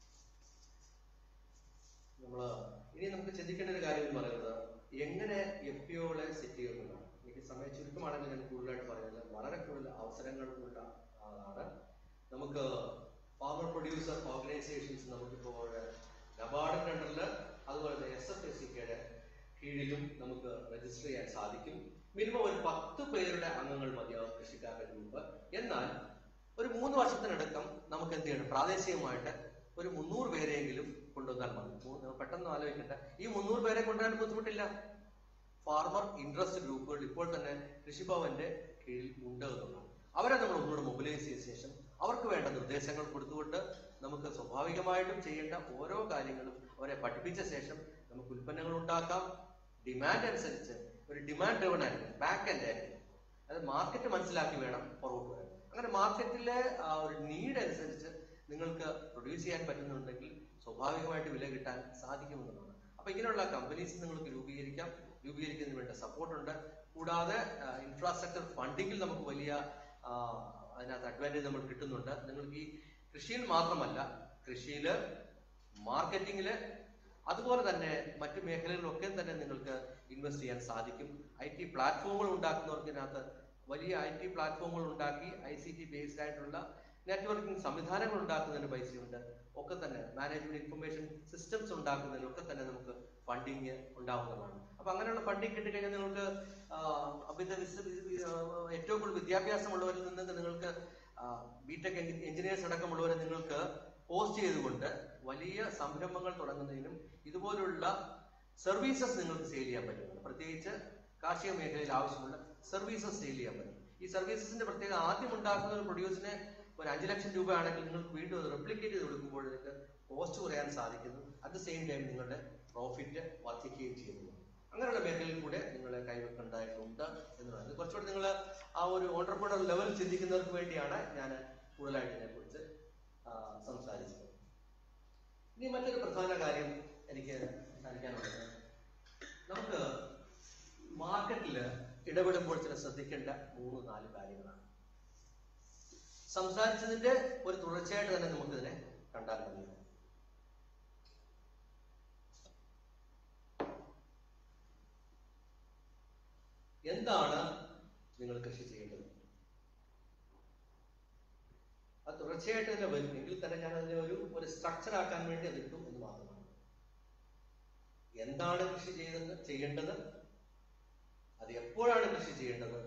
നമ്മൾ ഇനി നമുക്ക് ചിന്തിക്കേണ്ട ഒരു കാര്യം എന്ന് പറയുന്നത് എങ്ങനെ എഫ് പി ഒകളെ സെറ്റ് ചെയ്യുന്നതാണ് എനിക്ക് സമയം ചുരുക്കമാണെങ്കിൽ ഞാൻ കൂടുതലായിട്ട് പറയുന്നത് വളരെ കൂടുതൽ അവസരങ്ങളുള്ള ആളാണ് നമുക്ക് ഫാർമർ പ്രൊഡ്യൂസർ ഓർഗനൈസേഷൻസ് നമുക്കിപ്പോൾ നബാർഡിന്റെ അണ്ടറിൽ അതുപോലെ തന്നെ എസ് എഫ് എസ് സിക്കയുടെ കീഴിലും നമുക്ക് രജിസ്റ്റർ ചെയ്യാൻ സാധിക്കും മിനിമം ഒരു പത്ത് പേരുടെ അംഗങ്ങൾ മതിയാവും കൃഷിക്കാരുടെ ഗ്രൂപ്പ് എന്നാൽ ഒരു മൂന്ന് വർഷത്തിനടക്കം നമുക്ക് എന്ത് ചെയ്യണം പ്രാദേശികമായിട്ട് ഒരു മുന്നൂറ് പേരെയെങ്കിലും കൊണ്ടുവന്നാൽ മതി മൂ- പെട്ടെന്ന് ആലോചിക്കട്ടെ ഈ മുന്നൂറ് പേരെ കൊണ്ടുവരാൻ ബുദ്ധിമുട്ടില്ല ഫാർമർ ഇൻട്രസ്റ്റ് ഗ്രൂപ്പുകൾ ഇപ്പോൾ തന്നെ കൃഷിഭവന്റെ കീഴിൽ ഉണ്ട് എന്നുള്ളതാണ് അവരെ നമ്മൾ ഒന്നുകൂടെ മൊബിലൈസ് ചെയ്ത ശേഷം അവർക്ക് വേണ്ട നിർദ്ദേശങ്ങൾ കൊടുത്തുകൊണ്ട് നമുക്ക് സ്വാഭാവികമായിട്ടും ചെയ്യേണ്ട ഓരോ കാര്യങ്ങളും അവരെ പഠിപ്പിച്ച ശേഷം നമുക്ക് ഉൽപ്പന്നങ്ങൾ ഉണ്ടാക്കാം ഡിമാൻഡ് അനുസരിച്ച് ഒരു ഡിമാൻഡ് ഡ്രിവൺ ആയിരിക്കും ബാക്ക് എൻഡ് ആയിരിക്കും അത് മാർക്കറ്റ് മനസ്സിലാക്കി വേണം പുറകോട്ട് വരാൻ അങ്ങനെ മാർക്കറ്റിലെ ആ ഒരു നീഡ് അനുസരിച്ച് നിങ്ങൾക്ക് പ്രൊഡ്യൂസ് ചെയ്യാൻ പറ്റുന്നുണ്ടെങ്കിൽ സ്വാഭാവികമായിട്ട് വില കിട്ടാൻ സാധിക്കുമെന്നുള്ളതാണ് അപ്പൊ ഇങ്ങനെയുള്ള കമ്പനീസ് നിങ്ങൾക്ക് രൂപീകരിക്കാം രൂപീകരിക്കുന്നതിന് വേണ്ട സപ്പോർട്ട് ഉണ്ട് കൂടാതെ ഇൻഫ്രാസ്ട്രക്ചർ ഫണ്ടിങ്ങിൽ നമുക്ക് വലിയ ആ, അതിനകത്ത് അഡ്വാൻറ്റേജ് നമ്മൾ കിട്ടുന്നുണ്ട് നിങ്ങൾക്ക് ഈ കൃഷിയിൽ മാത്രമല്ല കൃഷിയില് മാർക്കറ്റിങ്ങില് അതുപോലെ തന്നെ മറ്റു മേഖലകളിലൊക്കെ തന്നെ നിങ്ങൾക്ക് ഇൻവെസ്റ്റ് ചെയ്യാൻ സാധിക്കും ഐ ടി പ്ലാറ്റ്ഫോമുകൾ ഉണ്ടാക്കുന്നവർക്ക് ഇതിനകത്ത് വലിയ ഐ ടി പ്ലാറ്റ്ഫോമുകൾ ഉണ്ടാക്കി ഐ സി ടി ബേസ്ഡ് ആയിട്ടുള്ള നെറ്റ്വർക്കിംഗ് സംവിധാനങ്ങൾ ഉണ്ടാക്കുന്നതിന് പൈസയുണ്ട് ഒക്കെ തന്നെ മാനേജ്മെന്റ് ഇൻഫർമേഷൻ സിസ്റ്റംസ് ഉണ്ടാക്കുന്നതിനൊക്കെ തന്നെ നമുക്ക് ഫണ്ടിങ് ഉണ്ടാവുന്നതാണ് അപ്പൊ അങ്ങനെയുള്ള ഫണ്ടിങ് കിട്ടിക്കഴിഞ്ഞാൽ നിങ്ങൾക്ക് ആ, അമിത വിസ്- വി- ആ, ഏറ്റവും കൂടുതൽ വിദ്യാഭ്യാസമുള്ളവരിൽ നിന്ന് നിങ്ങൾക്ക് ബിടെക് എഞ്ചിനീയേഴ്സ് അടക്കമുള്ളവരെ നിങ്ങൾക്ക് പോസ്റ്റ് ചെയ്തുകൊണ്ട് വലിയ സംരംഭങ്ങൾ തുടങ്ങുന്നതിനും ഇതുപോലുള്ള സർവീസസ് നിങ്ങൾക്ക് സെയിൽ ചെയ്യാൻ പറ്റുന്നുണ്ട് പ്രത്യേകിച്ച് കാർഷിക മേഖലയിൽ ആവശ്യമുള്ള സർവീസസ് സെയിൽ ചെയ്യാൻ പറ്റും ഈ സർവീസസിന്റെ പ്രത്യേക ആദ്യം ഉണ്ടാക്കുന്ന ഒരു പ്രൊഡ്യൂസിന് ഒരു അഞ്ച് ലക്ഷം രൂപ ആണെങ്കിൽ നിങ്ങൾക്ക് വീണ്ടും അത് റെപ്ലിക്കേറ്റ് ചെയ്ത് കൊടുക്കുമ്പോൾ നിങ്ങൾക്ക് കോസ്റ്റ് കുറയാൻ സാധിക്കുന്നു അറ്റ് ദ സെയിം ടൈം നിങ്ങളുടെ പ്രോഫിറ്റ് വർദ്ധിക്കുകയും ചെയ്യുന്നു അങ്ങനെയുള്ള മേഖലയിൽ കൂടെ നിങ്ങളെ കൈവെക്കേണ്ടതായിട്ടുണ്ട് എന്നുള്ളത് ഇത് കുറച്ചുകൂടി നിങ്ങൾ ആ ഒരു ഓണ്ടർപ്രണർ ലെവൽ ചിന്തിക്കുന്നവർക്ക് വേണ്ടിയാണ് ഞാൻ കൂടുതലായിട്ട് ഇതിനെക്കുറിച്ച് ആ, സംസാരിച്ചത് ഇനി മറ്റൊരു പ്രധാന കാര്യം എനിക്ക് സംസാരിക്കാനുള്ളത് നമുക്ക് മാർക്കറ്റിൽ ഇടപെടുമ്പോൾ ചില ശ്രദ്ധിക്കേണ്ട മൂന്ന് നാല് കാര്യങ്ങളാണ് സംസാരിച്ചതിന്റെ ഒരു തുടർച്ചയായിട്ട് തന്നെ നമുക്കിതിനെ കണ്ടാൽ മതി എന്താണ് നിങ്ങൾ കൃഷി ചെയ്യേണ്ടത് അത് തുടർച്ചയായിട്ട് തന്നെ വരും എങ്കിൽ തന്നെ ഞാൻ അതിനെ ഒരു ഒരു സ്ട്രക്ചർ ആക്കാൻ വേണ്ടി അത് ഇട്ടു എന്ന് മാത്രമാണ് എന്താണ് കൃഷി ചെയ്തത് ചെയ്യേണ്ടത് അത് എപ്പോഴാണ് കൃഷി ചെയ്യേണ്ടത്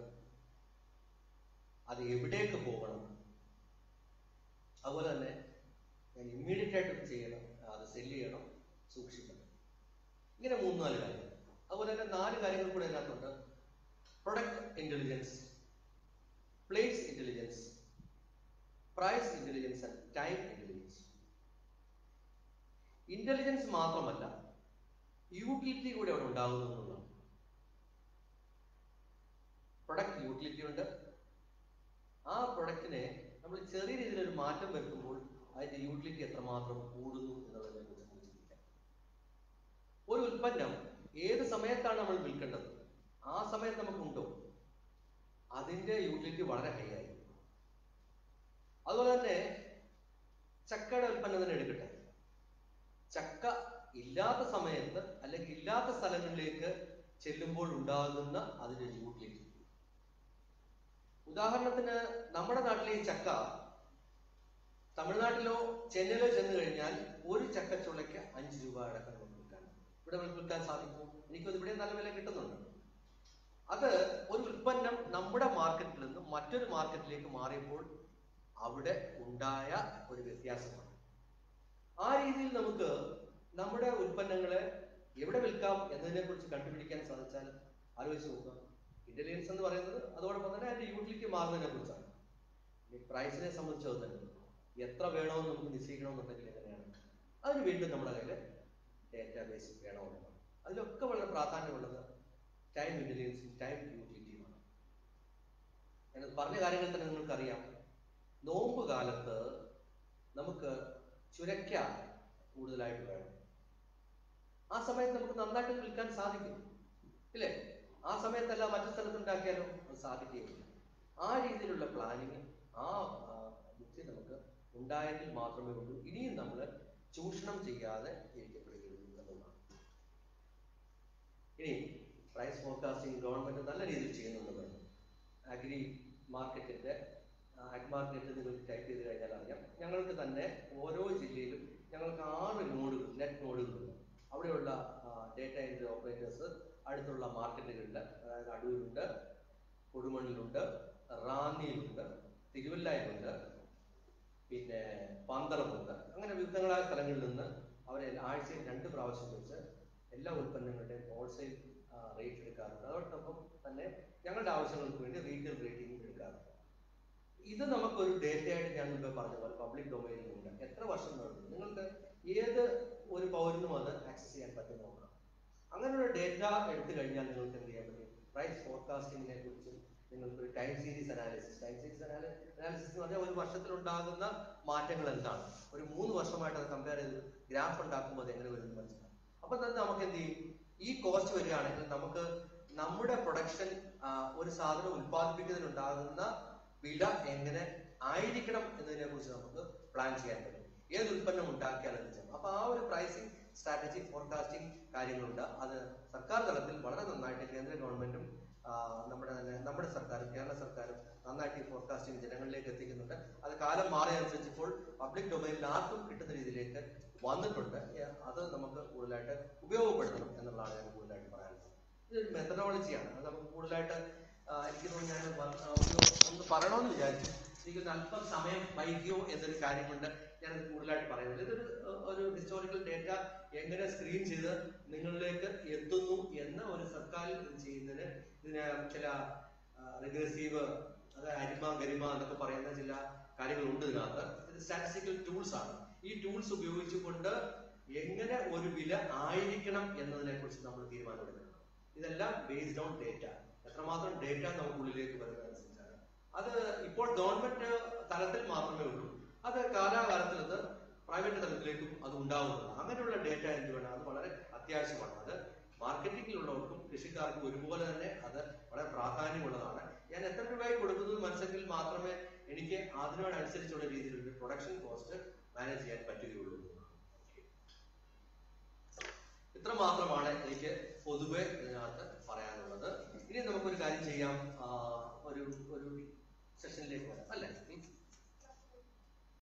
അത് എവിടേക്ക് പോകണം അതുപോലെ തന്നെ ഞാൻ ഇമ്മീഡിയറ്റ് ആയിട്ട് ചെയ്യണം അത് സെല്ല് ചെയ്യണം സൂക്ഷിക്കണം ഇങ്ങനെ മൂന്ന് നാല് കാര്യങ്ങൾ അതുപോലെ തന്നെ നാല് കാര്യങ്ങൾ കൂടെ ഇതിനകത്തുണ്ട് product intelligence place intelligence price intelligence and time intelligence intelligence മാത്രമല്ല യൂട്ടിലിറ്റി കൂടെ അവിടെ ഉണ്ടാകുന്നു എന്നുള്ളതാണ് പ്രൊഡക്റ്റ് യൂട്ടിലിറ്റി ഉണ്ട് ആ പ്രൊഡക്റ്റിനെ നമ്മൾ ചെറിയ രീതിയിൽ ഒരു മാറ്റം വരുത്തുമ്പോൾ അതിന്റെ യൂട്ടിലിറ്റി എത്രമാത്രം കൂടുന്നു എന്നുള്ളതിനെ കുറിച്ച് നമുക്ക് ചിന്തിക്കാം ഒരു ഉൽപ്പന്നം ഏത് സമയത്താണ് നമ്മൾ വിൽക്കേണ്ടത് ആ സമയത്ത് നമുക്കുണ്ടോ അതിന്റെ യൂട്ടിലിറ്റി വളരെ ഹൈ ആയിരിക്കും അതുപോലെ തന്നെ ചക്കയുടെ ഉൽപ്പന്നം തന്നെ എടുക്കട്ടെ ചക്ക ഇല്ലാത്ത സമയത്ത് അല്ലെങ്കിൽ ഇല്ലാത്ത സ്ഥലങ്ങളിലേക്ക് ചെല്ലുമ്പോൾ ഉണ്ടാകുന്ന അതിന്റെ യൂട്ടിലിറ്റി ഉദാഹരണത്തിന് നമ്മുടെ നാട്ടിലെ ഈ ചക്ക തമിഴ്നാട്ടിലോ ചെന്നൈയിലോ ചെന്ന് കഴിഞ്ഞാൽ ഒരു ചക്കച്ചുളയ്ക്ക് അഞ്ച് രൂപ അടക്കം നമുക്ക് വിൽക്കാൻ ഇവിടെ നമുക്ക് വിൽക്കാൻ സാധിക്കും എനിക്കത് ഇവിടെ നല്ല വില കിട്ടുന്നുണ്ട് അത് ഒരു ഉൽപ്പന്നം നമ്മുടെ മാർക്കറ്റിൽ നിന്ന് മറ്റൊരു മാർക്കറ്റിലേക്ക് മാറിയപ്പോൾ അവിടെ ഉണ്ടായ ഒരു വ്യത്യാസമാണ് ആ രീതിയിൽ നമുക്ക് നമ്മുടെ ഉൽപ്പന്നങ്ങളെ എവിടെ വിൽക്കാം എന്നതിനെ കുറിച്ച് കണ്ടുപിടിക്കാൻ സാധിച്ചാൽ ആലോചിച്ച് നോക്കുക ഇന്റലിജൻസ് എന്ന് പറയുന്നത് അതോടൊപ്പം തന്നെ അതിന്റെ യൂട്ടിലിറ്റി മാറുന്നതിനെ കുറിച്ചാണ് ഈ പ്രൈസിനെ സംബന്ധിച്ച് അത് തന്നെ എത്ര വേണമെന്ന് നമുക്ക് നിശ്ചയിക്കണമെന്നുണ്ടെങ്കിൽ എങ്ങനെയാണ് അതിന് വീണ്ടും നമ്മുടെ കയ്യിൽ ഡേറ്റാബേസ് വേണമെന്നുണ്ട് അതിലൊക്കെ വളരെ പ്രാധാന്യമുള്ളത് ടൈം ഇന്റലിജൻസും ടൈം യൂട്ടിലിറ്റിയുമാണ് ഞാൻ പറഞ്ഞ കാര്യങ്ങൾ തന്നെ നിങ്ങൾക്കറിയാം നോമ്പ് കാലത്ത് നമുക്ക് ചുരക്ക കൂടുതലായിട്ട് വേണം ആ സമയത്ത് നമുക്ക് നന്നായിട്ട് വിൽക്കാൻ സാധിക്കും ഇല്ലേ ആ സമയത്തല്ല മറ്റു സ്ഥലത്ത് ഉണ്ടാക്കിയാലോ അത് സാധിക്കുകയില്ല ആ രീതിയിലുള്ള പ്ലാനിങ് ആ ആ, ബുദ്ധി നമുക്ക് ഉണ്ടായെങ്കിൽ മാത്രമേ ഉള്ളൂ ഇനിയും നമ്മൾ ചൂഷണം ചെയ്യാതെ ഇരിക്കപ്പെടുകയുള്ളൂ എന്നുള്ളതാണ് ഇനി പ്രൈസ് ഫോർകാസ്റ്റിംഗ് ഗവൺമെന്റ് നല്ല രീതിയിൽ ചെയ്യുന്നുണ്ടെന്ന് അഗ്രി മാർക്കറ്റിന്റെ അഗ് മാർക്കറ്റ് നിങ്ങൾ ടൈപ്പ് ചെയ്ത് കഴിഞ്ഞാൽ അറിയാം ഞങ്ങൾക്ക് തന്നെ ഓരോ ജില്ലയിലും ഞങ്ങൾക്ക് ആറ് നോഡുകൾ നെറ്റ് നോഡുകളുണ്ട് അവിടെയുള്ള ഡേറ്റ എൻട്രി ഓപ്പറേറ്റേഴ്സ് അടുത്തുള്ള മാർക്കറ്റുകളിൽ അതായത് അടൂരുണ്ട് കൊടുമണ്ണിലുണ്ട് റാന്നിയിലുണ്ട് തിരുവല്ലയിലുണ്ട് പിന്നെ പന്തളമുണ്ട് അങ്ങനെ വിവിധങ്ങളായ സ്ഥലങ്ങളിൽ നിന്ന് അവരെ ആഴ്ചയിൽ രണ്ട് പ്രാവശ്യം വെച്ച് എല്ലാ ഉൽപ്പന്നങ്ങളുടെയും ഹോൾസെയിൽ റേറ്റ് എടുക്കാറുണ്ട് അതോടൊപ്പം തന്നെ ഞങ്ങളുടെ ആവശ്യങ്ങൾക്ക് വേണ്ടി റീറ്റെയിൽ റേറ്റിംഗ് എടുക്കാറുണ്ട് ഇത് നമുക്കൊരു ഡേറ്റയായിട്ട് ഞാൻ മുമ്പേ പറഞ്ഞ പോലെ പബ്ലിക് ഡൊമൈനിലുണ്ട് എത്ര വർഷം വേണം നിങ്ങൾക്ക് ഏത് ഒരു പൗരനും അത് ആക്സസ് ചെയ്യാൻ പറ്റും നോക്കാം അങ്ങനെയുള്ള ഡേറ്റ എടുത്തു കഴിഞ്ഞാൽ നിങ്ങൾക്ക് എന്ത് ചെയ്യാൻ പറ്റും പ്രൈസ് ഫോർകാസ്റ്റിങ്ങിനെ കുറിച്ചും നിങ്ങൾക്ക് ഒരു time series analysis time series analysis എന്ന് പറഞ്ഞാൽ ഒരു വർഷത്തിൽ ഉണ്ടാകുന്ന മാറ്റങ്ങൾ എന്താണ് ഒരു മൂന്ന് വർഷമായിട്ട് അത് കമ്പയർ ചെയ്ത് ഗ്രാഫ് ഉണ്ടാക്കുമ്പോൾ അത് എങ്ങനെ വരുന്നു മനസ്സിലാവും അപ്പൊ തന്നെ നമുക്ക് എന്ത് ചെയ്യും ഈ കോസ്റ്റ് വരികയാണെങ്കിൽ നമുക്ക് നമ്മുടെ പ്രൊഡക്ഷൻ ഒരു സാധനം ഉത്പാദിപ്പിക്കുന്നതിനുണ്ടാകുന്ന വില എങ്ങനെ ആയിരിക്കണം എന്നതിനെ കുറിച്ച് നമുക്ക് പ്ലാൻ ചെയ്യാൻ പറ്റും ഏത് ഉൽപ്പന്നം ഉണ്ടാക്കിയാൽ എന്ത് ചെയ്യണം അപ്പൊ ആ ഒരു പ്രൈസിംഗ് സ്ട്രാറ്റജി ഫോർകാസ്റ്റിംഗ് കാര്യങ്ങളുണ്ട് അത് സർക്കാർ തലത്തിൽ വളരെ നന്നായിട്ട് കേന്ദ്ര ഗവൺമെന്റും ആ, നമ്മുടെ തന്നെ നമ്മുടെ സർക്കാരും കേരള സർക്കാരും നന്നായിട്ട് ഈ ഫോർകാസ്റ്റിംഗ് ജനങ്ങളിലേക്ക് എത്തിക്കുന്നുണ്ട് അത് കാലം മാറിയതനുസരിച്ച് ഇപ്പോൾ പബ്ലിക് ഡൊമൈനിൽ ആർക്കും കിട്ടുന്ന രീതിയിലേക്ക് വന്നിട്ടുണ്ട് ഏ, അത് നമുക്ക് കൂടുതലായിട്ട് ഉപയോഗപ്പെടുത്തണം എന്നുള്ളതാണ് ഞാൻ കൂടുതലായിട്ട് പറയാനുള്ളത് ഇതൊരു മെത്തഡോളജിയാണ് അത് നമുക്ക് കൂടുതലായിട്ട് ആ, എനിക്ക് തോന്നുന്നു ഞാൻ വ- ആ, ഒന്ന് ഒന്ന് പറയണമെന്ന് വിചാരിച്ചു എനിക്ക് അല്പം സമയം വൈകിയോ എന്നൊരു കാര്യം കൊണ്ട് ഞാൻ കൂടുതലായിട്ട് പറയുന്നത് ഇതൊരു ആ, ഒരു ഹിസ്റ്റോറിക്കൽ ഡേറ്റ എങ്ങനെ സ്ക്രീൻ ചെയ്ത് നിങ്ങളിലേക്ക് എത്തുന്നു എന്ന ഒരു സർക്കാർ ഇത് ചെയ്യുന്നതിന് ഇതിന് ചില റിഗ്രസീവ് അതായത് അരിമ ഗരിമ എന്നൊക്കെ പറയുന്ന ചില കാര്യങ്ങളുണ്ട് ഇതിനകത്ത് ഇത് സ്റ്റാറ്റിസ്റ്റിക്കൽ ടൂൾസ് ആണ് ഈ ടൂൾസ് ഉപയോഗിച്ചുകൊണ്ട് എങ്ങനെ ഒരു വില ആയിരിക്കണം എന്നതിനെ കുറിച്ച് നമ്മൾ തീരുമാനമെടുക്കണം ഇതെല്ലാം ബേസ്ഡ് ഓൺ ഡേറ്റ എത്രമാത്രം ഡേറ്റ നമുക്കുള്ളിലേക്ക് വരുന്നതനുസരിച്ചാണ് അത് ഇപ്പോൾ ഗവൺമെന്റ് തലത്തിൽ മാത്രമേ ഉള്ളൂ അത് കാലാകാലത്തിൽ അത് പ്രൈവറ്റ് തലത്തിലേക്കും അത് ഉണ്ടാവുന്നതാണ് അങ്ങനെയുള്ള ഡേറ്റ എന്ത് വേണം അത് വളരെ അത്യാവശ്യമാണ് അത് മാർക്കറ്റിംഗിലുള്ളവർക്കും കൃഷിക്കാർക്കും ഒരുപോലെ തന്നെ അത് വളരെ പ്രാധാന്യമുള്ളതാണ് ഞാൻ എത്ര രൂപയ്ക്ക് കൊടുക്കുന്നത് മനസ്സിലെങ്കിൽ മാത്രമേ എനിക്ക് അതിനോടനുസരിച്ചുള്ള രീതിയിലുള്ള പ്രൊഡക്ഷൻ കോസ്റ്റ് മാനേജ് ചെയ്യാൻ പറ്റുകയുള്ളൂ ഇത്ര മാത്രമാണ് എനിക്ക് പൊതുവെ ഇതിനകത്ത് പറയാനുള്ളത് ഇനി നമുക്കൊരു കാര്യം ചെയ്യാം ആ, ഒരു ഒരു സെഷനിലേക്ക് വരാം അല്ലേ